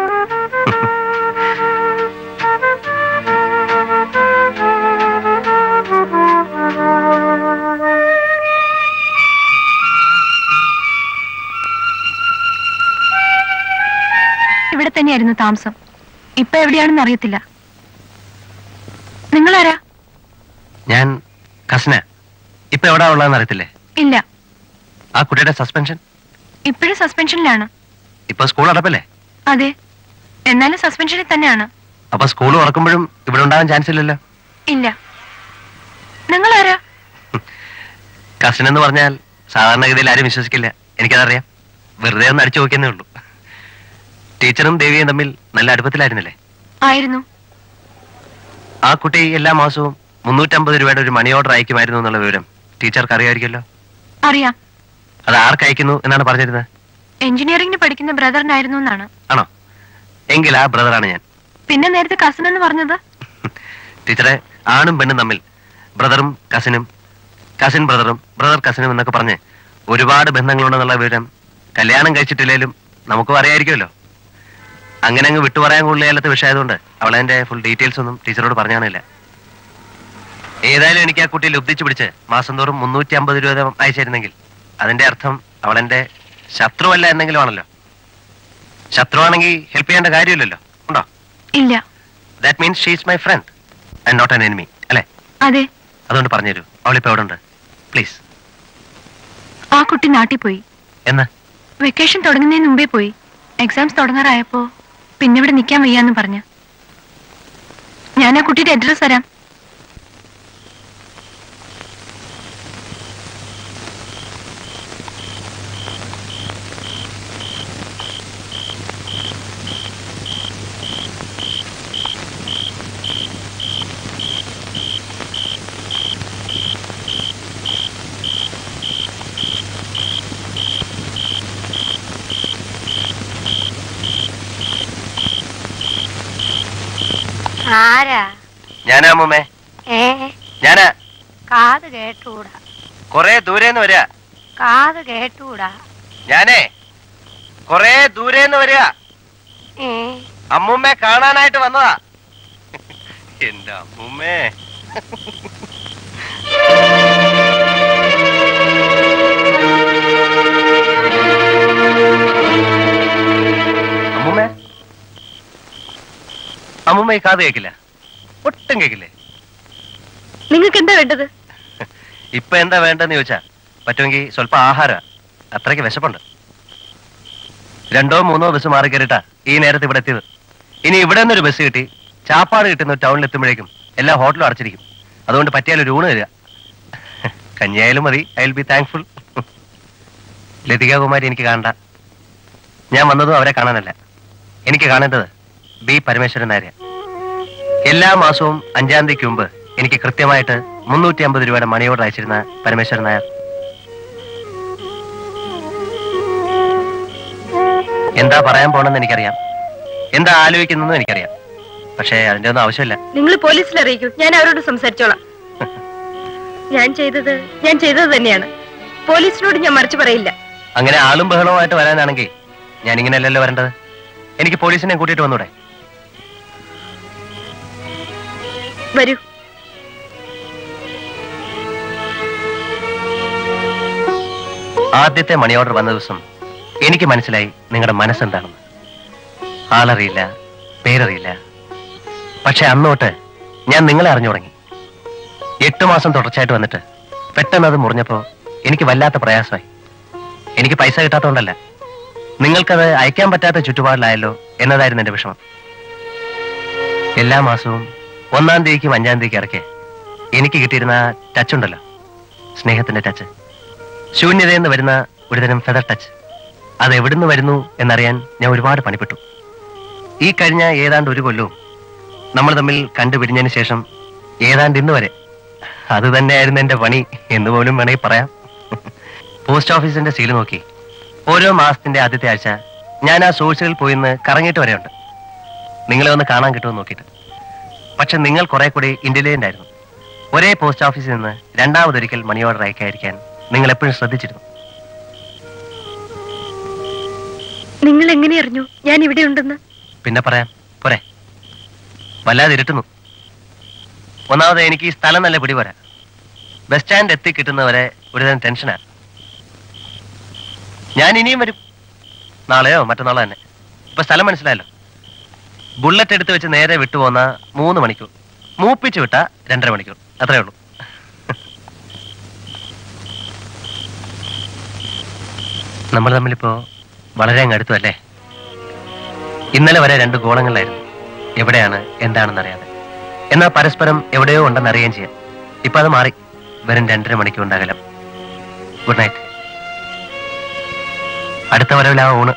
ഇവിടെ തന്നെയായിരുന്നു താമസം ഇപ്പൊ എവിടെയാണെന്ന് അറിയത്തില്ല നിങ്ങളാരാ ഞാൻ കസ്ന ഇപ്പൊ എവിടാ ഉള്ളതെന്ന് അറിയത്തില്ലേ ഇല്ല ആ കുട്ടിയുടെ സസ്പെൻഷൻ ഇപ്പോഴും സസ്പെൻഷനിലാണ് ഇപ്പൊ സ്കൂൾ അടപ്പല്ലേ അതെ എന്നാലും സസ്പെൻഷനിൽ തന്നെയാണ് അപ്പൊ സ്കൂൾ തുറക്കുമ്പോഴും ഇവിടെ ഉണ്ടാകാൻ ചാൻസ് ഇല്ലല്ലോ ഇല്ല നിങ്ങളാരാ കസിൻ എന്ന് പറഞ്ഞാൽ സാധാരണഗതിയിൽ ആരും വിശ്വസിക്കില്ല എനിക്കതറിയാം വെറുതെ ഒന്ന് അടിച്ചു നോക്കിയെന്നേ ഉള്ളൂ ടീച്ചറും ദേവിയും തമ്മിൽ നല്ല അടുപ്പത്തിലായിരുന്നില്ലേ ആയിരുന്നു ആ കുട്ടി എല്ലാ മാസവും മുന്നൂറ്റമ്പത് രൂപയുടെ ഒരു മണി ഓർഡർ അയക്കുമായിരുന്നു എന്നുള്ള വിവരം ടീച്ചർക്ക് അറിയാമായിരിക്കുമല്ലോ അറിയാം അത് ആർക്ക് അയക്കുന്നു എന്നാണ് പറഞ്ഞിരുന്നത് എഞ്ചിനീയറിംഗിന് പഠിക്കുന്ന ബ്രദറിനായിരുന്നു എന്നാണ് ആണോ എങ്കിൽ ആ ബ്രദറാണ് ഞാൻ പിന്നെ നേരത്തെ കസിൻ എന്ന് പറഞ്ഞത് ടീച്ചറെ ആണും പെണ്ണും തമ്മിൽ ബ്രദറും കസിനും കസിൻ ബ്രദറും ബ്രദർ കസിനും എന്നൊക്കെ പറഞ്ഞ് ഒരുപാട് ബന്ധങ്ങളുണ്ടെന്നുള്ള വിവരം കല്യാണം കഴിച്ചിട്ടില്ലേലും നമുക്കും അറിയായിരിക്കുമല്ലോ അങ്ങനെ അങ്ങ് വിട്ടു പറയാൻ കൊള്ളിയാലത്തെ വിഷയമായതുകൊണ്ട് അവളെന്റെ ഫുൾ ഡീറ്റെയിൽസ് ഒന്നും ടീച്ചറോട് പറഞ്ഞു കാണില്ല ഏതായാലും എനിക്ക് ആ കുട്ടിയെ ലുബ്ധിച്ചു പിടിച്ച് മാസം തോറും മുന്നൂറ്റി അമ്പത് രൂപ വീതം അയച്ചിരുന്നെങ്കിൽ അതിന്റെ അർത്ഥം അവളെന്റെ ശത്രുവല്ല എന്നെങ്കിലും ആണല്ലോ ശത്രുവാണെങ്കിൽ ഹെൽപ്പ് ചെയ്യേണ്ട കാര്യമില്ലല്ലോ ഉണ്ടോ ഇല്ല that means she's my friend and not an enemy അല്ലേ അതെ അതുകൊണ്ട് പറഞ്ഞുതരൂ അവളിപ്പോ എവിടെ ഉണ്ട് പ്ലീസ് ആ കുട്ടി നാട്ടിൽ പോയി എന്ന് വെക്കേഷൻ തുടങ്ങുന്നതിന് മുമ്പേ പോയി എക്സാംസ് തുടങ്ങാറായപ്പോ പിന്നെ ഇവിടെ നിൽക്കാൻ വയ്യാന്ന് പറഞ്ഞു ഞാൻ ആ കുട്ടിയുടെ അഡ്രസ് തരാം ആരാ ഞാനാ അമ്മൂമ്മേ ഏ ഞാനാ കാത് കേട്ടൂടാ കൊറേ ദൂരേന്ന് വരിക കാത് കേട്ടൂടാ ഞാനേ കൊറേ ദൂരേന്ന് വരിക ഏ അമ്മൂമ്മയെ കാണാനായിട്ട് വന്നതാ എന്റെ അമ്മൂമ്മേ അമ്മൂമ്മേ അമ്മൂമ്മ ഈ കാത് കേക്കില്ല ഒട്ടും കേക്കില്ലേ നിങ്ങൾക്ക് എന്താ വേണ്ടത് ഇപ്പൊ എന്താ വേണ്ടെന്ന് ചോദിച്ചാ പറ്റുമെങ്കിൽ സ്വല്പം ആഹാരം അത്രയ്ക്ക് വിശപ്പുണ്ട് രണ്ടോ മൂന്നോ ബസ് മാറി കയറിട്ടാ ഈ നേരത്തെ ഇവിടെ എത്തിയത് ഇനി ഇവിടെ നിന്നൊരു ബസ് കിട്ടി ചാപ്പാട് കിട്ടുന്ന ടൗണിൽ എത്തുമ്പോഴേക്കും എല്ലാ ഹോട്ടലും അടച്ചിരിക്കും അതുകൊണ്ട് പറ്റിയാൽ ഒരു ഊണ് തരിക കഞ്ഞിയായാലും മതി I will be thankful Lathika Kumari എനിക്ക് കാണണ്ട ഞാൻ വന്നതും അവരെ കാണാനല്ല എനിക്ക് കാണേണ്ടത് ബി പരമേശ്വരൻ നായരെ എല്ലാ മാസവും അഞ്ചാം തീയതിക്ക് മുമ്പ് എനിക്ക് കൃത്യമായിട്ട് മുന്നൂറ്റി അമ്പത് രൂപയുടെ മണി ഓർഡർ അയച്ചിരുന്ന പരമേശ്വരൻ നായർ എന്താ പറയാൻ പോണെന്ന് എനിക്കറിയാം എന്താ ആലോചിക്കുന്നതെന്നും എനിക്കറിയാം പക്ഷേ അതിന്റെ ഒന്നും ആവശ്യമില്ല നിങ്ങൾ പോലീസിൽ അറിയിക്കൂ ഞാൻ അവരോട് സംസാരിച്ചോളാം ഞാൻ ചെയ്തത് ഞാൻ ചെയ്തത് തന്നെയാണ് പോലീസിനോട് ഞാൻ മറിച്ച് പറയില്ല അങ്ങനെ ആളും ബഹളവുമായിട്ട് വരാനാണെങ്കിൽ ഞാൻ ഇങ്ങനെയല്ലല്ലോ വരേണ്ടത് എനിക്ക് പോലീസിനെ കൂട്ടിയിട്ട് വന്നൂടെ വരൂ ആദ്യത്തെ മണി ഓർഡർ വന്ന ദിവസം എനിക്ക് മനസ്സിലായി നിങ്ങളുടെ മനസ്സെന്താണെന്ന് ആളറിയില്ല പേരറിയില്ല പക്ഷെ അന്നോട്ട് ഞാൻ നിങ്ങളെ അറിഞ്ഞു തുടങ്ങി എട്ട് മാസം തുടർച്ചയായിട്ട് വന്നിട്ട് പെട്ടെന്ന് അത് മുറിഞ്ഞപ്പോ എനിക്ക് വല്ലാത്ത പ്രയാസമായി എനിക്ക് പൈസ കിട്ടാത്തതുകൊണ്ടല്ല നിങ്ങൾക്കത് അയക്കാൻ പറ്റാത്ത ചുറ്റുപാടിലായല്ലോ എന്നതായിരുന്നു എന്റെ വിഷമം എല്ലാ മാസവും ഒന്നാം തീയതിക്കും അഞ്ചാം തീയതിക്കും ഇറക്കെ എനിക്ക് കിട്ടിയിരുന്ന ടച്ച് ഉണ്ടല്ലോ സ്നേഹത്തിന്റെ ടച്ച് ശൂന്യതയിൽ നിന്ന് വരുന്ന ഒരുതരം ഫെദർ ടച്ച് അത് എവിടുന്ന് വരുന്നു എന്നറിയാൻ ഞാൻ ഒരുപാട് പണിപ്പെട്ടു ഈ കഴിഞ്ഞ ഏതാണ്ട് ഒരു കൊല്ലവും നമ്മൾ തമ്മിൽ കണ്ടുപിരിഞ്ഞതിന് ശേഷം ഏതാണ്ട് ഇന്ന് വരെ അത് തന്നെയായിരുന്നു എന്റെ പണി എന്ന് പോലും വേണമെങ്കിൽ പറയാം പോസ്റ്റ് ഓഫീസിന്റെ സീല് നോക്കി ഓരോ മാസത്തിന്റെ ആദ്യത്തെ ആഴ്ച ഞാൻ ആ സോഴ്സുകളിൽ പോയി നിന്ന് കറങ്ങിയിട്ട് വരെയുണ്ട് നിങ്ങളെ ഒന്ന് കാണാൻ കിട്ടുമെന്ന് നോക്കിയിട്ട് പക്ഷെ നിങ്ങൾ കുറെ കൂടി ഇന്റലിജന്റ് ആയിരുന്നു ഒരേ പോസ്റ്റ് ഓഫീസിൽ നിന്ന് രണ്ടാമതൊരിക്കൽ മണി ഓർഡർ അയക്കാതിരിക്കാൻ നിങ്ങൾ എപ്പോഴും ശ്രദ്ധിച്ചിരുന്നു നിങ്ങൾ എങ്ങനെ അറിഞ്ഞു ഞാൻ ഇവിടെ ഉണ്ടെന്ന് പിന്നെ പറയാം പോരെ വല്ലാതെ ഇരുട്ടുന്നു ഒന്നാമത് എനിക്ക് ഈ സ്ഥലം നല്ല പിടിപോരാ ബസ് സ്റ്റാൻഡ് എത്തി കിട്ടുന്നവരെ ഒരുതരം ടെൻഷനാ ഞാൻ ഇനിയും വരും നാളെയോ മറ്റന്നാളോ തന്നെ ഇപ്പൊ സ്ഥലം മനസ്സിലായല്ലോ ബുള്ളറ്റ് എടുത്ത് വെച്ച് നേരെ വിട്ടുപോന്ന മൂന്ന് മണിക്കൂർ മൂപ്പിച്ച് വിട്ട രണ്ടര മണിക്കൂർ അത്രേ ഉള്ളൂ നമ്മൾ തമ്മിലിപ്പോ വളരെ അങ്ങ് അടുത്തു അല്ലേ ഇന്നലെ വരെ രണ്ട് ഗോളങ്ങളിലായിരുന്നു എവിടെയാണ് എന്താണെന്ന് അറിയാതെ എന്നാൽ പരസ്പരം എവിടെയോ ഉണ്ടെന്ന് അറിയുകയും ചെയ്യാം ഇപ്പൊ അത് മാറി വെറും രണ്ടര മണിക്കൂർ അകലം ഗുഡ് നൈറ്റ് അടുത്ത വരവിലാ ഊണ്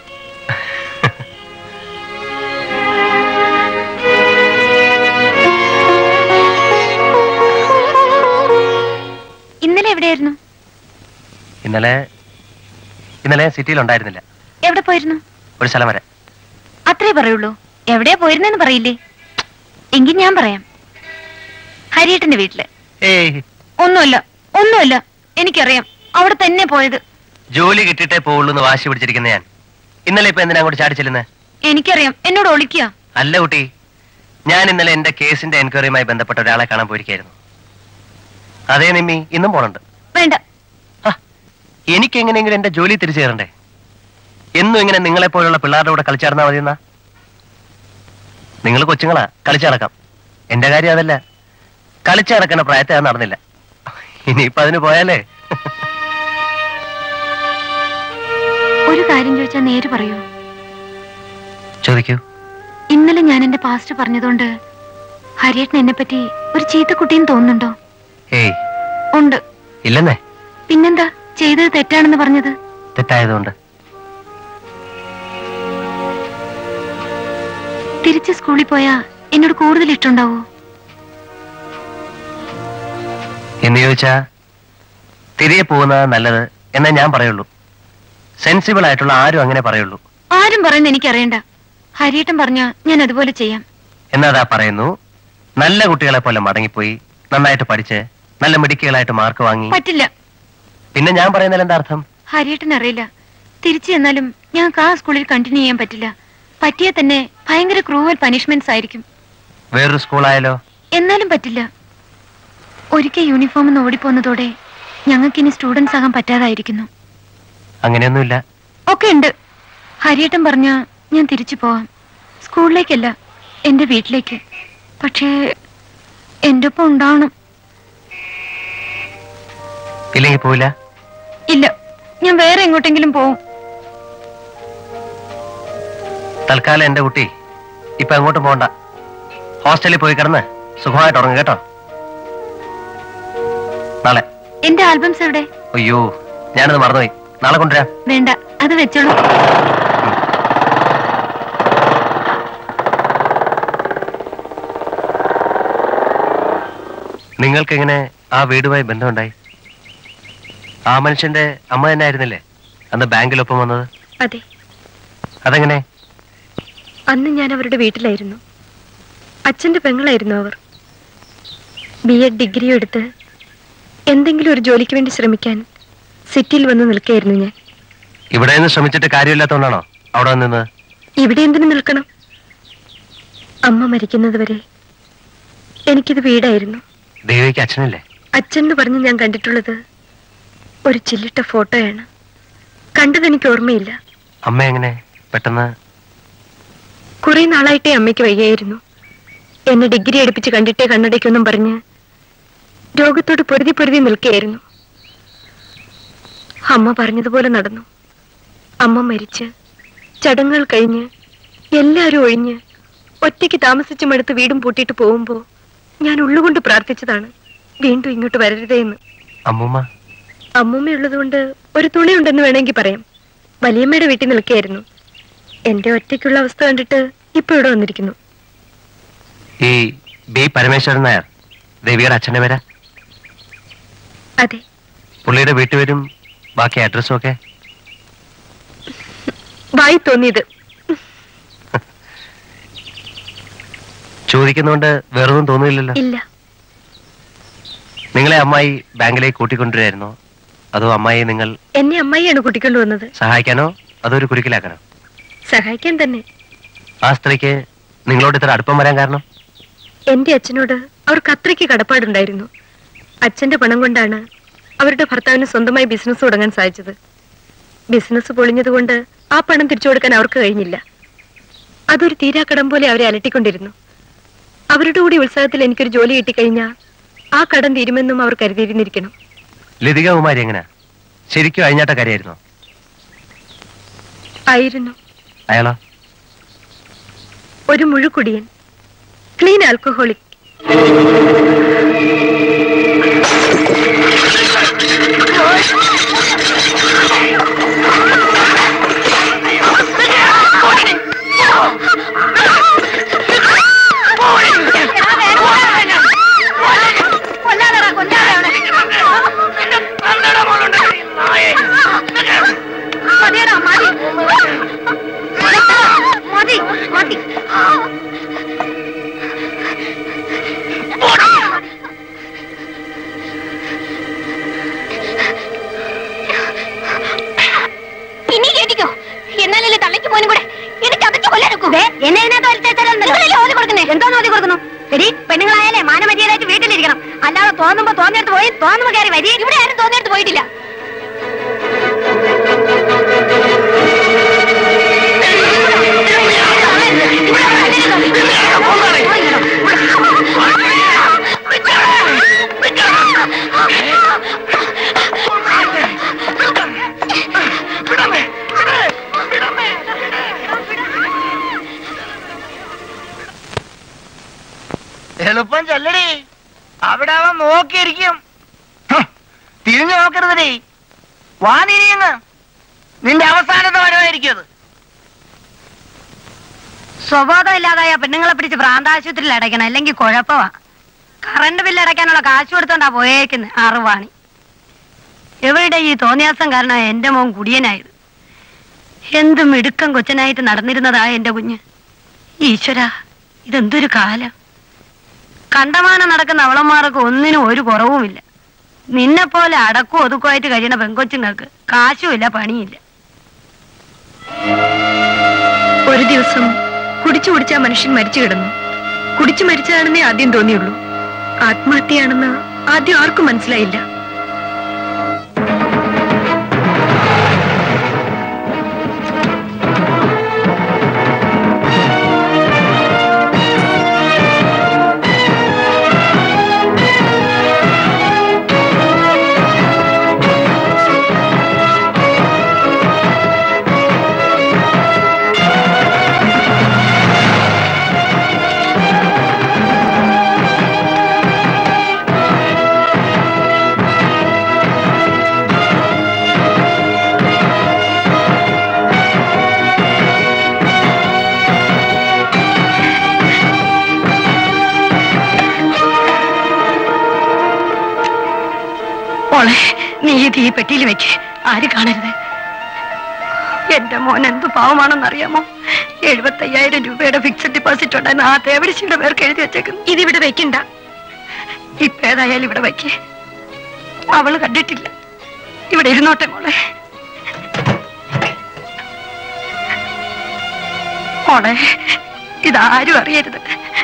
ഇന്നലെ എവിടെയായിരുന്നു ഇന്നലെ ഇന്നലെ സിറ്റിയിൽ ഉണ്ടായിരുന്നില്ല എവിടെ പോയിരുന്നു ഒരു സ്ഥലം വരെ അത്രേ പറയുള്ളൂ എവിടെയാ പോയിരുന്നെന്ന് പറയില്ലേ എങ്കിൽ ഞാൻ പറയാം ഹരിയേട്ടന്റെ വീട്ടില് ഏയ് ഒന്നുമല്ല ഒന്നുമല്ല എനിക്കറിയാം അവിടെ തന്നെ പോയത് ജോലി കിട്ടിയിട്ടേ പോവുള്ളൂ എന്ന് വാശി പിടിച്ചിരിക്കുന്ന ഞാൻ ഇന്നലെ ഇപ്പൊ എന്തിനാ അങ്ങോട്ട് ചാടി ചെല്ലുന്നേ എനിക്കറിയാം എന്നോട് ഒളിക്കുക അല്ല കുട്ടി ഞാൻ ഇന്നലെ എന്റെ കേസിന്റെ എൻക്വയറിയുമായി ബന്ധപ്പെട്ട ഒരാളെ കാണാൻ പോയിരിക്കായിരുന്നു അതേ നിമ്മി ഇന്നും പോണുണ്ട് വേണ്ട എനിക്ക് എങ്ങനെയെങ്കിലും എന്റെ ജോലി തിരിച്ചു കയറണ്ടേ എന്നും ഇങ്ങനെ നിങ്ങളെ പോലുള്ള പിള്ളേരുടെ കൂടെ കളിച്ചാർന്നാ മതിയെന്നാ നിങ്ങൾ കൊച്ചുങ്ങളാ കളിച്ചടക്കാം എന്റെ കാര്യം അതല്ല കളിച്ചടക്കുന്ന പ്രായത്തെ അത് നടന്നില്ല ഇനിയിപ്പൊ അതിന് പോയാലേ ഒരു കാര്യം ചോദിച്ചാൽ നേര് പറയൂ ചോദിക്കൂ ഇന്നലെ ഞാൻ എന്റെ പാസ്റ്റ് പറഞ്ഞതുകൊണ്ട് ഹരിയേട്ടൻ എന്നെ പറ്റി ഒരു ചീത്ത കുട്ടിയെന്ന് തോന്നുന്നുണ്ടോ ഏയ് ഉണ്ട് ഇല്ലെന്നേ പിന്നെന്താ ചെയ്തത് തെറ്റാണെന്ന് പറഞ്ഞത് തെറ്റായതുകൊണ്ട് തിരിച്ച് സ്കൂളിൽ പോയാ എന്നോട് കൂടുതൽ ഇഷ്ടമുണ്ടാവോ എന്ന് ചോദിച്ചാ തിരികെ പോകുന്നതാ നല്ലത് എന്നേ ഞാൻ പറയുള്ളൂ സെൻസിബിൾ ആയിട്ടുള്ള ആരും അങ്ങനെ പറയുള്ളൂ ആരും പറയുന്ന എനിക്കറിയണ്ട ഹരിയേട്ടൻ പറഞ്ഞ ഞാൻ അതുപോലെ ചെയ്യാം എന്നതാ പറയുന്നു നല്ല കുട്ടികളെ പോലെ മടങ്ങിപ്പോയി നന്നായിട്ട് പഠിച്ച് നല്ല മിടുക്കികളായിട്ട് മാർക്ക് വാങ്ങി പറ്റില്ല പിന്നെ ഞാൻ പറയുന്നതിൽ എന്താ അർത്ഥം ഹരിയേട്ടൻ അറിയില്ല തിരിച്ചു ചെന്നാലും ഞങ്ങൾക്ക് ആ സ്കൂളിൽ കണ്ടിന്യൂ ചെയ്യാൻ പറ്റില്ല പറ്റിയാൽ തന്നെ ഭയങ്കര ക്രൂവൽ പനിഷ്മെന്റ്സ് ആയിരിക്കും വേറൊരു സ്കൂളായാലോ എന്നാലും പറ്റില്ല ഒരിക്കൽ യൂണിഫോം ഒന്ന് ഓടിപ്പോന്നതോടെ ഞങ്ങൾക്ക് ഇനി സ്റ്റുഡൻസ് ആകാൻ പറ്റാതായിരിക്കുന്നു അങ്ങനെയൊന്നുമില്ല ഒക്കെ ഉണ്ട് ഹരിയേട്ടൻ പറഞ്ഞ ഞാൻ തിരിച്ചു പോവാം സ്കൂളിലേക്കല്ല എന്റെ വീട്ടിലേക്ക് പക്ഷേ എന്റെ ഒപ്പം ഉണ്ടാവണം ഇല്ലെങ്കിൽ പോയില്ല ഇല്ല ഞാൻ വേറെ എങ്ങോട്ടെങ്കിലും പോവും തൽക്കാലം എന്റെ കുട്ടി ഇപ്പൊ എങ്ങോട്ടും പോകണ്ട ഹോസ്റ്റലിൽ പോയി കിടന്ന് സുഖമായിട്ട് ഉറങ്ങും കേട്ടോ നാളെ എന്റെ ആൽബംസ് എവിടെ അയ്യോ ഞാനത് മറന്നുപോയി നാളെ കൊണ്ടുവരാം വേണ്ട അത് വെച്ചോളൂ നിങ്ങൾക്ക് എങ്ങനെ ആ വീടുമായി ബന്ധമുണ്ടായി ആ മനുഷ്യന്റെ അമ്മ തന്നെ ആയിരുന്നില്ലേ അന്ന് ബാങ്കിലൊപ്പം വന്നത് അതെ അതെങ്ങനെ അന്ന് ഞാൻ അവരുടെ വീട്ടിലായിരുന്നു അച്ഛന്റെ പെങ്ങളായിരുന്നു അവർ ബി എഡ് ഡിഗ്രിയും എടുത്ത് എന്തെങ്കിലും ഒരു ജോലിക്ക് വേണ്ടി ശ്രമിക്കാൻ സിറ്റിയിൽ വന്ന് നിൽക്കുകയായിരുന്നു ഞാൻ ഇവിടെ നിന്ന് ശ്രമിച്ചിട്ട് കാര്യമില്ലാത്തതുകൊണ്ടാണോ അവിടെ നിന്ന് ഇവിടെ എന്തിനു നിൽക്കണം അമ്മ മരിക്കുന്നത് വരെ എനിക്കിത് വീടായിരുന്നു ദേവിക്ക് അച്ഛനില്ലേ അച്ഛൻ എന്ന് പറഞ്ഞ് ഞാൻ കണ്ടിട്ടുള്ളത് ഒരു ചില്ലിട്ട ഫോട്ടോയാണ് കണ്ടത് എനിക്ക് ഓർമ്മയില്ല അമ്മ എങ്ങനെ പെട്ടെന്ന് കുറെ നാളായിട്ടേ അമ്മയ്ക്ക് വയ്യായിരുന്നു എന്നെ ഡിഗ്രി അടുപ്പിച്ച് കണ്ടിട്ടേ കണ്ണടയ്ക്കൊന്നും പറഞ്ഞ് രോഗത്തോട് പൊരുതി പൊരുതി നിൽക്കുകയായിരുന്നു അമ്മ പറഞ്ഞതുപോലെ നടന്നു അമ്മ മരിച്ച് ചടങ്ങുകൾ കഴിഞ്ഞ് എല്ലാവരും ഒഴിഞ്ഞ് ഒറ്റയ്ക്ക് താമസിച്ചു മടുത്ത് വീടും പൂട്ടിയിട്ട് പോകുമ്പോ ഞാൻ ഉള്ളുകൊണ്ട് പ്രാർത്ഥിച്ചതാണ് വീണ്ടും ഇങ്ങോട്ട് വരരുതേ എന്ന് അമ്മൂമ്മ അമ്മൂമ്മയുള്ളതുകൊണ്ട് ഒരു തുണി ഉണ്ടെന്ന് വേണമെങ്കിൽ പറയാം വലിയമ്മയുടെ വീട്ടിൽ നിൽക്കുകയായിരുന്നു എന്റെ ഒറ്റയ്ക്കുള്ള അവസ്ഥ കണ്ടിട്ട് ഇപ്പൊ ഇവിടെ വന്നിരിക്കുന്നു ഈ ബി പരമേശ്വരൻ നായർ ദേവിയുടെ അച്ഛന്റെ പേരാ അതെ പുള്ളിയുടെ വീട്ടുപേരും ബാക്കി അഡ്രസ്സും ഒക്കെ വായി തോന്നിയത് ചോദിക്കുന്നോണ്ട് വേറൊന്നും തോന്നിയില്ലല്ലോ ഇല്ല നിങ്ങളെ അമ്മായി ബാങ്കിലേക്ക് കൂട്ടിക്കൊണ്ടുവരായിരുന്നോ അതോ അമ്മായി നിങ്ങൾ എന്നെ അമ്മായിയാണ് കൂട്ടിക്കൊണ്ടു വന്നത് സഹായിക്കാനോ അതോ ഒരു കുരുക്കിലാക്കാനോ സഹായിക്കാൻ തന്നെ ആ സ്ത്രീക്ക് നിങ്ങളോട് ഇത്ര അടുപ്പം വരാൻ കാരണം എന്റെ അച്ഛനോട് അവർക്ക് അത്രയ്ക്ക് കടപ്പാടുണ്ടായിരുന്നു അച്ഛന്റെ പണം കൊണ്ടാണ് അവരുടെ ഭർത്താവിന് സ്വന്തമായി ബിസിനസ് തുടങ്ങാൻ സാധിച്ചത് ബിസിനസ് പൊളിഞ്ഞതുകൊണ്ട് ആ പണം തിരിച്ചു കൊടുക്കാൻ അവർക്ക് കഴിഞ്ഞില്ല അതൊരു തീരാക്കടം പോലെ അവരെ അലട്ടിക്കൊണ്ടിരുന്നു അവരുടെ കൂടി ഉത്സവത്തിൽ എനിക്കൊരു ജോലി കിട്ടിക്കഴിഞ്ഞാൽ ആ കടം തീരുമെന്നും അവർ കരുതിയിരുന്നിരിക്കണം ലതിക കുമാരി എങ്ങനെയാ ശരിക്കും അഴിഞ്ഞാട്ട കാര്യമായിരുന്നോ ആയിരുന്നു അയാളോ ഒരു മുഴുക്കുടിയൻ ക്ലീൻ ആൽക്കഹോളിക് കൊല്ലാതെടാ കൊല്ലാതെ മതിയടാ മതി മതി മതി ഇനി കേട്ടിക്കോ എന്നാലല്ലേ തള്ളയ്ക്ക് പോലും കൂടെ ഇത് ചതച്ചു കൊല്ലാനൊക്കൂ എന്നെ ഇതിനകത്ത് വലിച്ചേച്ചാലോ ഓതി കൊടുക്കുന്നേ എന്തോ നോക്കി കൊടുക്കുന്നു എടി പെണ്ണുങ്ങളായാലേ മാനമര്യാദയായിട്ട് വീട്ടിലിരിക്കണം അല്ലാതെ തോന്നുമ്പോ തോന്നിയെടുത്ത് പോയി തോന്നുമ്പോ കയറി വരി ഇവിടെ ആരും തോന്നിയെടുത്ത് പോയിട്ടില്ല എളുപ്പം ചെല്ലടി അവിടെ അവൻ നോക്കിയിരിക്കും ഹ്, തിരിഞ്ഞു നോക്കരുതടി വാ തിരിയുന്ന് നിന്റെ അവസാനത്തെ വരവായിരിക്കും അത് സ്വബോധം ഇല്ലാതായ പെണ്ണുങ്ങളെ പിടിച്ച് ഭ്രാന്താശുപത്രിയിൽ അടയ്ക്കണം അല്ലെങ്കിൽ കുഴപ്പമാ കറണ്ട് ബില്ല് അടയ്ക്കാനുള്ള കാശ് കൊടുത്തോണ്ടാ പോയേക്കുന്നത് അറിവാണി എവിടെ ഈ തോന്നിയാസം കാരണം എന്റെ മോൻ കുടിയനായത് എന്ത് മിടുക്കം കൊച്ചനായിട്ട് നടന്നിരുന്നതാ എന്റെ കുഞ്ഞ് ഈശ്വര ഇതെന്തൊരു കാലം കണ്ടമാനം നടക്കുന്ന അവളന്മാർക്ക് ഒന്നിനും ഒരു കുറവുമില്ല നിന്നെ പോലെ അടക്കും ഒതുക്കുമായിട്ട് കഴിയണ പെങ്കൊച്ചുങ്ങൾക്ക് കാശുമില്ല പണിയില്ല ഒരു ദിവസം കുടിച്ചു കുടിച്ച ആ മനുഷ്യൻ മരിച്ചു കിടന്നു കുടിച്ചു മരിച്ചതാണെന്നേ ആദ്യം തോന്നിയുള്ളൂ ആത്മഹത്യയാണെന്ന് ആദ്യം ആർക്കും മനസ്സിലായില്ല മോളെ നീ ഇത് ഈ പെട്ടിയിൽ വെക്ക് ആര് കാണരുത് എന്റെ മോൻ എന്ത് പാവമാണെന്നറിയാമോ എഴുപത്തയ്യായിരം രൂപയുടെ ഫിക്സഡ് ഡെപ്പോസിറ്റ് ഉണ്ടായിരുന്ന ആ തേവരിശിയുടെ പേർക്ക് എഴുതി വെച്ചേക്കുന്നു ഇതിവിടെ വെക്കണ്ട ഇപ്പൊ ഏതായാലും ഇവിടെ വയ്ക്കേ അവള് കണ്ടിട്ടില്ല ഇവിടെ ഇരുന്നോട്ടെ മോളെ മോളെ ഇതാരും അറിയരുത്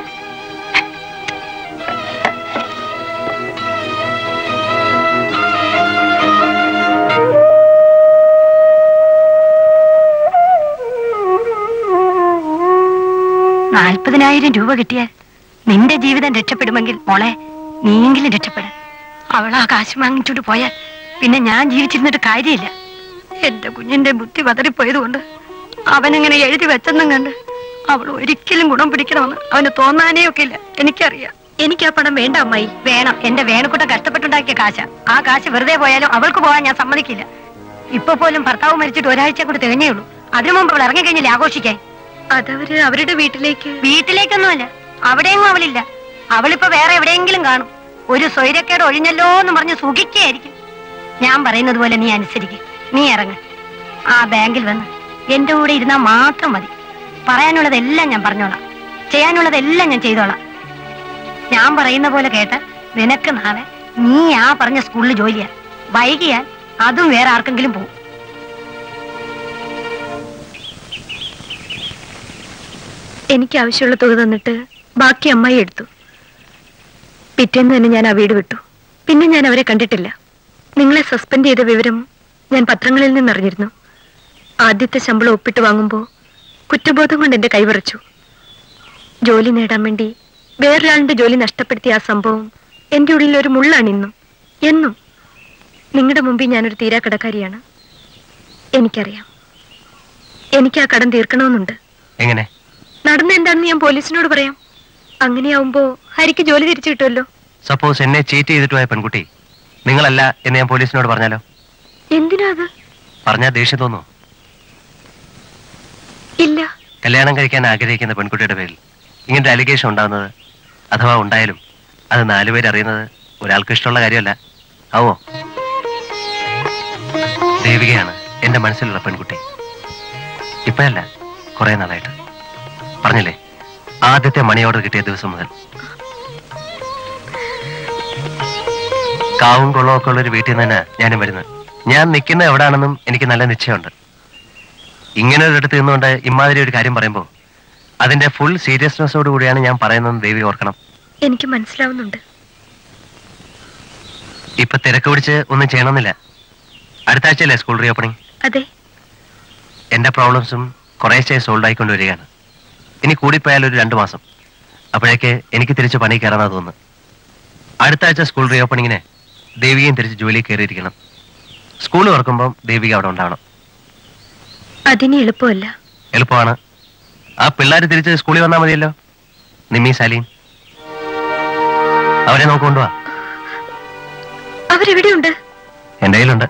നാൽപ്പതിനായിരം രൂപ കിട്ടിയാൽ നിന്റെ ജീവിതം രക്ഷപ്പെടുമെങ്കിൽ മോളെ നീയെങ്കിലും രക്ഷപ്പെട അവൾ ആ കാശ് വാങ്ങിച്ചോണ്ട് പോയാൽ പിന്നെ ഞാൻ ജീവിച്ചിരുന്നിട്ട് കാര്യമില്ല എന്റെ കുഞ്ഞിന്റെ ബുദ്ധി പതറിപ്പോയത് കൊണ്ട് അവനിങ്ങനെ എഴുതി വെച്ചെന്നും കണ്ട് അവൾ ഒരിക്കലും ഗുണം പിടിക്കണമെന്ന് അവന് തോന്നാനേ ഒക്കെ ഇല്ല എനിക്കറിയാം എനിക്ക് ആ പണം വേണ്ട അമ്മായി വേണം എന്റെ വേണക്കുട്ടം കഷ്ടപ്പെട്ടുണ്ടാക്കിയ കാശ ആ കാശ് വെറുതെ പോയാലും അവൾക്ക് പോകാൻ ഞാൻ സമ്മതിക്കില്ല ഇപ്പൊ പോലും ഭർത്താവ് മരിച്ചിട്ട് ഒരാഴ്ച കൂടി തികഞ്ഞേ ഉള്ളൂ അതിനു മുമ്പ് അവൾ ഇറങ്ങിക്കഴിഞ്ഞില്ലേ ആഘോഷിക്കാൻ അതവര് അവരുടെ വീട്ടിലേക്ക് വീട്ടിലേക്കൊന്നുമല്ല അവിടെയെങ്ങും അവളില്ല അവളിപ്പോ വേറെ എവിടെയെങ്കിലും കാണും ഒരു സ്വൈരക്കേട് ഒഴിഞ്ഞല്ലോ എന്ന് പറഞ്ഞ് സുഖിക്കായിരിക്കും ഞാൻ പറയുന്നത് പോലെ നീ അനുസരിക്കും നീ ഇറങ്ങ ആ ബാങ്കിൽ വന്ന് എന്റെ കൂടെ ഇരുന്നാൽ മാത്രം മതി പറയാനുള്ളതെല്ലാം ഞാൻ പറഞ്ഞോളാം ചെയ്യാനുള്ളതെല്ലാം ഞാൻ ചെയ്തോളാം ഞാൻ പറയുന്ന പോലെ കേട്ട നിനക്ക് നാളെ നീ ആ പറഞ്ഞ സ്കൂളിൽ ജോലിയാ വൈകിയാൽ അതും വേറെ ആർക്കെങ്കിലും പോകും എനിക്ക് ആവശ്യമുള്ള തുക തന്നിട്ട് ബാക്കി അമ്മായി എടുത്തു പിറ്റേന്ന് തന്നെ ഞാൻ ആ വീട് വിട്ടു പിന്നെ ഞാൻ അവരെ കണ്ടിട്ടില്ല നിങ്ങളെ സസ്പെൻഡ് ചെയ്ത വിവരം ഞാൻ പത്രങ്ങളിൽ നിന്നറിഞ്ഞിരുന്നു ആദ്യത്തെ ശമ്പളം ഒപ്പിട്ട് വാങ്ങുമ്പോൾ കുറ്റബോധം കൊണ്ട് എന്റെ കൈവിറച്ചു ജോലി നേടാൻ വേണ്ടി വേറൊരാളിന്റെ ജോലി നഷ്ടപ്പെടുത്തിയ ആ സംഭവം എന്റെ ഉള്ളിൽ ഒരു മുള്ളാണ് ഇന്നും എന്നും നിങ്ങളുടെ മുമ്പിൽ ഞാനൊരു തീരാക്കടക്കാരിയാണ് എനിക്കറിയാം എനിക്ക് ആ കടം തീർക്കണമെന്നുണ്ട് എങ്ങനെ നടന്ന എന്താണെന്ന് ഞാൻ പോലീസിനോട് പറയാം അങ്ങനെയാവുമ്പോ ഹരിക്ക് ജോലി തിരിച്ചു കിട്ടുമല്ലോ സപ്പോസ് എന്നെ ചീറ്റ് ചെയ്തിട്ട് പോയ പെൺകുട്ടി നിങ്ങളല്ല എന്ന് ഞാൻ പോലീസിനോട് പറഞ്ഞാലോ എന്തിനാ അത് പറഞ്ഞാൽ ദേഷ്യം തോന്നുന്നു ഇല്ല കല്യാണം കഴിക്കാൻ ആഗ്രഹിക്കുന്ന പെൺകുട്ടിയുടെ പേരിൽ ഇങ്ങനത്തെ അലിഗേഷൻ ഉണ്ടാകുന്നത് അഥവാ ഉണ്ടായാലും അത് നാലുപേര് അറിയുന്നത് ഒരാൾക്ക് ഇഷ്ടമുള്ള കാര്യമല്ല ആവോ ദേവികയാണ് എന്റെ മനസ്സിലുള്ള പെൺകുട്ടി ഇപ്പോഴല്ല കുറെ നാളായിട്ട് പറഞ്ഞില്ലേ ആദ്യത്തെ മണി ഓർഡർ കിട്ടിയ ദിവസം മുതൽ കാവും കൊള്ളവും ഒക്കെ ഉള്ള ഒരു വീട്ടിൽ നിന്ന് തന്നെ ഞാനും വരുന്നത് ഞാൻ നിൽക്കുന്ന എവിടാണെന്നും എനിക്ക് നല്ല നിശ്ചയമുണ്ട് ഇങ്ങനെ ഒരിടത്ത് നിന്നുകൊണ്ട് ഇമാതിരി ഒരു കാര്യം പറയുമ്പോൾ അതിന്റെ ഫുൾ സീരിയസ്നെസ്സോട് കൂടിയാണ് ഞാൻ പറയുന്നത് ദേവി ഓർക്കണം എനിക്ക് മനസ്സിലാവുന്നുണ്ട് ഇപ്പൊ തിരക്ക് പിടിച്ച് ഒന്നും ചെയ്യണമെന്നില്ല അടുത്ത ആഴ്ചയല്ലേ സ്കൂൾ റീ ഓപ്പണിംഗ് അതെ എന്റെ പ്രോബ്ലംസും കുറേശ്ശെ സോൾവ് ആയിക്കൊണ്ട് വരികയാണ് ഇനി കൂടിപ്പോയാൽ ഒരു രണ്ടു മാസം അപ്പോഴേക്ക് എനിക്ക് തിരിച്ച് പണി കയറാനാ തോന്നുന്നു അടുത്ത ആഴ്ച സ്കൂൾ റീ ഓപ്പണിങ്ങിന് ദേവികയും തിരിച്ച് ജോലിയിൽ കയറിയിരിക്കണം സ്കൂൾ തുറക്കുമ്പം ദേവിക അവിടെ ഉണ്ടാവണം അതിന് എളുപ്പമല്ല എളുപ്പമാണ് ആ പിള്ളേർ തിരിച്ച് സ്കൂളിൽ വന്നാൽ മതിയല്ലോ നിമ്മി സലീം അവരെ നമുക്ക് കൊണ്ടുപോവാ അവരെവിടെയുണ്ട് എന്റെ കയ്യിലുണ്ട്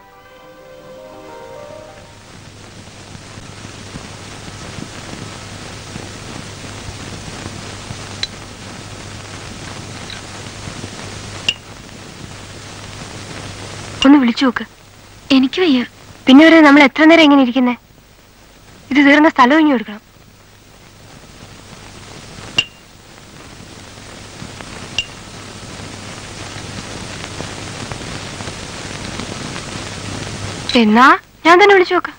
ഒന്ന് വിളിച്ചു നോക്ക് എനിക്ക് വയ്യ പിന്നെ ഒരു നമ്മൾ എത്ര നേരം എങ്ങനെ ഇരിക്കുന്നേ ഇത് തീർന്ന സ്ഥലം ഇങ്ങി കൊടുക്കണം എന്നാ ഞാൻ തന്നെ വിളിച്ചു നോക്കാം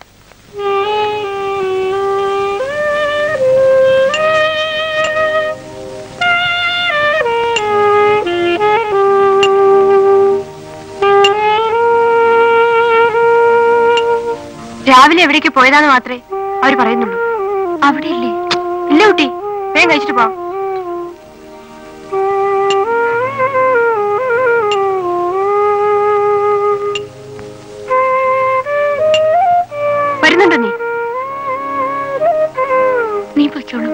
രാവിലെ എവിടേക്ക് പോയതാന്ന് മാത്രമേ അവര് പറയുന്നുള്ളൂ അവിടെ ഇല്ലേ ഇല്ല കുട്ടി വേഗം കഴിച്ചിട്ട് പോവാം വരുന്നുണ്ടോ നീ നീ പൊയ്ക്കോളൂ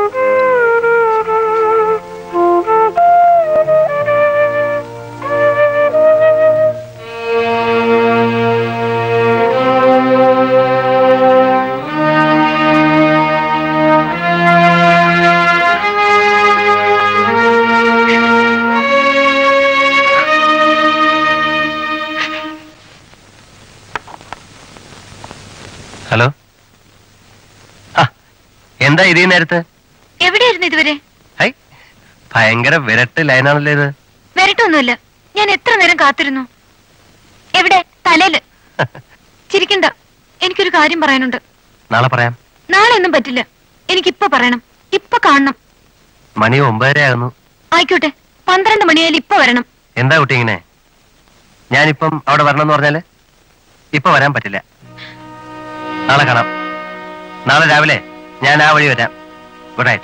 ഹലോ ആ എന്താ ഇതേ നേരത്ത് എവിടെയായിരുന്നു ഇതുവരെ ഹൈ ഭയങ്കര വിരട്ട് ലൈനാണല്ലോ ഇത് വരട്ടൊന്നുമില്ല ഞാൻ എത്ര നേരം കാത്തിരുന്നു എവിടെ തലയില് ചിരിക്കണ്ട എനിക്കൊരു കാര്യം പറയാനുണ്ട് നാളെ പറയാം നാളെ ഒന്നും പറ്റില്ല എനിക്കിപ്പൊ പറയണം ഇപ്പൊ കാണണം മണി ഒമ്പതര ആകുന്നു ആയിക്കോട്ടെ പന്ത്രണ്ട് മണിയായാലും ഇപ്പൊ വരണം എന്താ കുട്ടി ഇങ്ങനെ ഞാനിപ്പം അവിടെ വരണം എന്ന് പറഞ്ഞാല് ഇപ്പൊ വരാൻ പറ്റില്ല നാളെ കാണാം നാളെ രാവിലെ ഞാൻ ആ വഴി വരാം ഗുഡ് നൈറ്റ്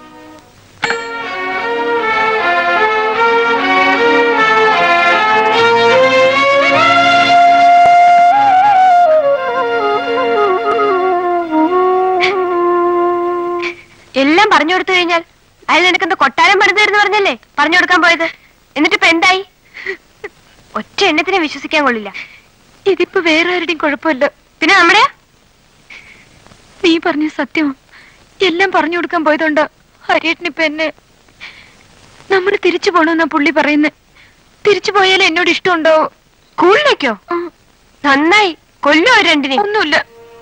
എല്ലാം പറഞ്ഞു കൊടുത്തു കഴിഞ്ഞാൽ അയാൾ നിനക്കെന്ത് കൊട്ടാരം പണിത് തരുന്നു പറഞ്ഞല്ലേ പറഞ്ഞു കൊടുക്കാൻ പോയത് എന്നിട്ട് ഇപ്പൊ എന്തായി ഒറ്റ എണ്ണത്തിനെ വിശ്വസിക്കാൻ കൊള്ളില്ല ഇതിപ്പോ വേറെ ആരുടെയും കുഴപ്പമില്ല പിന്നെ നമ്മുടെ നീ പറഞ്ഞ സത്യമാ എല്ലാം പറഞ്ഞു കൊടുക്കാൻ പോയതുകൊണ്ട് ഹരിയേട്ടനിപ്പൊ എന്നെ നമ്മൾ തിരിച്ചു പോണമെന്നാ പുള്ളി പറയുന്നത് തിരിച്ചു പോയാൽ എന്നോട് ഇഷ്ടമുണ്ടോ സ്കൂളിലേക്കോ നന്നായി കൊല്ലോ ഒരു രണ്ടിനെ ഒന്നുമില്ല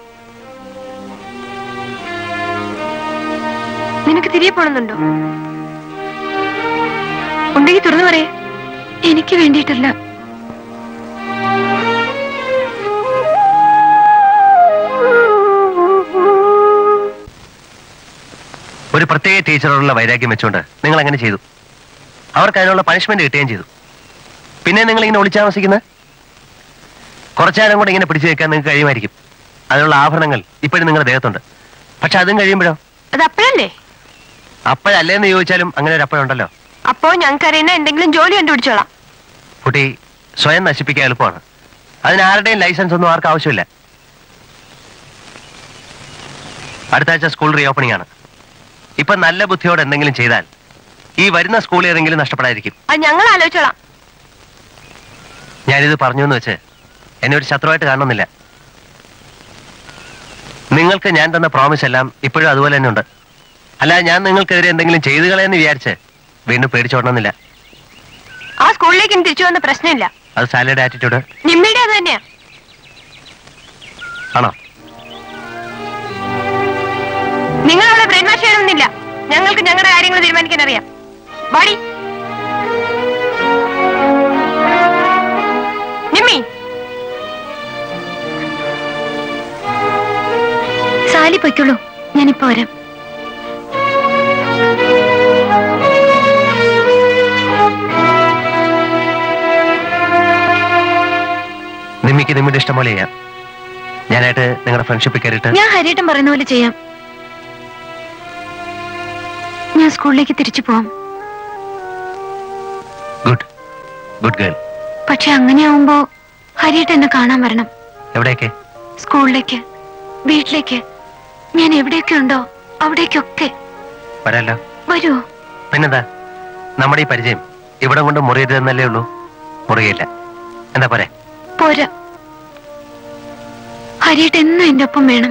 നിനക്ക് തിരികെ പോണമെന്നുണ്ടോ ഉണ്ടെങ്കിൽ തുറന്നു പറയേ എനിക്ക് വേണ്ടിയിട്ടല്ല ഒരു പ്രത്യേക ടീച്ചറോടുള്ള വൈരാഗ്യം വെച്ചുകൊണ്ട് നിങ്ങൾ അങ്ങനെ ചെയ്തു അവർക്ക് അതിനുള്ള പണിഷ്മെന്റ് കിട്ടുകയും ചെയ്തു പിന്നെ നിങ്ങൾ ഇങ്ങനെ ഒളിച്ചാമസിക്കുന്നത് കുറച്ചുനേരം കൂടെ ഇങ്ങനെ പിടിച്ചു വെക്കാൻ നിങ്ങൾക്ക് കഴിയുമായിരിക്കും അതിനുള്ള ആഭരണങ്ങൾ ഇപ്പോഴും നിങ്ങളുടെ ദേഹത്തുണ്ട് പക്ഷെ അതും കഴിയുമ്പോഴോ അത് അപ്പോഴല്ലേ അപ്പോഴല്ലേന്ന് ചോദിച്ചാലും അങ്ങനെ ഒരു അപ്പോഴുണ്ടല്ലോ അപ്പോ ഞങ്ങൾക്കറിയുന്ന എന്തെങ്കിലും ജോലി കണ്ടുപിടിച്ചോളാം കുട്ടി സ്വയം നശിപ്പിക്കാൻ എളുപ്പമാണ് അതിന് ആരുടെയും ലൈസൻസ് ഒന്നും ആർക്കും ആവശ്യമില്ല അടുത്ത ആഴ്ച സ്കൂൾ റീ ഓപ്പണിംഗ് ആണ് ഇപ്പൊ നല്ല ബുദ്ധിയോടെ എന്തെങ്കിലും ചെയ്താൽ ഈ വരുന്ന സ്കൂൾ ഏതെങ്കിലും നഷ്ടപ്പെടാതിരിക്കും അത് ഞങ്ങൾ ആലോചിച്ചോളാം ഞാനിത് പറഞ്ഞു എന്ന് വെച്ച് എന്നെ ഒരു ശത്രുവായിട്ട് കാണുന്നില്ല നിങ്ങൾക്ക് ഞാൻ തന്ന പ്രോമിസ് എല്ലാം ഇപ്പോഴും അതുപോലെ തന്നെ ഉണ്ട് അല്ല ഞാൻ നിങ്ങൾക്കെതിരെ എന്തെങ്കിലും ചെയ്തു കളയെന്ന് വിചാരിച്ച് വീണ്ടും പേടിച്ചോടണമെന്നില്ല ആ സ്കൂളിലേക്ക് ഇനി തിരിച്ചു വന്ന പ്രശ്നമില്ല അത് സാലറിയുടെ ആറ്റിറ്റ്യൂഡ് നിമ്മയുടെ അത് തന്നെയാ ആണോ നിങ്ങൾ അവളെ ബ്രെയിൻ വാഷ് ചെയ്യണമെന്നില്ല ഞങ്ങൾക്ക് ഞങ്ങളുടെ കാര്യങ്ങൾ തീരുമാനിക്കാൻ അറിയാം ബാഡി നിമ്മി സാലി പൊയ്ക്കോളൂ ഞാനിപ്പോ വരാം നിമ്മിക്ക് നിമ്മിന്റെ ഇഷ്ടം പോലെ ചെയ്യാം ഞാനായിട്ട് നിങ്ങളുടെ ഫ്രണ്ട്ഷിപ്പ് കയറിയിട്ട് ഞാൻ ഹരിയേട്ടൻ പറയുന്ന പോലെ ചെയ്യാം ഞാൻ സ്കൂളിലേക്ക് തിരിച്ചു പോവാം ഗുഡ് ഗുഡ് ഗേൾ പക്ഷെ അങ്ങനെയാവുമ്പോ ഹരിയേട്ടൻ എന്നെ കാണാൻ വരണം എവിടെയൊക്കെ സ്കൂളിലേക്ക് വീട്ടിലേക്ക് ഞാൻ എവിടെയൊക്കെ ഉണ്ടോ അവിടേക്കൊക്കെ വരാലോ വരുമോ പിന്നെന്താ നമ്മുടെ ഈ പരിചയം ഇവിടെ കൊണ്ട് മുറിയരുതെന്നല്ലേ ഉള്ളൂ മുറിയില്ല എന്താ പോരെ പോരാ ഹരിയേട്ടൻ എന്നും എന്റെ ഒപ്പം വേണം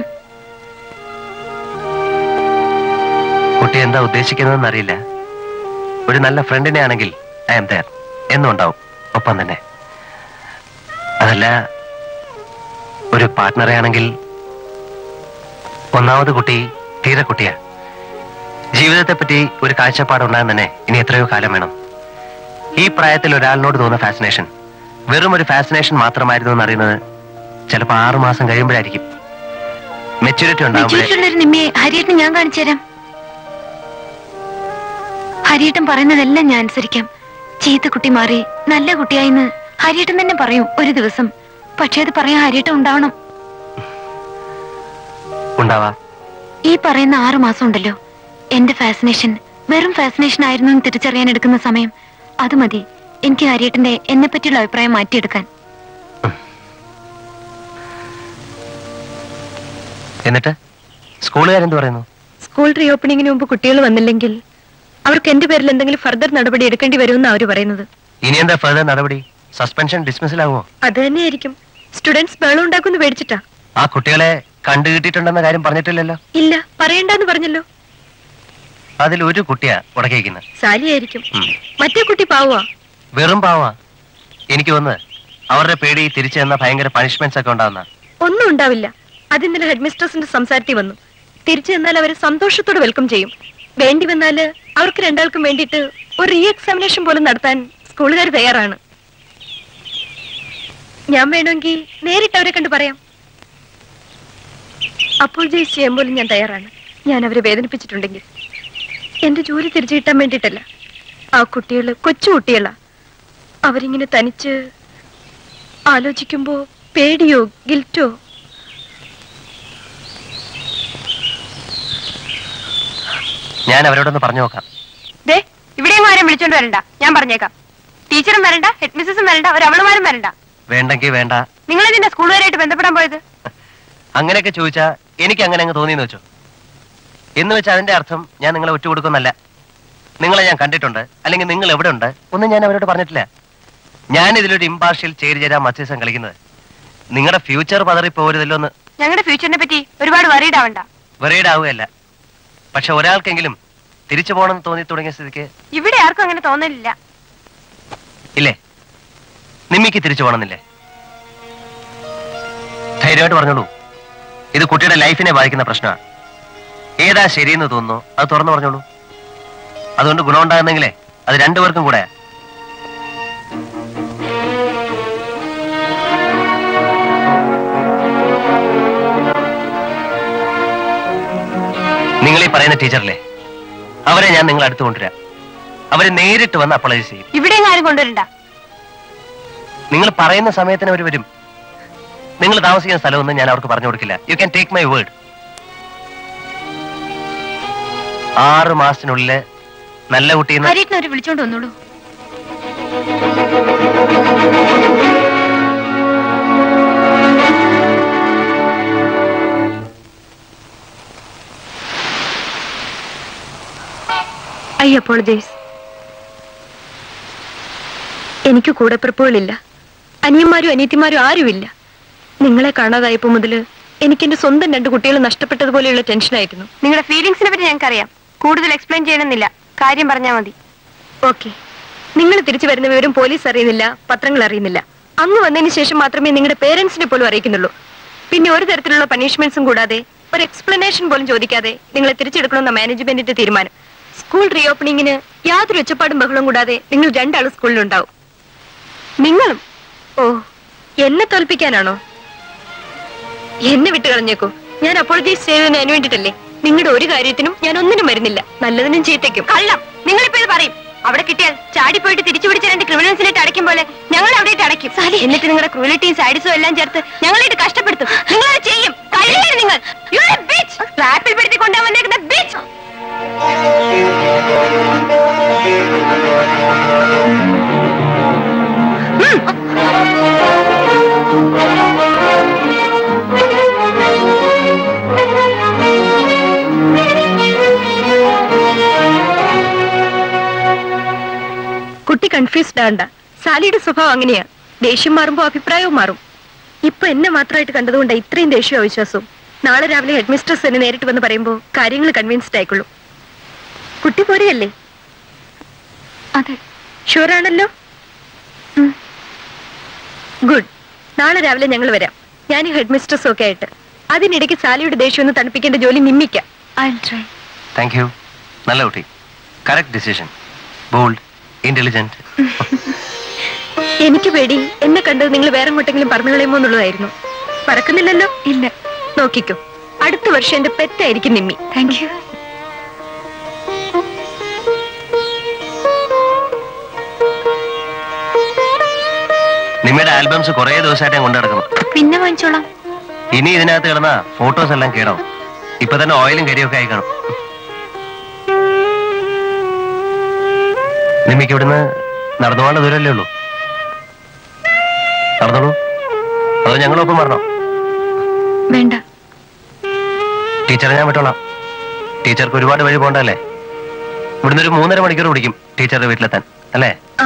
കുട്ടി എന്താ ഉദ്ദേശിക്കുന്നതെന്ന് അറിയില്ല ഒരു നല്ല ഫ്രണ്ടിനെ ആണെങ്കിൽ ഐ എം തയ്യാർ എന്നും ഉണ്ടാവും ഒപ്പം തന്നെ അതല്ല ഒരു പാർട്ട്ണറെ ആണെങ്കിൽ ഒന്നാമത് കുട്ടി തീരെ കുട്ടിയാ ജീവിതത്തെ പറ്റി ഒരു കാഴ്ചപ്പാടുണ്ടാകാൻ തന്നെ ഇനി എത്രയോ കാലം വേണം ഈ പ്രായത്തിൽ ഒരാളിനോട് തോന്നുന്ന ഫാസിനേഷൻ വെറും ഒരു ഫാസിനേഷൻ മാത്രമായിരുന്നു എന്ന് അറിയുന്നത് ചിലപ്പോ ആറു മാസം കഴിയുമ്പോഴായിരിക്കും മെച്ചൂരിറ്റി ഉണ്ടാകുമ്പോഴേ മെച്ചൂരിറ്റിയുള്ള ഒരു നിമ്മയെ ഹരിയേട്ടന് ഞാൻ കാണിച്ചു തരാം ഹരിയേട്ടൻ പറയുന്നതെല്ലാം ഞാൻ അനുസരിക്കാം ചീത്ത കുട്ടി മാറി നല്ല കുട്ടിയായിന്ന് ഹരിയേട്ടൻ തന്നെ പറയും ഒരു ദിവസം പക്ഷേ അത് പറയാൻ ഹരിയേട്ടൻ ഉണ്ടാവണം ഉണ്ടാവാം ഈ പറയുന്ന ആറു മാസം ഉണ്ടല്ലോ എന്റെ ഫാസിനേഷൻ വെറും ഫാസിനേഷൻ ആയിരുന്നു എന്ന് തിരിച്ചറിയാൻ എടുക്കുന്ന സമയം അത് മതി എനിക്ക് ഹരിയേട്ടന്റെ എന്നെ പറ്റിയുള്ള അഭിപ്രായം മാറ്റിയെടുക്കാൻ എന്നിട്ട് സ്കൂളുകാരെന്ത് പറയുന്നു സ്കൂൾ റീ ഓപ്പണിംഗിന് മുമ്പ് കുട്ടികൾ വന്നില്ലെങ്കിൽ അവർക്ക് എന്റെ പേരിൽ എന്തെങ്കിലും ഫർദർ നടപടി എടുക്കേണ്ടി വരുമെന്ന് അവർ പറയുന്നത് ഇനി എന്താ ഫർദർ നടപടി സസ്പെൻഷൻ ഡിസ്മിസൽ ആകുമോ അത് തന്നെയായിരിക്കും സ്റ്റുഡൻസ് ബഹളം ഉണ്ടാക്കുമെന്ന് പേടിച്ചിട്ടാ ആ കുട്ടികളെ കണ്ടുകിട്ടിട്ടുണ്ടെന്ന കാര്യം പറഞ്ഞിട്ടില്ലല്ലോ ഇല്ല പറയണ്ടെന്ന് പറഞ്ഞല്ലോ അതിൽ ഒരു കുട്ടിയാ ഉടക്കിയിരിക്കുന്നത് സാലിയായിരിക്കും മറ്റേ കുട്ടി പാവുക വെറും പാവാ എനിക്ക് വന്ന് അവരുടെ പേടി തിരിച്ചു തന്ന ഭയങ്കര പണിഷ്മെന്റ്സ് ഒക്കെ ഉണ്ടാവുന്ന ഒന്നും ഉണ്ടാവില്ല അത് ഇന്നലെ ഹെഡ് മിസ്ട്രസിന്റെ സംസാരത്തിൽ വന്നു തിരിച്ചു ചെന്നാൽ അവരെ സന്തോഷത്തോടെ വെൽക്കം ചെയ്യും വേണ്ടി വന്നാല് അവർക്ക് രണ്ടാൾക്കും വേണ്ടിയിട്ട് ഒരു റീ എക്സാമിനേഷൻ പോലും നടത്താൻ സ്കൂളുകാർ തയ്യാറാണ് ഞാൻ വേണമെങ്കിൽ നേരിട്ട് അവരെ കണ്ട് പറയാം അപ്പോൾ ജയിച്ച് ചെയ്യാൻ പോലും ഞാൻ തയ്യാറാണ് ഞാൻ അവരെ വേദനിപ്പിച്ചിട്ടുണ്ടെങ്കിൽ എന്റെ ജോലി തിരിച്ചു കിട്ടാൻ വേണ്ടിയിട്ടല്ല ആ കുട്ടികള് കൊച്ചു കുട്ടികളാ അവരിങ്ങനെ തനിച്ച് ആലോചിക്കുമ്പോ പേടിയോ ഗിൽറ്റോ ഞാൻ അവരോടൊന്ന് പറഞ്ഞു നോക്കാം ദേ ഇവിടെയും ആരും വിളിച്ചോണ്ട് വരണ്ട ഞാൻ പറഞ്ഞേക്കാം ടീച്ചറും വരണ്ട ഹെഡ് മിസ്സസും വരണ്ട ഒരു അവളുമാരും വരണ്ട വേണ്ടെങ്കിൽ വേണ്ട നിങ്ങൾ ഇതിന്റെ സ്കൂളുകാരായിട്ട് ബന്ധപ്പെടാൻ പോയത് അങ്ങനെയൊക്കെ ചോദിച്ചാ എനിക്ക് അങ്ങനെ അങ്ങ് തോന്നിയെന്ന് വെച്ചു എന്ന് വെച്ചാൽ അതിന്റെ അർത്ഥം ഞാൻ നിങ്ങളെ ഒറ്റ കൊടുക്കുന്നല്ല നിങ്ങളെ ഞാൻ കണ്ടിട്ടുണ്ട് അല്ലെങ്കിൽ നിങ്ങൾ എവിടെ ഉണ്ട് ഒന്നും ഞാൻ അവരോട് പറഞ്ഞിട്ടില്ല ഞാൻ ഇതിലൊരു ഇമ്പാർഷ്യൽ ചേരി ചേരാ മത്സ്യസം കളിക്കുന്നത് നിങ്ങളുടെ ഫ്യൂച്ചർ പതറി പോരുതല്ലോ എന്ന് ഞങ്ങളുടെ ഫ്യൂച്ചറിനെ പറ്റി ഒരുപാട് വറീഡ് ആവണ്ട വെറീഡ് ആവുകയല്ല പക്ഷെ ഒരാൾക്കെങ്കിലും തിരിച്ചു പോകണമെന്ന് തോന്നി തുടങ്ങിയ സ്ഥിതിക്ക് ഇവിടെ ആർക്കും അങ്ങനെ തോന്നലില്ല ഇല്ലേ നിമ്മിക്ക് തിരിച്ചു പോകണമെന്നില്ലേ ധൈര്യമായിട്ട് പറഞ്ഞോളൂ ഇത് കുട്ടിയുടെ ലൈഫിനെ ബാധിക്കുന്ന പ്രശ്നമാണ് ഏതാ ശരിയെന്ന് തോന്നുന്നു അത് തുറന്നു പറഞ്ഞോളൂ അതുകൊണ്ട് ഗുണമുണ്ടാകുന്നെങ്കിലേ അത് രണ്ടുപേർക്കും കൂടെ നിങ്ങൾ ഈ പറയുന്ന ടീച്ചറില്ലേ അവരെ ഞാൻ നിങ്ങൾ അടുത്ത് കൊണ്ടുവരാം അവരെ നേരിട്ട് വന്ന് അപ്ലൈ ചെയ്യും ഇവിടെ ആരും കൊണ്ടുവരണ്ട നിങ്ങൾ പറയുന്ന സമയത്തിന് അവർ വരും നിങ്ങൾ താമസിക്കുന്ന സ്ഥലമൊന്നും ഞാൻ അവർക്ക് പറഞ്ഞു കൊടുക്കില്ല you can take my word ആറ് മാസത്തിനുള്ളിൽ നല്ല കുട്ടിയെന്ന് ഹരിയേട്ടനെ അവര് വിളിച്ചോണ്ട് വന്നോളൂ ഐ അപ്പോളജൈസ് എനിക്ക് കൂടപ്പിറപ്പുകളില്ല അനിയന്മാരും അനിയത്തിമാരും ആരുമില്ല നിങ്ങളെ കാണാതായപ്പോ മുതല് എനിക്ക് എന്റെ സ്വന്തം രണ്ട് കുട്ടികൾ നഷ്ടപ്പെട്ടതുപോലെയുള്ള ടെൻഷനായിരുന്നു നിങ്ങളുടെ ഫീലിംഗ്സിനെ പറ്റി ഞങ്ങൾക്കറിയാം കൂടുതൽ എക്സ്പ്ലെയിൻ ചെയ്യണമെന്നില്ല കാര്യം പറഞ്ഞാൽ മതി ഓക്കെ നിങ്ങൾ തിരിച്ചു വരുന്ന വിവരം പോലീസ് അറിയുന്നില്ല പത്രങ്ങൾ അറിയുന്നില്ല അങ്ങ് വന്നതിന് ശേഷം മാത്രമേ നിങ്ങളുടെ പേരൻസിനെ പോലും അറിയിക്കുന്നുള്ളൂ പിന്നെ ഒരു തരത്തിലുള്ള പണിഷ്മെന്റ്സും കൂടാതെ ഒരു എക്സ്പ്ലനേഷൻ പോലും ചോദിക്കാതെ നിങ്ങളെ തിരിച്ചെടുക്കണമെന്ന മാനേജ്മെന്റിന്റെ തീരുമാനം സ്കൂൾ റീഓപ്പണിങ്ങിന് യാതൊരു ഒച്ചപ്പാടും ബഹളവും കൂടാതെ നിങ്ങൾ രണ്ടാളും സ്കൂളിലുണ്ടാവും നിങ്ങളും ഓ എന്നെ തോൽപ്പിക്കാനാണോ എന്നെ വിട്ടു കളഞ്ഞേക്കൂ ഞാൻ അപ്പോളജൈസ് ചെയ്തതിന് അതിന് വേണ്ടിട്ടല്ലേ നിങ്ങളുടെ ഒരു കാര്യത്തിനും ഞാൻ ഒന്നിനും വരുന്നില്ല നല്ലതിനും ചീത്തയ്ക്കും കള്ളം നിങ്ങളിപ്പോ ഇത് പറയും അവിടെ കിട്ടിയാൽ ചാടി പോയിട്ട് തിരിച്ചു പിടിച്ച രണ്ട് ക്രിമിനൽസിനായിട്ട് അടയ്ക്കും പോലെ ഞങ്ങൾ അവിടെ അടയ്ക്കും എന്നിട്ട് നിങ്ങളുടെ ക്രൂലിറ്റിയും സൈഡ്സും എല്ലാം ചേർത്ത് ഞങ്ങളായിട്ട് കഷ്ടപ്പെടുത്തും നിങ്ങൾ അത് ചെയ്യും കഴിയില്ല നിങ്ങൾ ട്രാപ്പിൽ പിടിച്ച് കൊണ്ടുപോകാൻ വന്നേക്കുന്ന ബീച്ച് കുട്ടി കൺഫ്യൂസ്ഡ് ആണ്ട സാലിയുടെ സ്വഭാവം അങ്ങനെയാ ദേഷ്യം മാറുമ്പോ അഭിപ്രായവും മാറും ഇപ്പൊ എന്നെ മാത്രമായിട്ട് കണ്ടതുകൊണ്ട് ഇത്രയും ദേഷ്യവും അവിശ്വാസവും നാളെ രാവിലെ ഹെഡ് മിസ്ട്രസ് എന്നെ നേരിട്ട് വന്ന് പറയുമ്പോ കാര്യങ്ങൾ കൺവിൻസ്ഡ് ആയിക്കൊള്ളൂ കുട്ടി പോരെയല്ലേ അതെ ഷുവറാണല്ലോ ഗുഡ് നാളെ രാവിലെ ഞങ്ങൾ വരാം ഞാൻ ഹെഡ് മിസ്ട്രസ് ഒക്കെ ആയിട്ട് അതിനിടയ്ക്ക് സാലിയുടെ ദേഷ്യം ഒന്ന് തണുപ്പിക്കേണ്ട ജോലി നിമ്മിക്കാം താങ്ക് യു നല്ല കുട്ടി കറക്റ്റ് ഡിസിഷൻ ബോൾഡ് ഇന്റലിജന്റ് എനിക്ക് പേടി എന്നെ കണ്ടത് നിങ്ങൾ വേറെ എങ്ങോട്ടെങ്കിലും പറഞ്ഞു കളയുമോ എന്നുള്ളതായിരുന്നു പറക്കുന്നില്ലല്ലോ ഇല്ല നോക്കിക്കോ അടുത്ത വർഷം എന്റെ പെറ്റായിരിക്കും നിമ്മി താങ്ക് യു നിമ്മയുടെ ആൽബംസ് കുറെ ദിവസമായിട്ട് ഞാൻ കൊണ്ടു നടക്കുന്നു പിന്നെ വാങ്ങിച്ചോളാം ഇനി ഇതിനകത്ത് കിടന്ന ഫോട്ടോസ് എല്ലാം കേടാവും ഇപ്പൊ തന്നെ ഓയിലും കരിയൊക്കെ ആയി കാണും നിമ്മയ്ക്ക് ഇവിടുന്ന് നടന്നു പോകാനുള്ള ദൂരമല്ലേ ഉള്ളൂ നടന്നോളൂ അതോ ഞങ്ങളൊപ്പം പറഞ്ഞോ വേണ്ട ടീച്ചറെ ഞാൻ വിട്ടോളാം ടീച്ചർക്ക് ഒരുപാട് വഴി പോകണ്ടല്ലേ ഇവിടുന്ന് ഒരു മൂന്നര മണിക്കൂർ പിടിക്കും ടീച്ചറുടെ വീട്ടിലെത്താൻ അല്ലേ ആ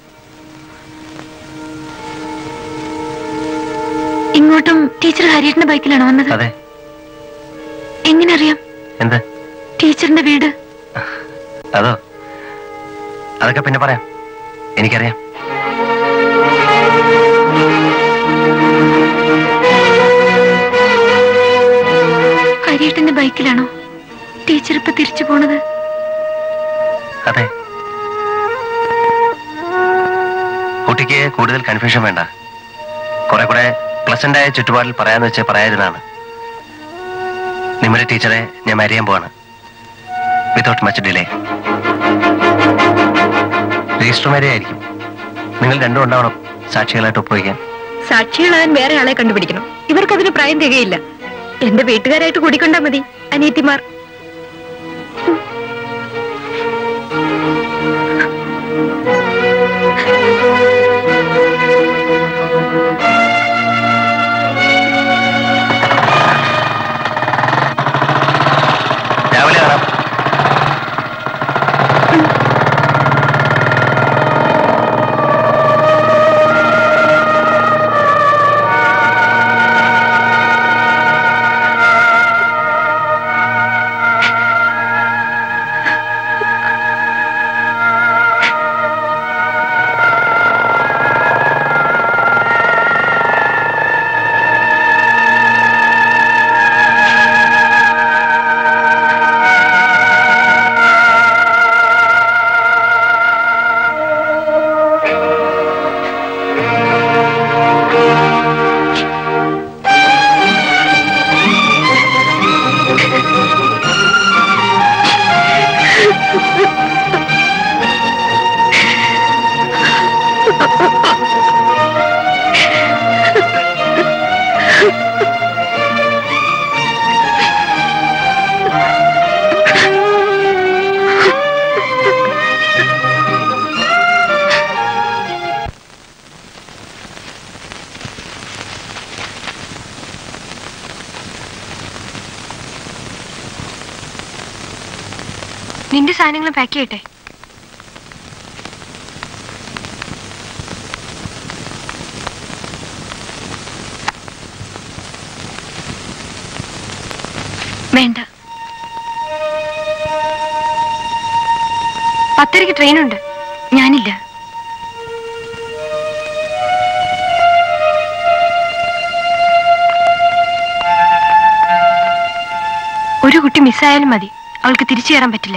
ഇങ്ങോട്ടും ടീച്ചർ ഹരിയേട്ടന്റെ ബൈക്കിലാണോ വന്നത് അതെ എങ്ങനെ അറിയാം എന്ത് ടീച്ചറിന്റെ വീട് അതോ അതൊക്കെ പിന്നെ പറയാം എനിക്കറിയാം ഹരിയേട്ടന്റെ ബൈക്കിലാണോ ടീച്ചർ ഇപ്പൊ തിരിച്ചു പോണത് അതെ കുട്ടിക്ക് കൂടുതൽ കൺഫ്യൂഷൻ വേണ്ട കുറെ കൂടെ പ്ലസന്റ് ആയ ചുറ്റുപാടിൽ പറയാന്ന് വെച്ച് പറയാതിരുന്നാണ് നിങ്ങളുടെ ടീച്ചറെ ഞാൻ മാരിയാൻ പോവാണ് without much delay register marriage ആയിരിക്കും നിങ്ങൾ രണ്ടും ഉണ്ടാവണം സാക്ഷികളായിട്ട് ഒപ്പുവയ്ക്കാൻ സാക്ഷികളാകാൻ വേറെ ആളെ കണ്ടുപിടിക്കണം ഇവർക്ക് അതിന് പ്രായം തികയില്ല എന്റെ വീട്ടുകാരായിട്ട് കൂടിക്കൊണ്ടാ മതി അനിയത്തിമാർ രാവിലെ കാണാം നിന്റെ സാധനങ്ങൾ പാക്ക് ചെയ്യട്ടെ വേണ്ട പത്തരയ്ക്ക് ട്രെയിനുണ്ട് ഞാനില്ല ഒരു കുട്ടി മിസ്സായാലും മതി അവൾക്ക് തിരിച്ചു കയറാൻ പറ്റില്ല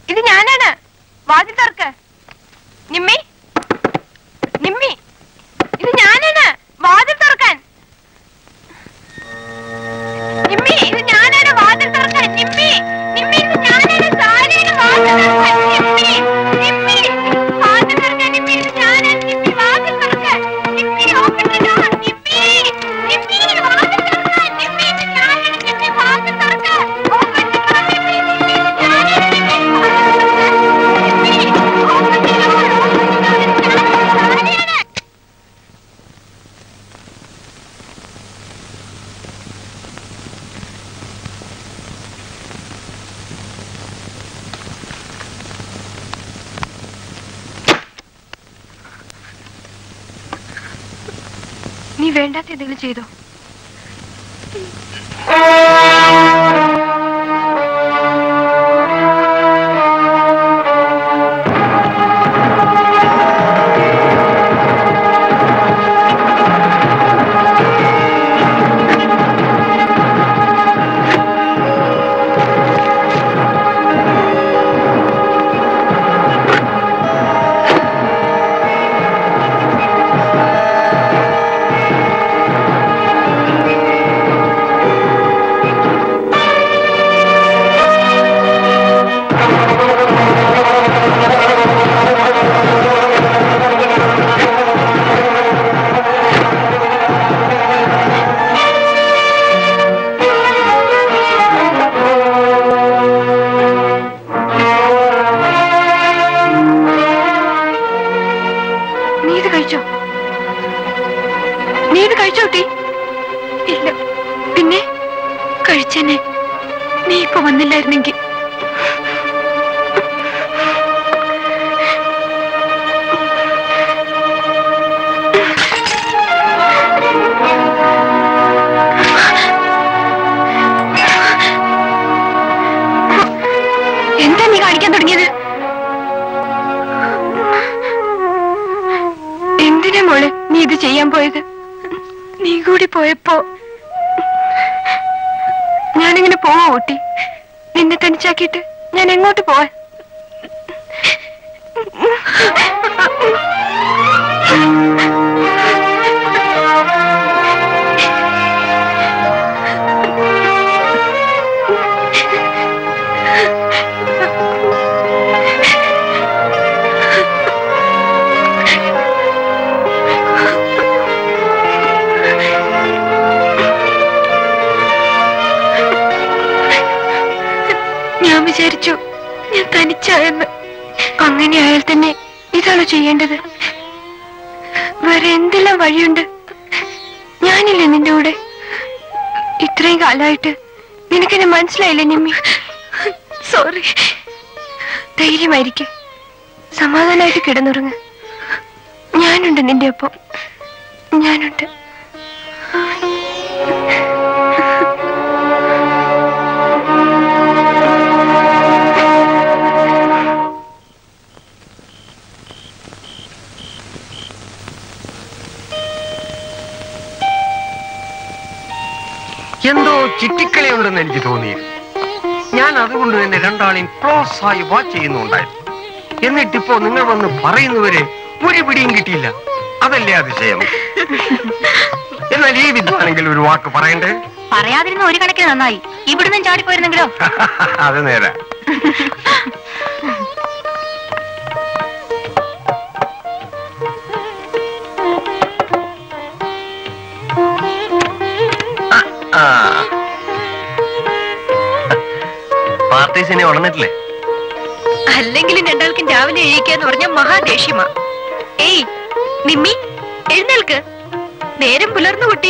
ഇത് ഞാനാണ് വാതിൽ തുറക്ക് നിമ്മി നിമ്മി ഇത് ഞാനാണ് വാതിൽ തുറക്കാൻ നിമ്മി ഇത് ഞാനാണ് വാതിൽ തുറക്കാൻ നിമ്മി നിമ്മി ഇത് ഞാനാണ് സാരിയാണ് വാതിൽ തുറക്കാൻ നിമ്മി നിമ്മി വാതിൽ തുറക്കാൻ നിമ്മി ഇത് ഞാനാണ് നിമ്മി വാതിൽ തുറക്കാൻ Nimmi open the door Nimmi Nimmi വാതിൽ തുറക്കാൻ നിമ്മി ഇത് ഞാനാണ് നിമ്മി വാതിൽ തുറക്കാൻ open the door Nimmi Nimmi ഇത് ഞാനാണ് Nimmi Nimmi open the door സാരിയാണ് നീ വേണ്ടാത്ത എന്തെങ്കിലും ചെയ്തോ നീ ഇത് കഴിച്ചോ നീ ഇത് കഴിച്ചോ കുട്ടി ഇല്ല പിന്നെ കഴിച്ചേനെ നീ ഇപ്പൊ വന്നില്ലായിരുന്നെങ്കിൽ എന്താ നീ കാണിക്കാൻ തുടങ്ങിയത് എന്തിനാ മോളെ നീ ഇത് ചെയ്യാൻ പോയത് നീ കൂടി പോയപ്പോ ഞാനിങ്ങനെ പോവാ ഊട്ടി നിന്നെ തനിച്ചാക്കിയിട്ട് ഞാൻ എങ്ങോട്ട് പോവാൻ ഞാൻ വിചാരിച്ചു ഞാൻ തനിച്ചായെന്ന് അങ്ങനെ ആയാൽ തന്നെ ഇതാണോ ചെയ്യേണ്ടത് വേറെ എന്തെല്ലാം വഴിയുണ്ട് ഞാനില്ലേ നിന്റെ കൂടെ ഇത്രയും കാലമായിട്ട് നിനക്കെന്നെ മനസ്സിലായില്ലേ നിമ്മി സോറി ധൈര്യമായിരിക്കെ സമാധാനമായിട്ട് കിടന്നുറങ്ങ് ഞാനുണ്ട് നിന്റെ ഒപ്പം ഞാനുണ്ട് എന്തോ ചിറ്റിക്കളി ഉണ്ടെന്ന് എനിക്ക് തോന്നിയിരുന്നു ഞാൻ അതുകൊണ്ട് തന്നെ രണ്ടാളെയും ക്ലോസ് ആയി വാച്ച് ചെയ്യുന്നുണ്ടായിരുന്നു എന്നിട്ടിപ്പോ നിങ്ങൾ വന്ന് പറയുന്നവരെ ഒരു പിടിയും കിട്ടിയില്ല അതല്ലേ അതിശയം എന്നാൽ ഈ വിദ്വാണെങ്കിൽ ഒരു വാക്ക് പറയണ്ടേ പറയാതിരുന്ന ഒരു കണക്കിന് നന്നായി ഇവിടുന്ന് ചാടിപ്പോയിരുന്നെങ്കിലോ അത് നേരെ ആ പാർട്ടീസിനെ ഉണർന്നിട്ടില്ലേ അല്ലെങ്കിലും രണ്ടാൾക്കും രാവിലെ എഴുതിക്കാന്ന് പറഞ്ഞ മഹാദേഷ്യമാ ഏയ് നിമ്മി എഴുന്നേൽക്ക് നേരം പുലർന്നു കുട്ടി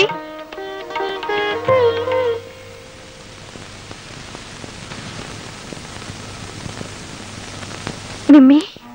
നിമ്മി